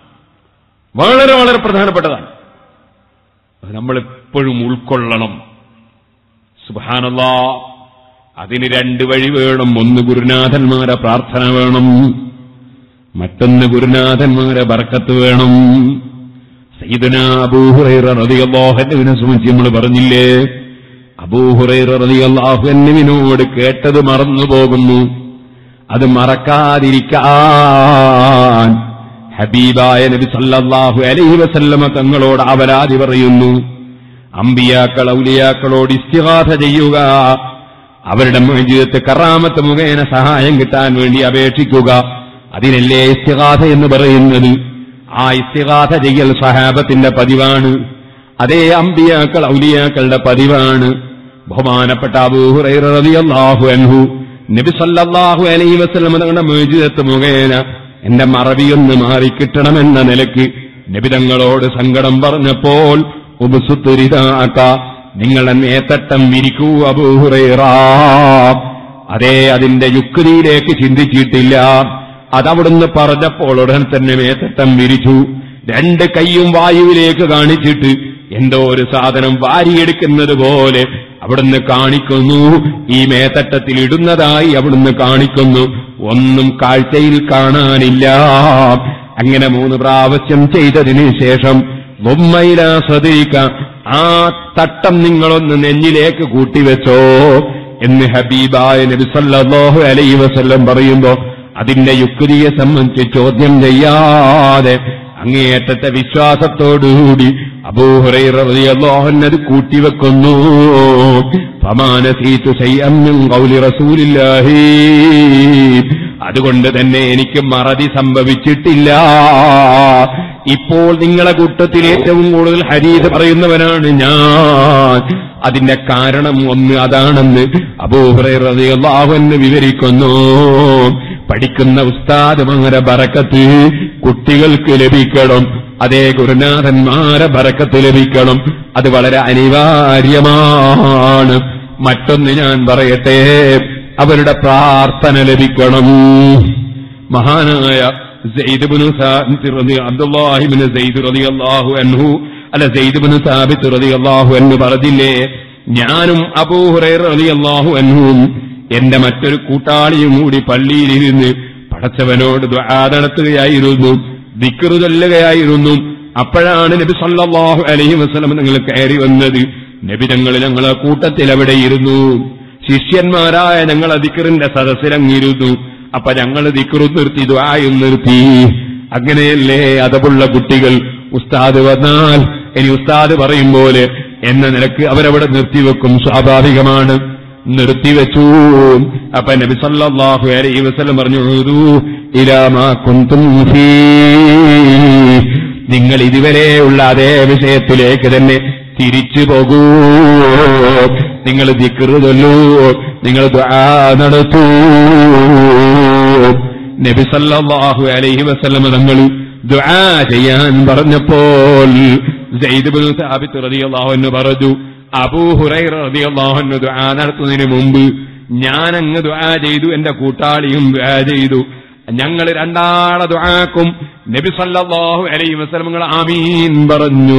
വളരെ വളരെ പ്രധാനപ്പെട്ടതാണ് അത് നമ്മളെപ്പോഴും ഉൾക്കൊള്ളണം സുബാനല്ലാ അതിന് രണ്ട് വഴി വേണം ഒന്ന് ഗുരുനാഥന്മാരെ പ്രാർത്ഥന വേണം മറ്റൊന്ന് ഗുരുനാഥന്മാരെ ബർക്കത്ത് വേണം സയ്യിദന അബൂഹുറൈറ റളിയല്ലാഹുവിനെ സംബന്ധിച്ച് നമ്മൾ പറഞ്ഞില്ലേ അബൂഹുറൈറ റളിയല്ലാഹുവിനോട് കേട്ടത് മറന്നു പോകുന്നു അത് മറക്കാതിരിക്കാൻ ഹബീബായ നബി സല്ലല്ലാഹു അലൈഹി വസല്ലമ തങ്ങളോട് അപരാധി പറയുന്നു അമ്പിയാക്കൾ ഔലിയാക്കളോട് ഇസ്തിഗാഥ ചെയ്യുക അവരുടെ ജീവിതത്തെ കറാമത്ത് മുഖേന സഹായം കിട്ടാൻ വേണ്ടി അപേക്ഷിക്കുക അതിനല്ലേ ഇസ്തിഗാഥ എന്ന് പറയുന്നത് ആ ഇസ്തിഗാഥ ചെയ്യൽ സഹാബത്തിന്റെ പതിവാണ് അതേ അമ്പിയാക്കൾ ഔലിയാക്കളുടെ പതിവാണ് ബഹുമാനപ്പെട്ട അബൂഹുറൈറിയാഹു അൻഹു നബി സല്ലല്ലാഹു അലൈഹി വസല്ലം തങ്ങളുടെ മോചിതത്ത് മുഖേന എന്റെ മറവിയൊന്ന് മാറിക്കിട്ടണമെന്ന നിലയ്ക്ക് നബിതങ്ങളോട് സങ്കടം പറഞ്ഞപ്പോൾ ഉപസുത്തുരിതാക്ക നിങ്ങളുടെ നേത്തട്ടം വിരിക്കൂ അബൂഹുറൈറ അതേ അതിന്റെ യുക്തിയിലേക്ക് ചിന്തിച്ചിട്ടില്ല അതവിടുന്ന് പറഞ്ഞപ്പോൾ ഉടൻ തന്നെ മേത്തട്ടം വിരിച്ചു രണ്ട് കൈയും വായുവിലേക്ക് കാണിച്ചിട്ട് എന്തോ ഒരു സാധനം വാരിയെടുക്കുന്നത് പോലെ അവിടുന്ന് കാണിക്കുന്നു ഈ മേത്തട്ടത്തിൽ ഇടുന്നതായി അവിടുന്ന് കാണിക്കുന്നു ഒന്നും കാഴ്ചയിൽ കാണാനില്ല അങ്ങനെ മൂന്ന് പ്രാവശ്യം ചെയ്തതിന് ശേഷം ബൊമ്മയില സദീക്ക ആ തട്ടം നിങ്ങളൊന്ന് നെഞ്ഞിലേക്ക് കൂട്ടിവെച്ചോ എന്ന് ഹബീബായ നബി സല്ലല്ലാഹു അലൈഹി വസല്ലം പറയുമ്പോ അതിന്റെ യുക്തിയെ സംബന്ധിച്ച് ചോദ്യം ചെയ്യാതെ അങ്ങേയറ്റത്തെ വിശ്വാസത്തോടുകൂടി അബൂഹുറൈറിയത് കൂട്ടിവെക്കുന്നു ഫമാനസീത്തു ശൈഅമ്മിൻ ഖൗലി റസൂലില്ലാഹി അതുകൊണ്ട് തന്നെ എനിക്ക് മറതി സംഭവിച്ചിട്ടില്ല ഇപ്പോൾ നിങ്ങളെ കൂട്ടത്തിൽ ഏറ്റവും കൂടുതൽ ഹരീത് പറയുന്നവനാണ് ഞാൻ അതിന്റെ കാരണം ഒന്ന് അതാണെന്ന് അബൂഹുറൈറിയാഹുന്ന് വിവരിക്കുന്നു പഠിക്കുന്ന ഉസ്താദുമാരെ ബറക്കത്ത് കുട്ടികൾക്ക് ലഭിക്കണം അതേ ഗുരുനാഥന്മാരെ ബറക്കത്ത് ലഭിക്കണം അത് വളരെ അനിവാര്യമാണ് മറ്റൊന്ന് ഞാൻ പറയട്ടെ അവരുടെ പ്രാർത്ഥന ലഭിക്കണം മഹാനായ സെയ്ദ്ബിനു അബ്ദുല്ലാഹിബിന് സെയ്ദ് റളിയല്ലാഹു അൻഹു അല്ല സെയ്ദ്ബിനു സാബിത്ത് റളിയല്ലാഹു അൻഹു പറഞ്ഞില്ലേ ഞാനും അബൂഹുറൈറ റളിയല്ലാഹു അൻഹുവും എന്റെ മറ്റൊരു കൂട്ടാളിയും കൂടി പള്ളിയിലിരുന്ന് പടച്ചവനോട് ദുആ നടത്തുകയായിരുന്നു ദിക്റ് ചൊല്ലുകയായിരുന്നു അപ്പോഴാണ് നബി സല്ലല്ലാഹു അലൈഹി വസല്ലം നിങ്ങൾ കയറി വന്നത് നബി ഞങ്ങൾ ഞങ്ങളെ കൂട്ടത്തിൽ അവിടെ ഇരുന്നു ശിഷ്യന്മാരായ ഞങ്ങൾ ദിക്റിന്റെ സദസ്സിലങ്ങിരുന്നു അപ്പൊ ഞങ്ങൾ ദിക്റും നിർത്തി ദ്വായും നിർത്തി അങ്ങനെയല്ലേ അതവുള്ള കുട്ടികൾ ഉസ്താദ് വന്നാൽ ഇനി ഉസ്താദ് പറയും പോലെ എന്ന നിലക്ക് അവരവിടെ നിർത്തിവെക്കും സ്വാഭാവികമാണ് നിർത്തിവെച്ചു അപ്പൊ നബി സല്ലല്ലാഹു അലൈഹി വസല്ലം പറഞ്ഞു "ഉദൂ ഇലാ മാ കുന്തും ഫീ." നിങ്ങൾ ഇതുവരെയുള്ള അതേ വിഷയത്തിലേക്ക് തന്നെ തിരിച്ചു പോകൂ നിങ്ങൾ ദിക്റ് ചൊല്ലൂ നിങ്ങൾ ദുആ നടത്തൂ നബി സല്ലല്ലാഹു അലൈഹി വസല്ലം തങ്ങൾ ദുആ ചെയ്യാൻ പറഞ്ഞപ്പോൾ സെയ്ദ് ബിൻ സാബിത്ത് റളിയല്ലാഹു അൻഹു പറഞ്ഞു അബൂ ഹുറൈറ റളിയല്ലാഹു അൻഹു ദുആ നടത്തുന്നതിന് മുമ്പ് ഞാൻ അങ്ങ് ദുആ ചെയ്തു എന്റെ കൂട്ടാളിയും ദുആ ചെയ്തു ഞങ്ങൾ രണ്ടാളെ ദുആക്കും നബി സല്ലല്ലാഹു അലൈഹി വസല്ലം നിങ്ങൾ ആമീൻ പറഞ്ഞു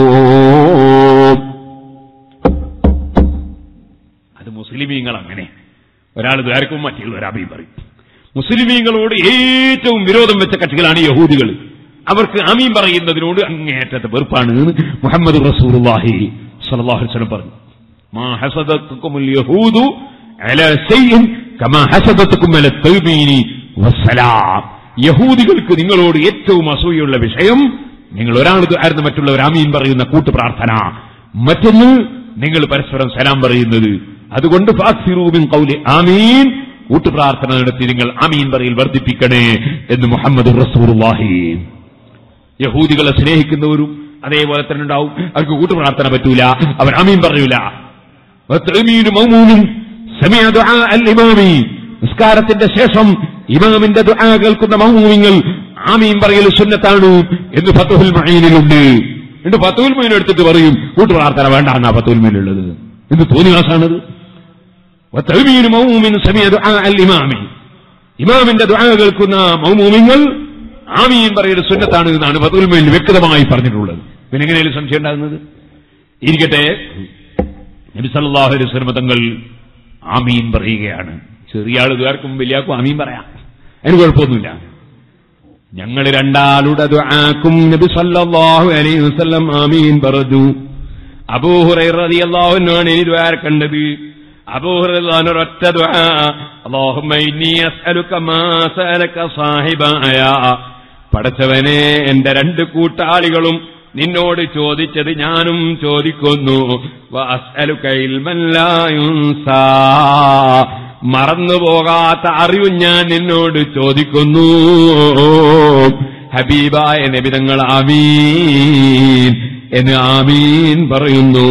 അത് മുസ്ലിമീങ്ങൾ അങ്ങനെ ഒരാൾ ദ്വാരക്കും മറ്റുള്ള ആമീൻ പറയും മുസ്ലിമീങ്ങളോട് ഏറ്റവും വിരോധം വെച്ച കക്ഷികളാണ് യഹൂദികൾ അവർക്ക് ആമീൻ പറയുന്നതിനോട് അങ്ങേയറ്റത്തെ വെറുപ്പാണ് എന്ന് മുഹമ്മദ് റസൂലുള്ളാഹി സ്വല്ലല്ലാഹു അലൈഹി വസല്ലം പറഞ്ഞു മാ ഹസദത്തുക്കുമുൽ യഹൂദു അലാ ശൈഇൻ കമാ ഹസദത്തുക്കും അല തൗബീനി വസ്സലാം യഹൂദികൾക്ക് നിങ്ങളോട് ഏറ്റവും അസൂയുള്ള വിഷയം നിങ്ങൾ ഒരാൾ ആയിരുന്നു മറ്റുള്ളവർ ആമീൻ പറയുന്ന കൂട്ടു പ്രാർത്ഥന മറ്റൊന്ന് നിങ്ങൾ പരസ്പരം സലാം പറയുന്നത് അതുകൊണ്ട് ഫാക്സിറൂബിൻ കൗലി ആമീൻ കൂട്ടുപ്രാർത്ഥന നടത്തി നിങ്ങൾ ആമീൻ പറയിൽ വർദ്ധിപ്പിക്കണേ എന്ന് മുഹമ്മദ് റസൂറുല്ലാഹി യഹൂദികളെ സ്നേഹിക്കുന്നവരും അതേപോലെ തന്നെ ഉണ്ടാവും അവർക്ക് കൂട്ടുപ്രാർത്ഥന പറ്റൂല അവർ ആമീൻ പറയൂല വത്തഅമീനു മൗമൂമിൻ സമിഅ ദുആ അൽ ഇമാമി നിസ്കാരത്തിന്റെ ശേഷം ഇമാമിന്റെ ദുആ കേൾക്കുന്ന മൗമൂമിങ്ങൾ ആമീൻ പറയൽ സുന്നത്താണ് എന്ന് ഫത്തുഹുൽ മഈനിലുണ്ട് എന്നിട്ട് ഫത്തുഹുൽ മഈൻ എടുത്തിട്ട് പറയും കൂട്ടുപ്രാർത്ഥന വേണ്ട എന്നാ ഫത്തുഹുൽ മഈനുള്ളത് എന്ത് തോന്നിവാസാണത് വത്തഅമീനു മൗമൂമിൻ സമിഅ ദുആ അൽ ഇമാമി ഇമാമിന്റെ ദുആ കേൾക്കുന്ന മൗമൂമിങ്ങൾ ആമീൻ പറയൽ സുന്നത്താണ് എന്നാണ് ഫത്തുഹുൽ മഈനിൽ വ്യക്തമായി പറഞ്ഞിട്ടുള്ളത് പിന്നെ എങ്ങനെയാണ് സംശയം ഉണ്ടാകുന്നത് ഇരിക്കട്ടെ നബി സല്ലല്ലാഹു അലൈഹി വസല്ലം തങ്ങൾ ആമീൻ പറയുകയാണ് ചെറിയ ആൾ ഇതുവരെക്കും വലിയാക്കും ആമീൻ പറയാം അതിന് കുഴപ്പമൊന്നുമില്ല ഞങ്ങൾ രണ്ടാളുടെ ദുആക്കും നബി സല്ലല്ലാഹു അലൈഹി വസല്ലം ആമീൻ പറഞ്ഞു അബൂ ഹുറൈറ റളിയല്ലാഹു അൻഹു ആണ് ഇനി ദുആ കണ്ടത് അബൂ ഹുറൈറ റളിയല്ലാഹു അൻഹു ഒറ്റ ദുആ അല്ലാഹുമ്മ ഇന്നി അസ്അലുക മാ സഅലക സാഹിബായ പടച്ചവനെ എന്റെ രണ്ട് കൂട്ടാളികളും നിന്നോട് ചോദിച്ചത് ഞാനും ചോദിക്കുന്നു വഅസ്അലുക ഇൽമൻ ലാ യുൻസാ മറന്നുപോകാത്ത അറിവും ഞാൻ നിന്നോട് ചോദിക്കുന്നു ഹബീബായ നബിതങ്ങൾ ആമീൻ എന്ന് ആമീൻ പറയുന്നു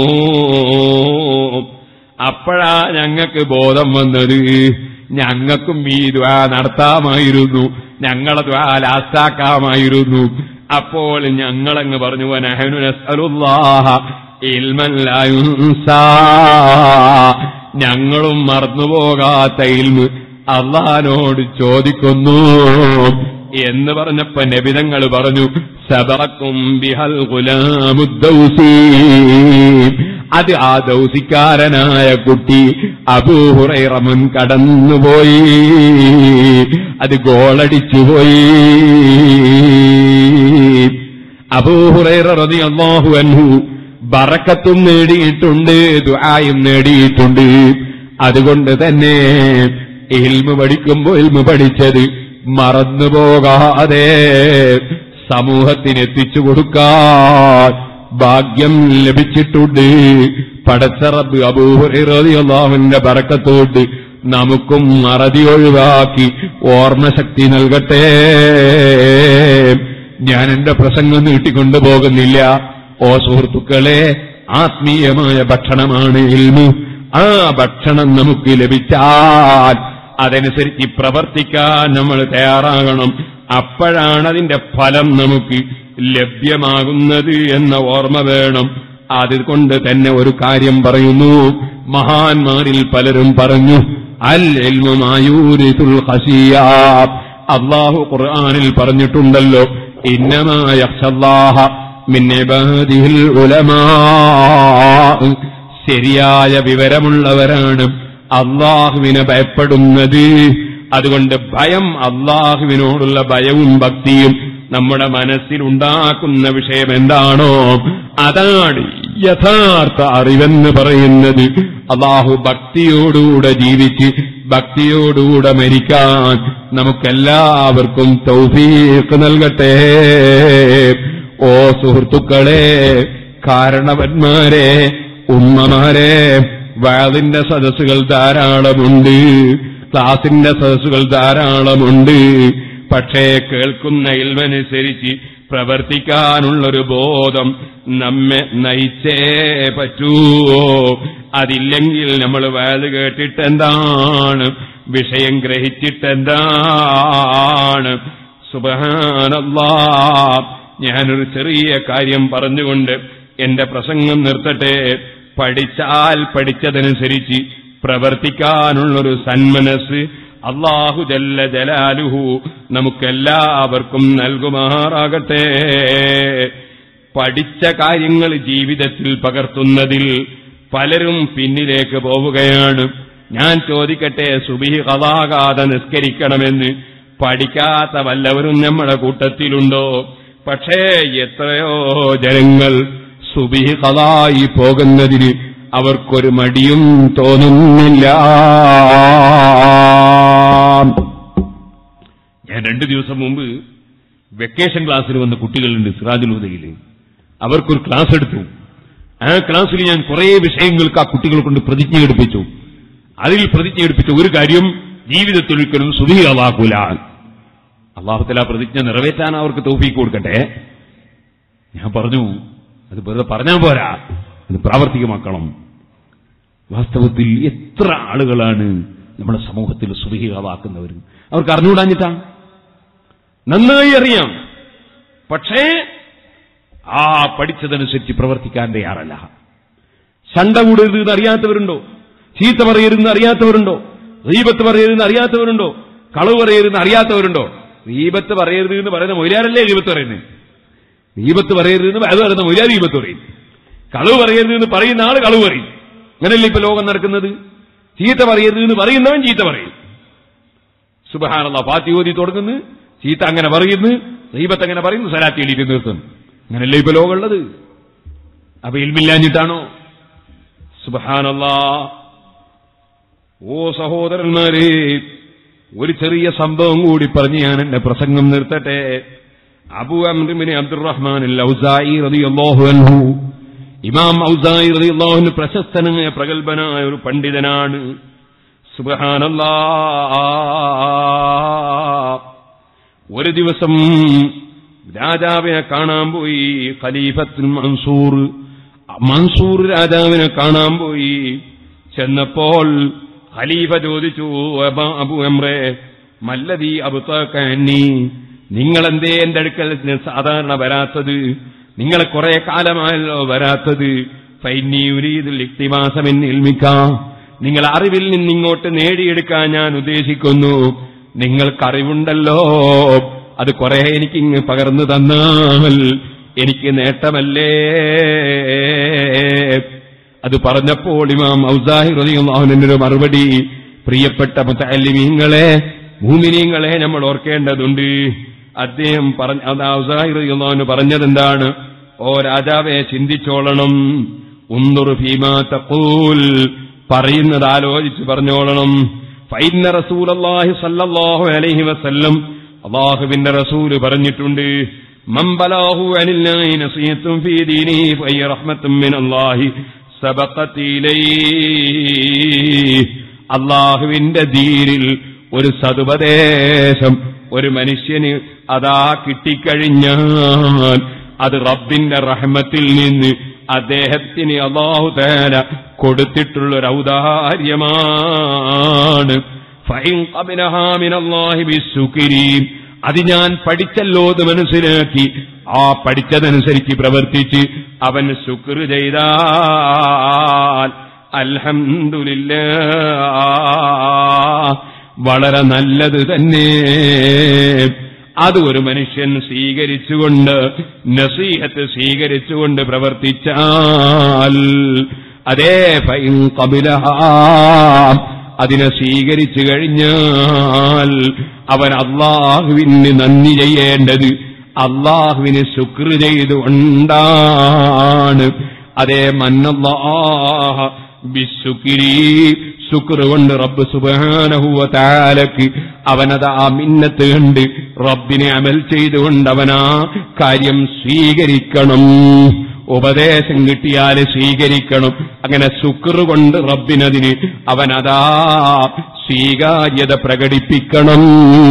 അപ്പോഴാ ഞങ്ങൾക്ക് ബോധം വന്നത് ഞങ്ങൾക്കും ഈ ദ്വാ നടത്താമായിരുന്നു ഞങ്ങളെ ദ്വാ ലാസ്റ്റാക്കാമായിരുന്നു അപ്പോൾ ഞങ്ങളങ്ങ് പറഞ്ഞു വനഹനു നസ്അലുല്ലാഹ ഇൽമൻ ലാ യുൻസാ ഞങ്ങളും മറന്നുപോകാത്ത ഇൽമ് അള്ളഹാനോട് ചോദിക്കുന്നു എന്ന് പറഞ്ഞപ്പോ നബിതങ്ങൾ പറഞ്ഞു സബറക്കും ബിഹൽ ഗുലാമുദ്ദൗസി അത് ആ ദൗസിക്കാരനായ കുട്ടി അബൂഹുറൈറമൻ കടന്നുപോയി അത് ഗോളടിച്ചുപോയി അബൂഹുറൈറ റളിയല്ലാഹു അൻഹു ബറക്കത്തും നേടിയിട്ടുണ്ട് ദുആയും നേടിയിട്ടുണ്ട് അതുകൊണ്ട് തന്നെ ഇൽമു പഠിക്കുമ്പോൾ ഇൽമു പഠിച്ചത് മറന്നുപോകാതെ സമൂഹത്തിന് എത്തിച്ചു കൊടുക്കാൻ ഭാഗ്യം ലഭിച്ചിട്ടുണ്ട് പടച്ചറബ് അബൂഹുറിന്റെ ബറക്കത്തോട്ട് നമുക്കും മറതി ഒഴിവാക്കി ഓർമ്മശക്തി നൽകട്ടെ ഞാൻ എന്റെ പ്രസംഗം നീട്ടിക്കൊണ്ടു പോകുന്നില്ല ഓ സുഹൃത്തുക്കളെ ആത്മീയമായ ഭക്ഷണമാണ് ഇൽമു ആ ഭക്ഷണം നമുക്ക് ലഭിച്ചാൽ അതനുസരിച്ച് പ്രവർത്തിക്കാൻ നമ്മൾ തയ്യാറാകണം അപ്പോഴാണ് അതിന്റെ ഫലം നമുക്ക് ലഭ്യമാകുന്നത് എന്ന ഓർമ്മ വേണം അതുകൊണ്ട് തന്നെ ഒരു കാര്യം പറയുന്നു മഹാന്മാരിൽ പലരും പറഞ്ഞു അൽ ഇൽമുമായൂരിതുൽ ഖശിയ അള്ളാഹു ഖുർആനിൽ പറഞ്ഞിട്ടുണ്ടല്ലോ ഇന്നമാ യഖ്ഷല്ലാഹ മിൻ ഇബാദിഹിൽ ഉലമാ ശരിയായ വിവരമുള്ളവരാണ് അള്ളാഹുവിനെ ഭയപ്പെടുന്നത് അതുകൊണ്ട് ഭയം അള്ളാഹുവിനോടുള്ള ഭയവും ഭക്തിയും നമ്മുടെ മനസ്സിലുണ്ടാക്കുന്ന വിഷയം എന്താണോ അതാണ് യഥാർത്ഥ അറിവെന്ന് പറയുന്നത് അള്ളാഹു ഭക്തിയോടുകൂടെ ജീവിച്ച് ഭക്തിയോടുകൂടെ മരിക്കാൻ നമുക്കെല്ലാവർക്കും തൗഫീഖ് നൽകട്ടെ ഓ സുഹൃത്തുക്കളെ കാരണവന്മാരെ ഉമ്മമാരെ വാതിന്റെ സദസ്സുകൾ ധാരാളമുണ്ട് ക്ലാസിന്റെ സദസ്സുകൾ ധാരാളമുണ്ട് പക്ഷേ കേൾക്കുന്ന ഇൽമനുസരിച്ച് പ്രവർത്തിക്കാനുള്ളൊരു ബോധം നമ്മെ നയിച്ചേ പറ്റുവോ അതില്ലെങ്കിൽ നമ്മൾ വാത് കേട്ടിട്ടെന്താണ് വിഷയം ഗ്രഹിച്ചിട്ടെന്താണ് സുബഹാനല്ലാ ഞാനൊരു ചെറിയ കാര്യം പറഞ്ഞുകൊണ്ട് എന്റെ പ്രസംഗം നിർത്തട്ടെ പഠിച്ചാൽ പഠിച്ചതനുസരിച്ച് പ്രവർത്തിക്കാനുള്ളൊരു സന്മനസ് അള്ളാഹു ജല്ല ജലാലുഹു നമുക്കെല്ലാവർക്കും നൽകുമാറാകട്ടെ പഠിച്ച കാര്യങ്ങൾ ജീവിതത്തിൽ പകർത്തുന്നതിൽ പലരും പിന്നിലേക്ക് പോവുകയാണ് ഞാൻ ചോദിക്കട്ടെ സുബിഹി കഥാകാതെ നിസ്കരിക്കണമെന്ന് പഠിക്കാത്ത വല്ലവരും നമ്മുടെ കൂട്ടത്തിലുണ്ടോ പക്ഷേ എത്രയോ ജനങ്ങൾ സുബിഹി കഥായി പോകുന്നതിന് അവർക്കൊരു മടിയും തോന്നുന്നില്ല ഞാൻ രണ്ടു ദിവസം മുമ്പ് വെക്കേഷൻ ക്ലാസ്സിൽ വന്ന കുട്ടികളുണ്ട് സിറാജുൽ ഹുദയിൽ അവർക്കൊരു ക്ലാസ് എടുത്തു ആ ക്ലാസ്സിൽ ഞാൻ കുറേ വിഷയങ്ങൾക്ക് ആ കുട്ടികളെ കൊണ്ട് പ്രതിജ്ഞ എടുപ്പിച്ചു അതിൽ പ്രതിജ്ഞ എടുപ്പിച്ച ഒരു കാര്യം ജീവിതത്തിൽ ഒരിക്കലും സുധീരമാക്കൂല അള്ളാഹുത്തല പ്രതിജ്ഞ നിറവേറ്റാൻ അവർക്ക് തോഫീക്ക് കൊടുക്കട്ടെ ഞാൻ പറഞ്ഞു അത് വെറുതെ പറഞ്ഞാൽ പോരാ അത് പ്രാവർത്തികമാക്കണം വാസ്തവത്തിൽ എത്ര ആളുകളാണ് നമ്മുടെ സമൂഹത്തിൽ സുഖികളാക്കുന്നവർ അവർക്ക് അറിഞ്ഞുകൂടാഞ്ഞിട്ടാണ് നന്നായി അറിയാം പക്ഷേ ആ പഠിച്ചതനുസരിച്ച് പ്രവർത്തിക്കാൻ തയ്യാറല്ല ശണ്ട കൂടരുത് എന്ന് അറിയാത്തവരുണ്ടോ ചീത്ത പറയരുതെന്ന് അറിയാത്തവരുണ്ടോ ദീപത്ത് പറയരുതെന്ന് അറിയാത്തവരുണ്ടോ കളവ് പറയരുതെന്ന് അറിയാത്തവരുണ്ടോ ദീപത്ത് പറയരുത് എന്ന് പറയുന്ന മൊയിലാരല്ലേ ദീപത്ത് പറയുന്നത് ദീപത്ത് പറയരുത് എന്ന് അത് പറയുന്ന മൊയിലാർ ദീപത്ത് പറയും കളവ് പറയരുത് എന്ന് പറയുന്ന ആള് കളവ് പറയും അങ്ങനല്ലേ ഇപ്പൊ ലോകം നടക്കുന്നത് ചീത്ത പറയരുത് എന്ന് പറയുന്നവൻ ചീത്ത പറയും സുബഹാനുള്ള പാത്തി ഓതി തുടങ്ങുന്നു ചീത്ത അങ്ങനെ പറയുന്നു ദൈവത്ത് അങ്ങനെ പറയുന്നു സലാത്തി എഴുതി നിർത്തുന്നു അങ്ങനല്ലേ ഇപ്പൊ ലോകമുള്ളത് അപ്പൊ ഇൽമില്ലാഞ്ഞിട്ടാണോ സുബഹാനല്ല ഓ സഹോദരന്മാരെ ഒരു ചെറിയ സംഭവം കൂടി പറഞ്ഞ് ഞാൻ എന്റെ പ്രസംഗം നിർത്തട്ടെ അബു അമ്രിമിന് അബ്ദുറഹ്മാൻ ഔസായി റളിയല്ലാഹു അൻഹു ഇമാം ഔസായി റളിയല്ലാഹുവിന് പ്രശസ്തനായ പ്രഗത്ഭനായ ഒരു പണ്ഡിതനാണ് സുബ്ഹാനല്ലാ ഒരു ദിവസം രാജാവിനെ കാണാൻ പോയി ഖലീഫത്തുൽ മൻസൂർ മൻസൂർ രാജാവിനെ കാണാൻ പോയി ചെന്നപ്പോൾ ഖലീഫ ചോദിച്ചു "അബ- അബു എമ്രെ മല്ലതി അബുത്തീ നിങ്ങളെന്തേ എന്റെ അടുക്കൽ സാധാരണ വരാത്തത് നിങ്ങളെ കുറെ കാലമായല്ലോ വരാത്തത് ഫൈനീയുരീതിൽ ഇക്തിമാസമെന്ന് ഇൽമിക്കാം നിങ്ങൾ അറിവിൽ നിന്ന് ഇങ്ങോട്ട് നേടിയെടുക്കാൻ ഞാൻ ഉദ്ദേശിക്കുന്നു നിങ്ങൾക്കറിവുണ്ടല്ലോ അത് കുറെ എനിക്ക് ഇങ്ങ് പകർന്നു തന്നാൽ എനിക്ക് നേട്ടമല്ലേ അത് പറഞ്ഞപ്പോൾ ഇമാം ഔസാഹിർ ഒരു മറുപടി പ്രിയപ്പെട്ട മുത്തല്ലിമീങ്ങളെ ഭൂമിനീങ്ങളെ നമ്മൾ ഓർക്കേണ്ടതുണ്ട് അദ്ദേഹം പറഞ്ഞ അത് ഔസാഹിർ റളിയല്ലാഹു പറഞ്ഞതെന്താണ് ഓ രാജാവെ ചിന്തിച്ചോളണം ഉന്നുറു ഫീമാ തഖൂൽ പറയുന്നത് ആലോചിച്ച് പറഞ്ഞോളണം ഫൈന്ന റസൂലല്ലാഹി സല്ലല്ലാഹു അലൈഹി വസല്ലം അള്ളാഹുവിന്റെ റസൂല് പറഞ്ഞിട്ടുണ്ട് മംബലാഹു അനില്ലാഹി നസീഹത്തും ഫീ ദീനിഹി ഫഹിയ റഹ്മത്തും മിനല്ലാഹി സബഖത്ത് ഇലൈഹി അള്ളാഹുവിന്റെ ദീനിൽ ഒരു സതുപദേശം ഒരു മനുഷ്യന് അതാ കിട്ടിക്കഴിഞ്ഞാൽ അത് റബ്ബിന്റെ റഹ്മത്തിൽ നിന്ന് അദ്ദേഹത്തിന് അള്ളാഹു തേല കൊടുത്തിട്ടുള്ള ഒരു ഔദാര്യമാണ് ഫൈൻ ഖബലഹാ മിനല്ലാഹി ബിസ്സുക്രി അത് ഞാൻ പഠിച്ചല്ലോ എന്ന് മനസ്സിലാക്കി ആ പഠിച്ചതനുസരിച്ച് പ്രവർത്തിച്ച് അവൻ ശുക്ർ ചെയ്താൽ അൽഹംദുലില്ലാ വളരെ നല്ലത് തന്നെ അത് ഒരു മനുഷ്യൻ സ്വീകരിച്ചുകൊണ്ട് നസീഹത്ത് സ്വീകരിച്ചുകൊണ്ട് പ്രവർത്തിച്ചാൽ അതേ ഫൈൻ കപിലഹ അതിനെ സ്വീകരിച്ചു കഴിഞ്ഞാൽ അവൻ അള്ളാഹുവിന് നന്ദി ചെയ്യേണ്ടത് അള്ളാഹുവിന് ശുക്ർ ചെയ്തുകൊണ്ടാണ് അതേ മന്നല്ലാഹ ബിശുക്രി ശുക്ർ കൊണ്ട് റബ്ബ് സുബാനഹുവ താലക്ക് അവനത് ആ മിന്നത്ത് കണ്ട് റബ്ബിനെ അമൽ ചെയ്തുകൊണ്ട് അവനാ കാര്യം സ്വീകരിക്കണം ഉപദേശം കിട്ടിയാൽ സ്വീകരിക്കണം അങ്ങനെ ശുക്ർ കൊണ്ട് റബ്ബിനതിന് അവനതാ സ്വീകാര്യത പ്രകടിപ്പിക്കണം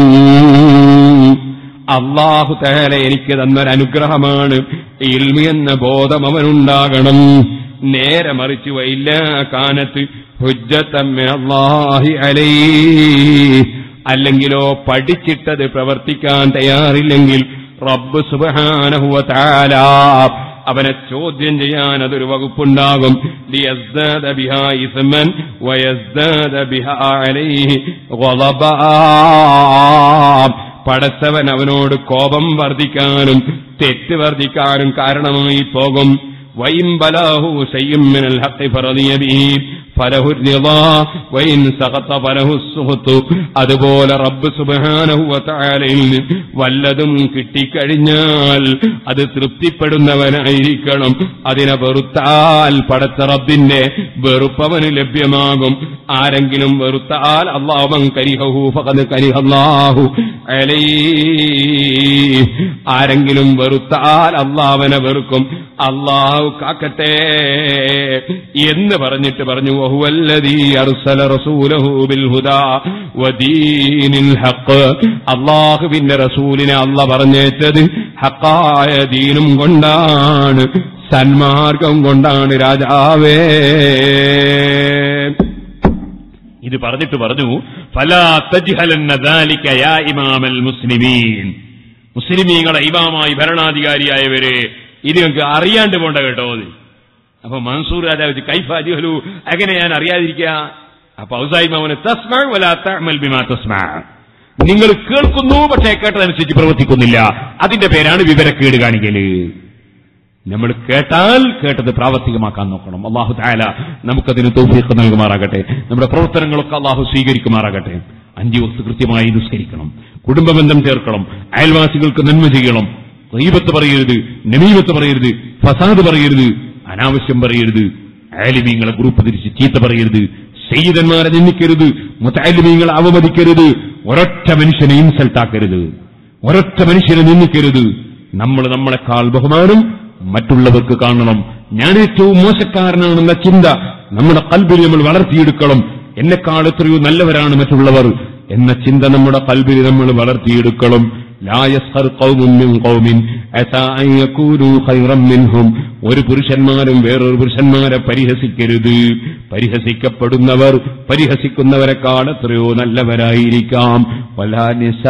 അള്ളാഹു തേല എനിക്ക് തന്നൊരനുഗ്രഹമാണ് ഇൽമി എന്ന ബോധം അവനുണ്ടാകണം നേരെ മറിച്ച് വൈല്ല കാനത്ത് ഹുജ്ജത്തമ്മി അലൈ അല്ലെങ്കിലോ പഠിച്ചിട്ടത് പ്രവർത്തിക്കാൻ തയ്യാറില്ലെങ്കിൽ റബ്ബ് സുബഹാനഹുവ താല അവനെ ചോദ്യം ചെയ്യാൻ അതൊരു വകുപ്പുണ്ടാകും ലിയസ്ദാദ ബിഹാ ഇസ്മൻ വയസ്ദാദ ബിഹാ അലൈഹി ഗളബാ. പടച്ചവൻ അവനോട് കോപം വർദ്ധിക്കാനും തെറ്റ് വർദ്ധിക്കാനും കാരണമായി പോകും وإن بلاه شيء من الحق فرضي به فله الرضا وإن سقط فله السخط അതുപോലെ റബ്ബ് സുബ്ഹാനഹു വതആലയിൽ വല്ലതും കിട്ടിക്കഴിഞ്ഞാൽ അത് തൃപ്തിപ്പെടുന്നവനായിരിക്കണം അതിനെ വെറുത്താൽ പടച്ച റബ്ബിന്റെ വെറുപ്പവന് ലഭ്യമാകും ആരെങ്കിലും വെറുത്താൽ അള്ളാഹുമൻ കരിഹു ഫഖദ് കരിഹല്ലാഹു അലൈഹി ആരെങ്കിലും വെറുത്താൽ അള്ളാഹവനെ വെറുക്കും അള്ളാഹു കാക്കട്ടെ എന്ന് പറഞ്ഞിട്ട് പറഞ്ഞു വഹുവല്ലദീ അർസല റസൂലഹു ബിൽ ഹുദാ വദീനിൽ ഹഖ് അള്ളാഹുവിന്റെ റസൂലിനെ അല്ല പറഞ്ഞേറ്റത് ഹക്കായ ദീനും കൊണ്ടാണ് സന്മാർഗം കൊണ്ടാണ് രാജാവേ ഇത് പറഞ്ഞിട്ട് പറഞ്ഞു ഫലാ തജ്ഹലന്ന ദാലിക യാ ഇമാമൽ മുസ്ലിമീൻ മുസ്ലിമീങ്ങളെ ഇമാമായി ഭരണാധികാരിയായവരെ ഇത് നിങ്ങൾക്ക് അറിയാണ്ട് പോണ്ട കേട്ടോ അത് അപ്പൊ മൻസൂർ രാജാവ് കൈഫാജിഹലു എങ്ങനെ ഞാൻ അറിയാതിരിക്കുക അപ്പൊ ഔസായി മാമന് തസ്മ വലാ തഅമൽ ബിമാ തസ്മ നിങ്ങൾ കേൾക്കുന്നു പക്ഷേ കേട്ടതനുസരിച്ച് പ്രവർത്തിക്കുന്നില്ല അതിന്റെ പേരാണ് വിവരക്കേട് കാണിക്കല് നമ്മൾ കേട്ടാൽ കേട്ടത് പ്രാവർത്തികമാക്കാൻ നോക്കണം അള്ളാഹു തായാല നമുക്കതിന് തൗഫീഖ് നൽകുമാറാകട്ടെ നമ്മുടെ പ്രവർത്തനങ്ങളൊക്കെ അള്ളാഹു സ്വീകരിക്കുമാറാകട്ടെ അഞ്ചു വസ്തു കൃത്യമായി നിസ്കരിക്കണം കുടുംബബന്ധം ചേർക്കണം അയൽവാസികൾക്ക് നന്മ ചെയ്യണം ഗീബത്ത് പറയരുത് നമീമത്ത് പറയരുത് ഫസാദ് പറയരുത് അനാവശ്യം പറയരുത് അയലിമീങ്ങളെ ഗ്രൂപ്പ് തിരിച്ച് ചീത്ത പറയരുത് സയ്യിദന്മാരെ നിന്ദിക്കരുത് മുത്തഅലിമീങ്ങളെ അവമതിക്കരുത് ഒരൊറ്റ മനുഷ്യനെ ഇൻസൾട്ടാക്കരുത് ഒരൊറ്റ മനുഷ്യനെ നിന്ദിക്കരുത് നമ്മൾ നമ്മളെക്കാൾ ബഹുമാനം മറ്റുള്ളവർക്ക് കാണണം ഞാൻ ഏറ്റവും മോശക്കാരനാണെന്ന ചിന്ത നമ്മുടെ കൽബിൽ നമ്മൾ വളർത്തിയെടുക്കണം എന്നെക്കാൾ എത്രയോ നല്ലവരാണ് മറ്റുള്ളവർ എന്ന ചിന്ത നമ്മുടെ കൽബിൽ നമ്മൾ വളർത്തിയെടുക്കണം ലാ യസ്ഖർ ഖൗമുൻ മിൻ ഖൗമിൻ അസാ അൻ യകൂനു ഖൈറൻ മിൻഹും ഒരു പുരുഷന്മാരും വേറൊരു പുരുഷന്മാരെ പരിഹസിക്കരുത് പരിഹസിക്കപ്പെടുന്നവർ പരിഹസിക്കുന്നവരെക്കാൾ എത്രയോ നല്ലവരായിരിക്കാം വലാ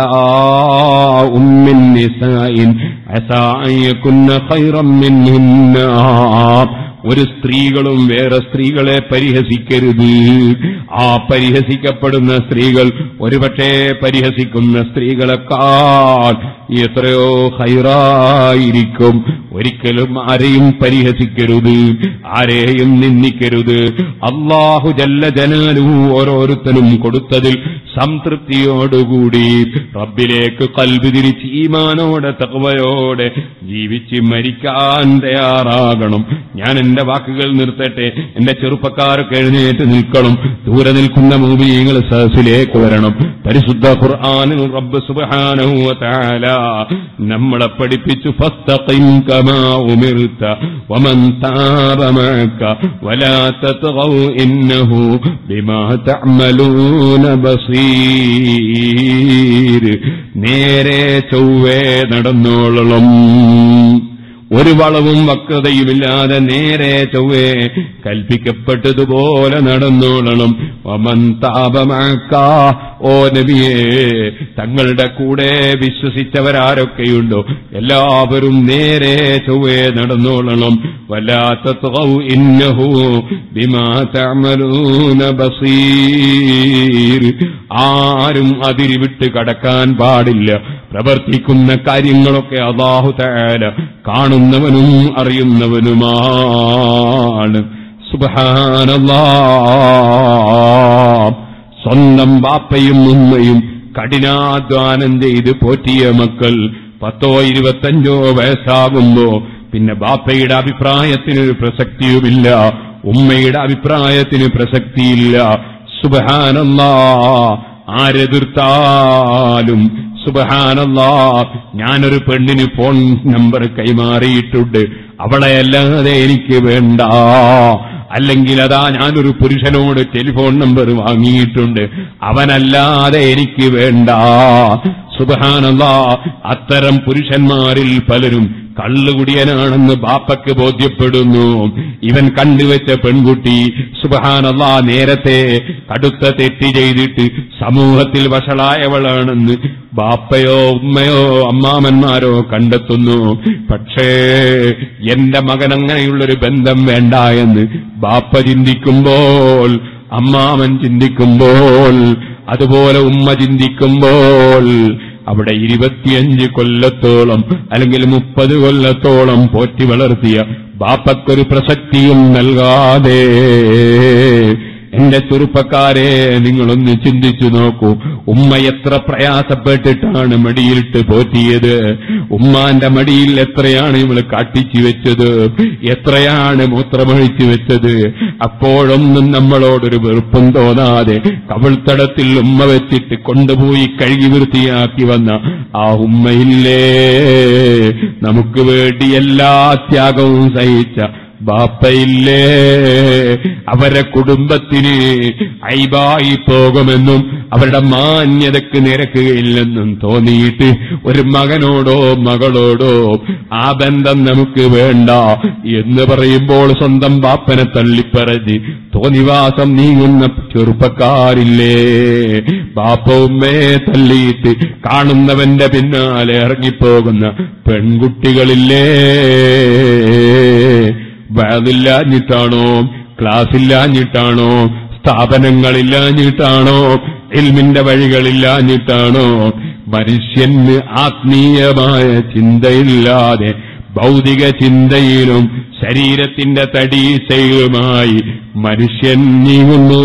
നിസാഉം മിൻ നിസാഇൻ അസാ അൻ യകുന്ന ഖൈറൻ മിൻഹുന്ന ഒരു സ്ത്രീകളും വേറെ സ്ത്രീകളെ പരിഹസിക്കരുത് ആ പരിഹസിക്കപ്പെടുന്ന സ്ത്രീകൾ ഒരുപക്ഷെ പരിഹസിക്കുന്ന സ്ത്രീകളെക്കാൾ എത്രയോ ഹൈറായിരിക്കും ഒരിക്കലും ആരെയും പരിഹസിക്കരുത് ആരെയും നിന്ദിക്കരുത് അള്ളാഹു ജല്ല ജനാലു ഓരോരുത്തരും കൊടുത്തതിൽ സംതൃപ്തിയോടുകൂടി റബ്ബിലേക്ക് കൽബി തിരിച്ച് ഈമാനോടെ തകവയോടെ ജീവിച്ച് മരിക്കാൻ തയ്യാറാകണം ഞാൻ എന്റെ വാക്കുകൾ നിർത്തട്ടെ എന്റെ ചെറുപ്പക്കാരൊക്കെ എഴുന്നേറ്റ് നിൽക്കണം ദൂരെ നിൽക്കുന്ന മൂവിയങ്ങൾ സഹസിലേക്ക് വരണം പരിശുദ്ധ ഖുർആാനിൽ റബ്ബ് സുബ്ഹാനഹു വ തആല നമ്മളെ പഠിപ്പിച്ചു ഫസ്തഖിം കമാ ഉമിർത വമൻ താബ മഅക വലാ തത്ഗൗ ഇന്നഹു ബിമാ തഅമലൂന ബസീർ നേരെ ചൊവ്വേ നടന്നോളണം ഒരു വളവും വക്രതയുമില്ലാതെ നേരെ ചൊവ്വേ കൽപ്പിക്കപ്പെട്ടതുപോലെ നടന്നോളണം ഒമൻ താപമാക്ക ഓ നബിയേ തങ്ങളുടെ കൂടെ വിശ്വസിച്ചവരാരൊക്കെയുണ്ടോ എല്ലാവരും നേരെ ചൊവ്വേ നടന്നോളണം വല്ലാത്ത ഇന്നഹു ബിമാ തഅമലൂന ബസീർ ആരും അതിരിവിട്ട് കടക്കാൻ പാടില്ല പ്രവർത്തിക്കുന്ന കാര്യങ്ങളൊക്കെ അള്ളാഹു തആല കാണുന്നവനും അറിയുന്നവനുമാണ് സുബ്ഹാനല്ലാ സ്വന്തം ബാപ്പയും ഉമ്മയും കഠിനാധ്വാനം ചെയ്ത് പോറ്റിയ മക്കൾ പത്തോ ഇരുപത്തഞ്ചോ വയസ്സാകുമ്പോ പിന്നെ ബാപ്പയുടെ അഭിപ്രായത്തിനൊരു പ്രസക്തിയുമില്ല ഉമ്മയുടെ അഭിപ്രായത്തിന് പ്രസക്തിയില്ല സുബഹാനല്ലാ ആരെതിർത്താലും സുബഹാനല്ലാ ഞാനൊരു പെണ്ണിന് ഫോൺ നമ്പർ കൈമാറിയിട്ടുണ്ട് അവളെ അല്ലാതെ എനിക്ക് വേണ്ട അല്ലെങ്കിൽ അതാ ഞാനൊരു പുരുഷനോട് ടെലിഫോൺ നമ്പർ വാങ്ങിയിട്ടുണ്ട് അവനല്ലാതെ എനിക്ക് വേണ്ട സുബഹാനല്ലാ അത്തരം പുരുഷന്മാരിൽ പലരും കള്ളുകുടിയനാണെന്ന് ബാപ്പയ്ക്ക് ബോധ്യപ്പെടുന്നു ഇവൻ കണ്ടുവച്ച പെൺകുട്ടി സുബഹാനല്ലാ നേരത്തെ കടുത്ത തെറ്റ് ചെയ്തിട്ട് സമൂഹത്തിൽ വഷളായവളാണെന്ന് ബാപ്പയോ ഉമ്മയോ അമ്മാമന്മാരോ കണ്ടെത്തുന്നു പക്ഷേ എന്റെ മകൻ അങ്ങനെയുള്ളൊരു ബന്ധം വേണ്ട എന്ന് ബാപ്പ ചിന്തിക്കുമ്പോൾ അമ്മാമൻ ചിന്തിക്കുമ്പോൾ അതുപോലെ ഉമ്മ ചിന്തിക്കുമ്പോൾ അവിടെ ഇരുപത്തിയഞ്ച് കൊല്ലത്തോളം അല്ലെങ്കിൽ മുപ്പത് കൊല്ലത്തോളം പോറ്റി വളർത്തിയ ബാപ്പക്കൊരു പ്രസക്തിയും നൽകാതെ എന്റെ ചെറുപ്പക്കാരെ നിങ്ങളൊന്ന് ചിന്തിച്ചു നോക്കൂ ഉമ്മ എത്ര പ്രയാസപ്പെട്ടിട്ടാണ് മടിയിലിട്ട് പോറ്റിയത് ഉമ്മാന്റെ മടിയിൽ എത്രയാണ് ഇവള് കാട്ടിച്ചു വെച്ചത് എത്രയാണ് മൂത്രമൊഴിച്ചു വെച്ചത് അപ്പോഴൊന്നും നമ്മളോടൊരു വെറുപ്പും തോന്നാതെ കവിൾത്തടത്തിൽ ഉമ്മ വെച്ചിട്ട് കൊണ്ടുപോയി കഴുകി വൃത്തിയാക്കി വന്ന ആ ഉമ്മയില്ലേ നമുക്ക് വേണ്ടി എല്ലാ ത്യാഗവും സഹിച്ച ബാപ്പയില്ലേ അവരെ കുടുംബത്തിന് ഐബായി പോകുമെന്നും അവരുടെ മാന്യതയ്ക്ക് നിരക്കുകയില്ലെന്നും തോന്നിയിട്ട് ഒരു മകനോടോ മകളോടോ ആ ബന്ധം നമുക്ക് വേണ്ട എന്ന് പറയുമ്പോൾ സ്വന്തം ബാപ്പനെ തള്ളിപ്പറഞ്ഞ് തോന്നിവാസം നീങ്ങുന്ന ചെറുപ്പക്കാരില്ലേ ബാപ്പ ഉമ്മയെ തള്ളിയിട്ട് കാണുന്നവന്റെ പിന്നാലെ ഇറങ്ങിപ്പോകുന്ന പെൺകുട്ടികളില്ലേ വയതില്ലാഞ്ഞിട്ടാണോ ക്ലാസ്സില്ലാഞ്ഞിട്ടാണോ സ്ഥാപനങ്ങളില്ലാഞ്ഞിട്ടാണോ ഇൽമിന്റെ വഴികളില്ലാഞ്ഞിട്ടാണോ മനുഷ്യന് ആത്മീയമായ ചിന്തയില്ലാതെ ഭൗതിക ചിന്തയിലും ശരീരത്തിന്റെ തടീച്ചയിലുമായി മനുഷ്യൻ നീങ്ങുന്നു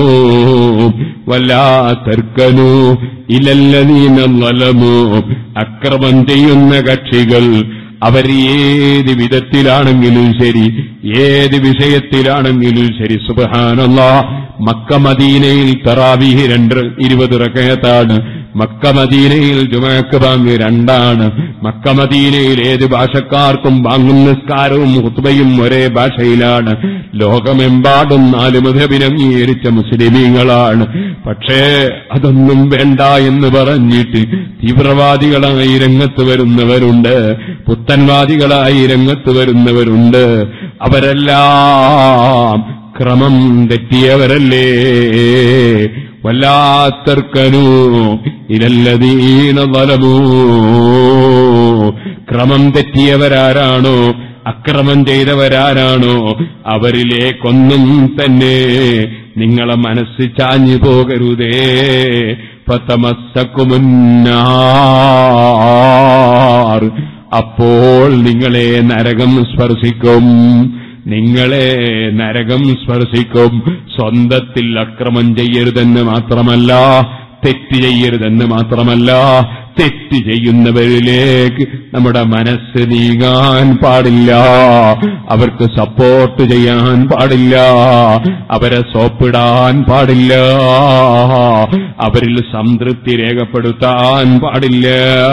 വല്ലാത്തർക്കനു ഇലല്ലതീന നലമോ അക്രമം ചെയ്യുന്ന കക്ഷികൾ അവർ ഏത് വിധത്തിലാണെങ്കിലും ശരി ഏത് വിഷയത്തിലാണെങ്കിലും ശരി സുബഹാനല്ല മക്ക മദീനയിൽ തറാവീഹ് രണ്ട് ഇരുപത് റക്കയത്താണ് മക്ക മദീനയിൽ ജുമാക്ക് ബാങ്ക് രണ്ടാണ് മക്ക മദീനയിൽ ഏത് ഭാഷക്കാർക്കും ബാങ്ങും നിസ്കാരവും ഹുത്ബയും ഒരേ ഭാഷയിലാണ് ലോകമെമ്പാടും നാല് മതബിന് അംഗീകരിച്ച മുസ്ലിമീങ്ങളാണ് പക്ഷേ അതൊന്നും വേണ്ട എന്ന് പറഞ്ഞിട്ട് തീവ്രവാദികളായി രംഗത്ത് വരുന്നവരുണ്ട് പുത്തൻവാദികളായി രംഗത്ത് വരുന്നവരുണ്ട് അവരെല്ലാം ക്രമം തെറ്റിയവരല്ലേ വല്ലാത്തർക്കനു ഇലല്ലതീന വലമൂ ക്രമം തെറ്റിയവരാരാണോ അക്രമം ചെയ്തവരാരാണോ അവരിലേക്കൊന്നും തന്നെ നിങ്ങളെ മനസ്സ് ചാഞ്ഞു പോകരുതേ പത്തമസ്സക്കുമുന്നാർ അപ്പോൾ നിങ്ങളെ നരകം സ്പർശിക്കും നിങ്ങളെ നരകം സ്പർശിക്കും സ്വന്തത്തിൽ അക്രമം ചെയ്യരുതെന്ന് മാത്രമല്ല തെറ്റ് ചെയ്യരുതെന്ന് മാത്രമല്ല തെറ്റ് ചെയ്യുന്നവരിലേക്ക് നമ്മുടെ മനസ്സ് നീങ്ങാൻ പാടില്ല അവർക്ക് സപ്പോർട്ട് ചെയ്യാൻ പാടില്ല അവരെ സോപ്പിടാൻ പാടില്ല അവരിൽ സംതൃപ്തി രേഖപ്പെടുത്താൻ പാടില്ല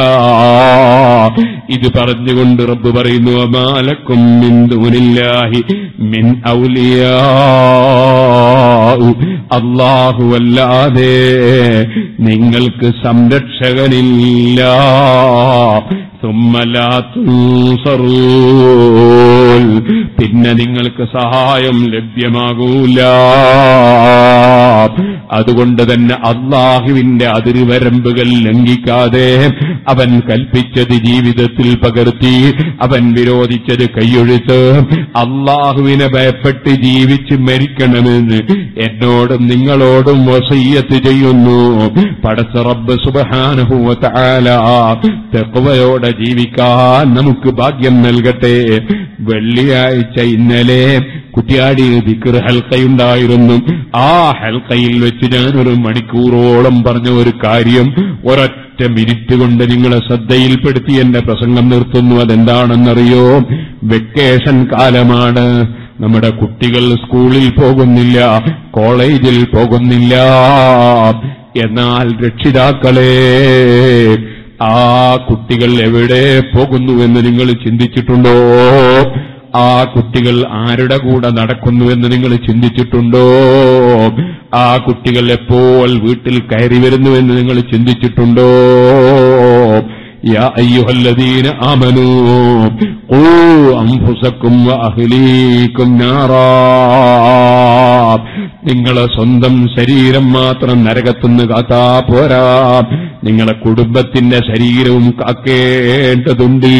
ഇത് പറഞ്ഞുകൊണ്ട് റബ്ബ് പറയുന്നു അമാലക്കും മിന്ദൂനില്ലാഹി മിൻ ഔലിയാ അല്ലാഹുവല്ലാതെ നിങ്ങൾക്ക് സംരക്ഷകനില്ല ثم لا تنصرون പിന്നെ നിങ്ങൾക്ക് സഹായം ലഭ്യമാകൂല അതുകൊണ്ട് തന്നെ അള്ളാഹുവിന്റെ അതിരുവരമ്പുകൾ ലംഘിക്കാതെ അവൻ കൽപ്പിച്ചത് ജീവിതത്തിൽ പകർത്തി അവൻ വിരോധിച്ചത് കൈയൊഴുത്ത് അള്ളാഹുവിനെ ഭയപ്പെട്ട് ജീവിച്ച് മരിക്കണമെന്ന് എന്നോടും നിങ്ങളോടും വസയ്യത്ത് ചെയ്യുന്നു പടച്ച റബ്ബ് സുബഹാനുഭൂവത്താല തെക്കുവയോടെ ജീവിക്കാൻ നമുക്ക് ഭാഗ്യം നൽകട്ടെ വെള്ളിയാഴ്ച ഇന്നലെ കുറ്റിയാടി ദിക്കർ ഹൽക്കയുണ്ടായിരുന്നു ആ ഹൽക്കയിൽ വെച്ച് ഞാനൊരു മണിക്കൂറോളം പറഞ്ഞ ഒരു കാര്യം ഒരൊറ്റ മിനിറ്റ് കൊണ്ട് നിങ്ങളെ ശ്രദ്ധയിൽപ്പെടുത്തി എന്റെ പ്രസംഗം നിർത്തുന്നു അതെന്താണെന്നറിയോ വെക്കേഷൻ കാലമാണ് നമ്മുടെ കുട്ടികൾ സ്കൂളിൽ പോകുന്നില്ല കോളേജിൽ പോകുന്നില്ല എന്നാൽ രക്ഷിതാക്കളെ ആ കുട്ടികൾ എവിടെ പോകുന്നുവെന്ന് നിങ്ങൾ ചിന്തിച്ചിട്ടുണ്ടോ ആ കുട്ടികൾ ആരുടെ കൂടെ നടക്കുന്നുവെന്ന് നിങ്ങൾ ചിന്തിച്ചിട്ടുണ്ടോ ആ കുട്ടികൾ എപ്പോൾ വീട്ടിൽ കയറി വരുന്നുവെന്ന് നിങ്ങൾ ചിന്തിച്ചിട്ടുണ്ടോ يا أيها الذين آمنوا قوا أنفسكم وأهليكم نارا നിങ്ങളെ സ്വന്തം ശരീരം മാത്രം നരകത്തുനിന്ന് കാത്താ പോരാ നിങ്ങളെ കുടുംബത്തിന്റെ ശരീരവും കാക്കേണ്ടതുണ്ട്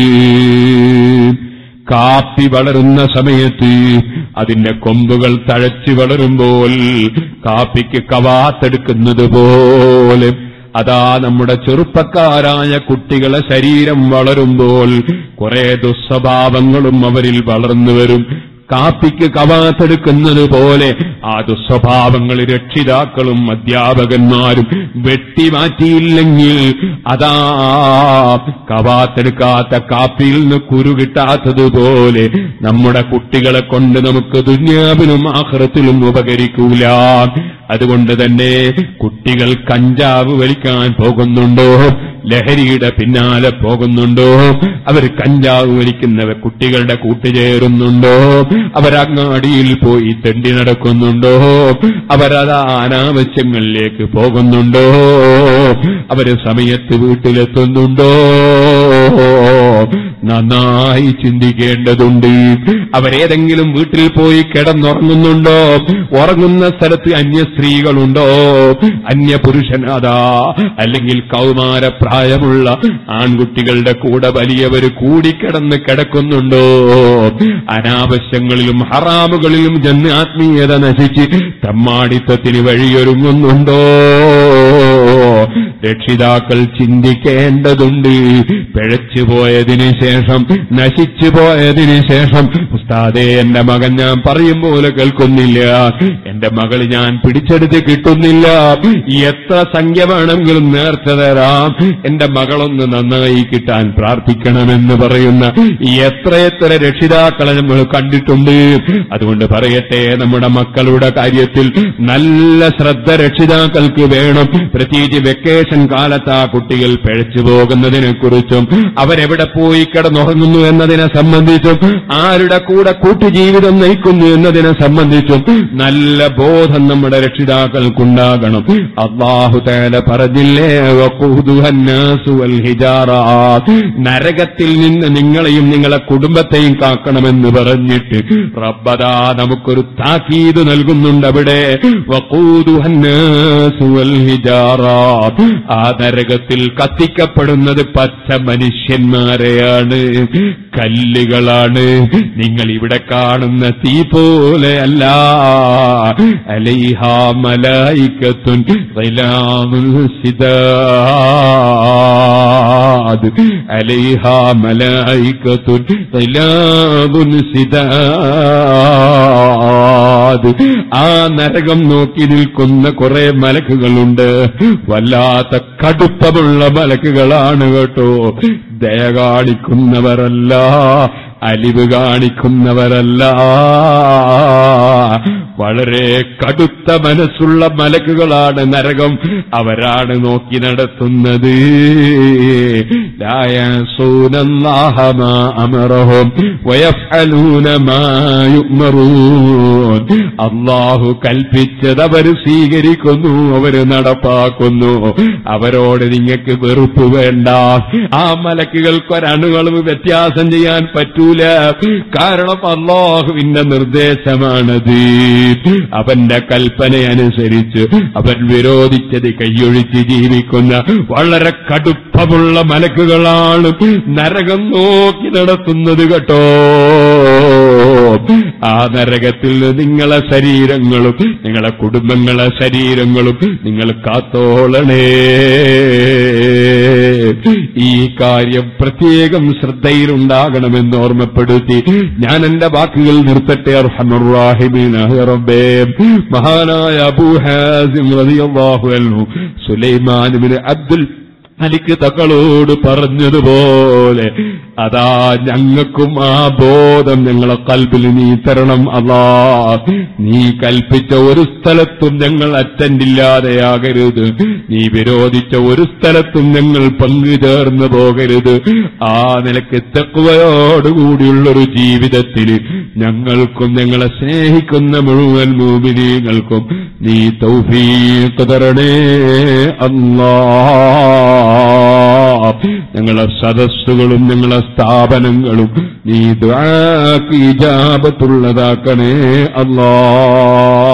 കാപ്പി വളരുന്ന സമയത്ത് അതിന്റെ കൊമ്പുകൾ തഴച്ചു വളരുമ്പോൾ കാപ്പിക്ക് കവാത്തെടുക്കുന്നത് പോലെ അതാ നമ്മുടെ ചെറുപ്പക്കാരായ കുട്ടികളെ ശരീരം വളരുമ്പോൾ കുറെ ദുസ്വഭാവങ്ങളും അവരിൽ വളർന്നു വരും കാപ്പിക്ക് കവാത്തെടുക്കുന്നത് പോലെ ആ ദുസ്വഭാവങ്ങൾ രക്ഷിതാക്കളും അധ്യാപകന്മാരും വെട്ടിമാറ്റിയില്ലെങ്കിൽ അതാ കവാത്തെടുക്കാത്ത കാപ്പിയിൽ നിന്ന് കുരു കിട്ടാത്തതുപോലെ നമ്മുടെ കുട്ടികളെ കൊണ്ട് നമുക്ക് ദുന്യാവിനും ആഹ്റത്തിലും ഉപകരിക്കൂല അതുകൊണ്ട് തന്നെ കുട്ടികൾ കഞ്ചാവ് വലിക്കാൻ പോകുന്നുണ്ടോ ലഹരിയുടെ പിന്നാലെ പോകുന്നുണ്ടോ അവർ കഞ്ചാവ് വലിക്കുന്നവർ കുട്ടികളുടെ കൂട്ടുചേരുന്നുണ്ടോ അവരങ്ങാടിയിൽ പോയി തെണ്ടി നടക്കുന്നുണ്ടോ അവരതാ അനാവശ്യങ്ങളിലേക്ക് പോകുന്നുണ്ടോ അവര് സമയത്ത് വീട്ടിലെത്തുന്നുണ്ടോ നന്നായി ചിന്തിക്കേണ്ടതുണ്ട് അവരേതെങ്കിലും വീട്ടിൽ പോയി കിടന്നുറങ്ങുന്നുണ്ടോ ഉറങ്ങുന്ന സ്ഥലത്ത് അന്യ സ്ത്രീകളുണ്ടോ അന്യ പുരുഷനാഥാ അല്ലെങ്കിൽ കൗമാരപ്രായമുള്ള ആൺകുട്ടികളുടെ കൂടെ വലിയവര് കൂടിക്കിടന്ന് കിടക്കുന്നുണ്ടോ അനാവശ്യങ്ങളിലും ഹറാമുകളിലും ജന്ന് ആത്മീയത നശിച്ച് തമ്മാടിത്തത്തിന് വഴിയൊരുങ്ങുന്നുണ്ടോ രക്ഷിതാക്കൾ ചിന്തിക്കേണ്ടതുണ്ട് പിഴച്ചു പോയതിനു ശേഷം നശിച്ചു പോയതിനു ശേഷം ഉസ്താദേ എന്റെ മകൻ ഞാൻ പറയും പോലെ കേൾക്കുന്നില്ല എന്റെ മകൾ ഞാൻ പിടിച്ചെടുത്ത് കിട്ടുന്നില്ല എത്ര സംഖ്യ വേണമെങ്കിലും നേർച്ച തരാം എന്റെ മകളൊന്ന് നന്നായി കിട്ടാൻ പ്രാർത്ഥിക്കണമെന്ന് പറയുന്ന എത്രയെത്ര രക്ഷിതാക്കളെ നമ്മൾ കണ്ടിട്ടുണ്ട് അതുകൊണ്ട് പറയട്ടെ നമ്മുടെ മക്കളുടെ കാര്യത്തിൽ നല്ല ശ്രദ്ധ രക്ഷിതാക്കൾക്ക് വേണം പ്രത്യേകിച്ച് വെക്കേഷൻ കാലത്ത് ആ കുട്ടികൾ പിഴച്ചു പോകുന്നതിനെ കുറിച്ചും അവരെവിടെ പോയി കിടന്നുറങ്ങുന്നു എന്നതിനെ സംബന്ധിച്ചും ആരുടെ കൂടെ കൂട്ടുജീവിതം നയിക്കുന്നു എന്നതിനെ സംബന്ധിച്ചും നല്ല ബോധം നമ്മുടെ രക്ഷിതാക്കൾക്കുണ്ടാകണം അള്ളാഹു തേല പറഞ്ഞില്ലേ വഖൂദുഹന്നാസു വൽ ഹിജാറ. നരകത്തിൽ നിന്ന് നിങ്ങളെയും നിങ്ങളെ കുടുംബത്തെയും കാക്കണമെന്ന് പറഞ്ഞിട്ട് റബ്ബദാ നമുക്കൊരു താക്കീത് നൽകുന്നുണ്ട് അവിടെ വഖൂദുഹന്നാസു വൽ ഹിജാറ. ആ നരകത്തിൽ കത്തിക്കപ്പെടുന്നത് പച്ച മനുഷ്യന്മാരെയാണ് കല്ലുകളാണ് നിങ്ങൾ ഇവിടെ കാണുന്ന തീ പോലെയല്ല അലൈഹ മലായിക്കത്തുൻ ഖിലാമുൽ സിദാദ് അലൈഹ മലായിക്കത്തുൻ ഖിലാമുൽ സിദാദ് ആ നരകം നോക്കി നിൽക്കുന്ന കുറെ മലക്കുകളുണ്ട് വല്ലാത്ത കടുപ്പമുള്ള മലക്കുകളാണ് കേട്ടോ ദയ കാണിക്കുന്നവരല്ല അലിവ് കാണിക്കുന്നവരല്ല വളരെ കടുത്ത മനസ്സുള്ള മലക്കുകളാണ് നരകം അവരാണ് നോക്കി നടത്തുന്നത് لا يعصون الله ما أمرهم ويفعلون ما يؤمرون അള്ളാഹു കൽപ്പിച്ചത് അവർ സ്വീകരിക്കുന്നു അവര് നടപ്പാക്കുന്നു അവരോട് നിങ്ങൾക്ക് വെറുപ്പ് വേണ്ട ആ മലക്കുകൾക്ക് ഒരണുകളും വ്യത്യാസം ചെയ്യാൻ പറ്റൂല കാരണം അള്ളാഹുവിന്റെ നിർദ്ദേശമാണത് അവന്റെ കൽപ്പന അനുസരിച്ച് അവൻ വിരോധിച്ചത് കൈയൊഴിച്ച് ജീവിക്കുന്ന വളരെ കടുപ്പമുള്ള മലക്കുകളാണ് നരകം നോക്കി നടത്തുന്നത് കേട്ടോ ആ നരകത്തിൽ നിന്ന് നിങ്ങളെ ശരീരങ്ങളും നിങ്ങളെ കുടുംബങ്ങളെ ശരീരങ്ങളും നിങ്ങൾ കാത്തോളണേ ഈ കാര്യം പ്രത്യേകം ശ്രദ്ധയിലുണ്ടാകണമെന്ന് ഓർമ്മപ്പെടുത്തി ഞാൻ എന്റെ വാക്കുകൾ നിർത്തട്ടെ അർഹമുറാഹിമീനായ റബ്ബേ മഹാനായ അബൂഹാസിം റളിയല്ലാഹു അൻഹു സുലൈമാനുബിന് അബ്ദുൽ മലിക്ക് തങ്ങളോട് പറഞ്ഞതുപോലെ അതാ ഞങ്ങൾക്കും ആ ബോധം ഞങ്ങളെ കൽബിൽ നീ തരണം അതാ നീ കൽപ്പിച്ച ഒരു സ്ഥലത്തും ഞങ്ങൾ അറ്റൻഡില്ലാതെയാകരുത് നീ വിരോധിച്ച ഒരു സ്ഥലത്തും ഞങ്ങൾ പങ്കുചേർന്നു പോകരുത് ആ നിലക്ക് തെക്കുവയോടുകൂടിയുള്ളൊരു ജീവിതത്തിൽ ഞങ്ങൾക്കും ഞങ്ങളെ സ്നേഹിക്കുന്ന മുഴുവൻ മൂമിനീങ്ങൾക്കും നീ തൗഫീഖ് തരണേ അല്ലാ ഞങ്ങളെ സദസ്സുകളും ഞങ്ങളെ സ്ഥാപനങ്ങളും നീ ദ്വാക്ക് ഇജാബത്തുള്ളതാക്കണേ അല്ലാ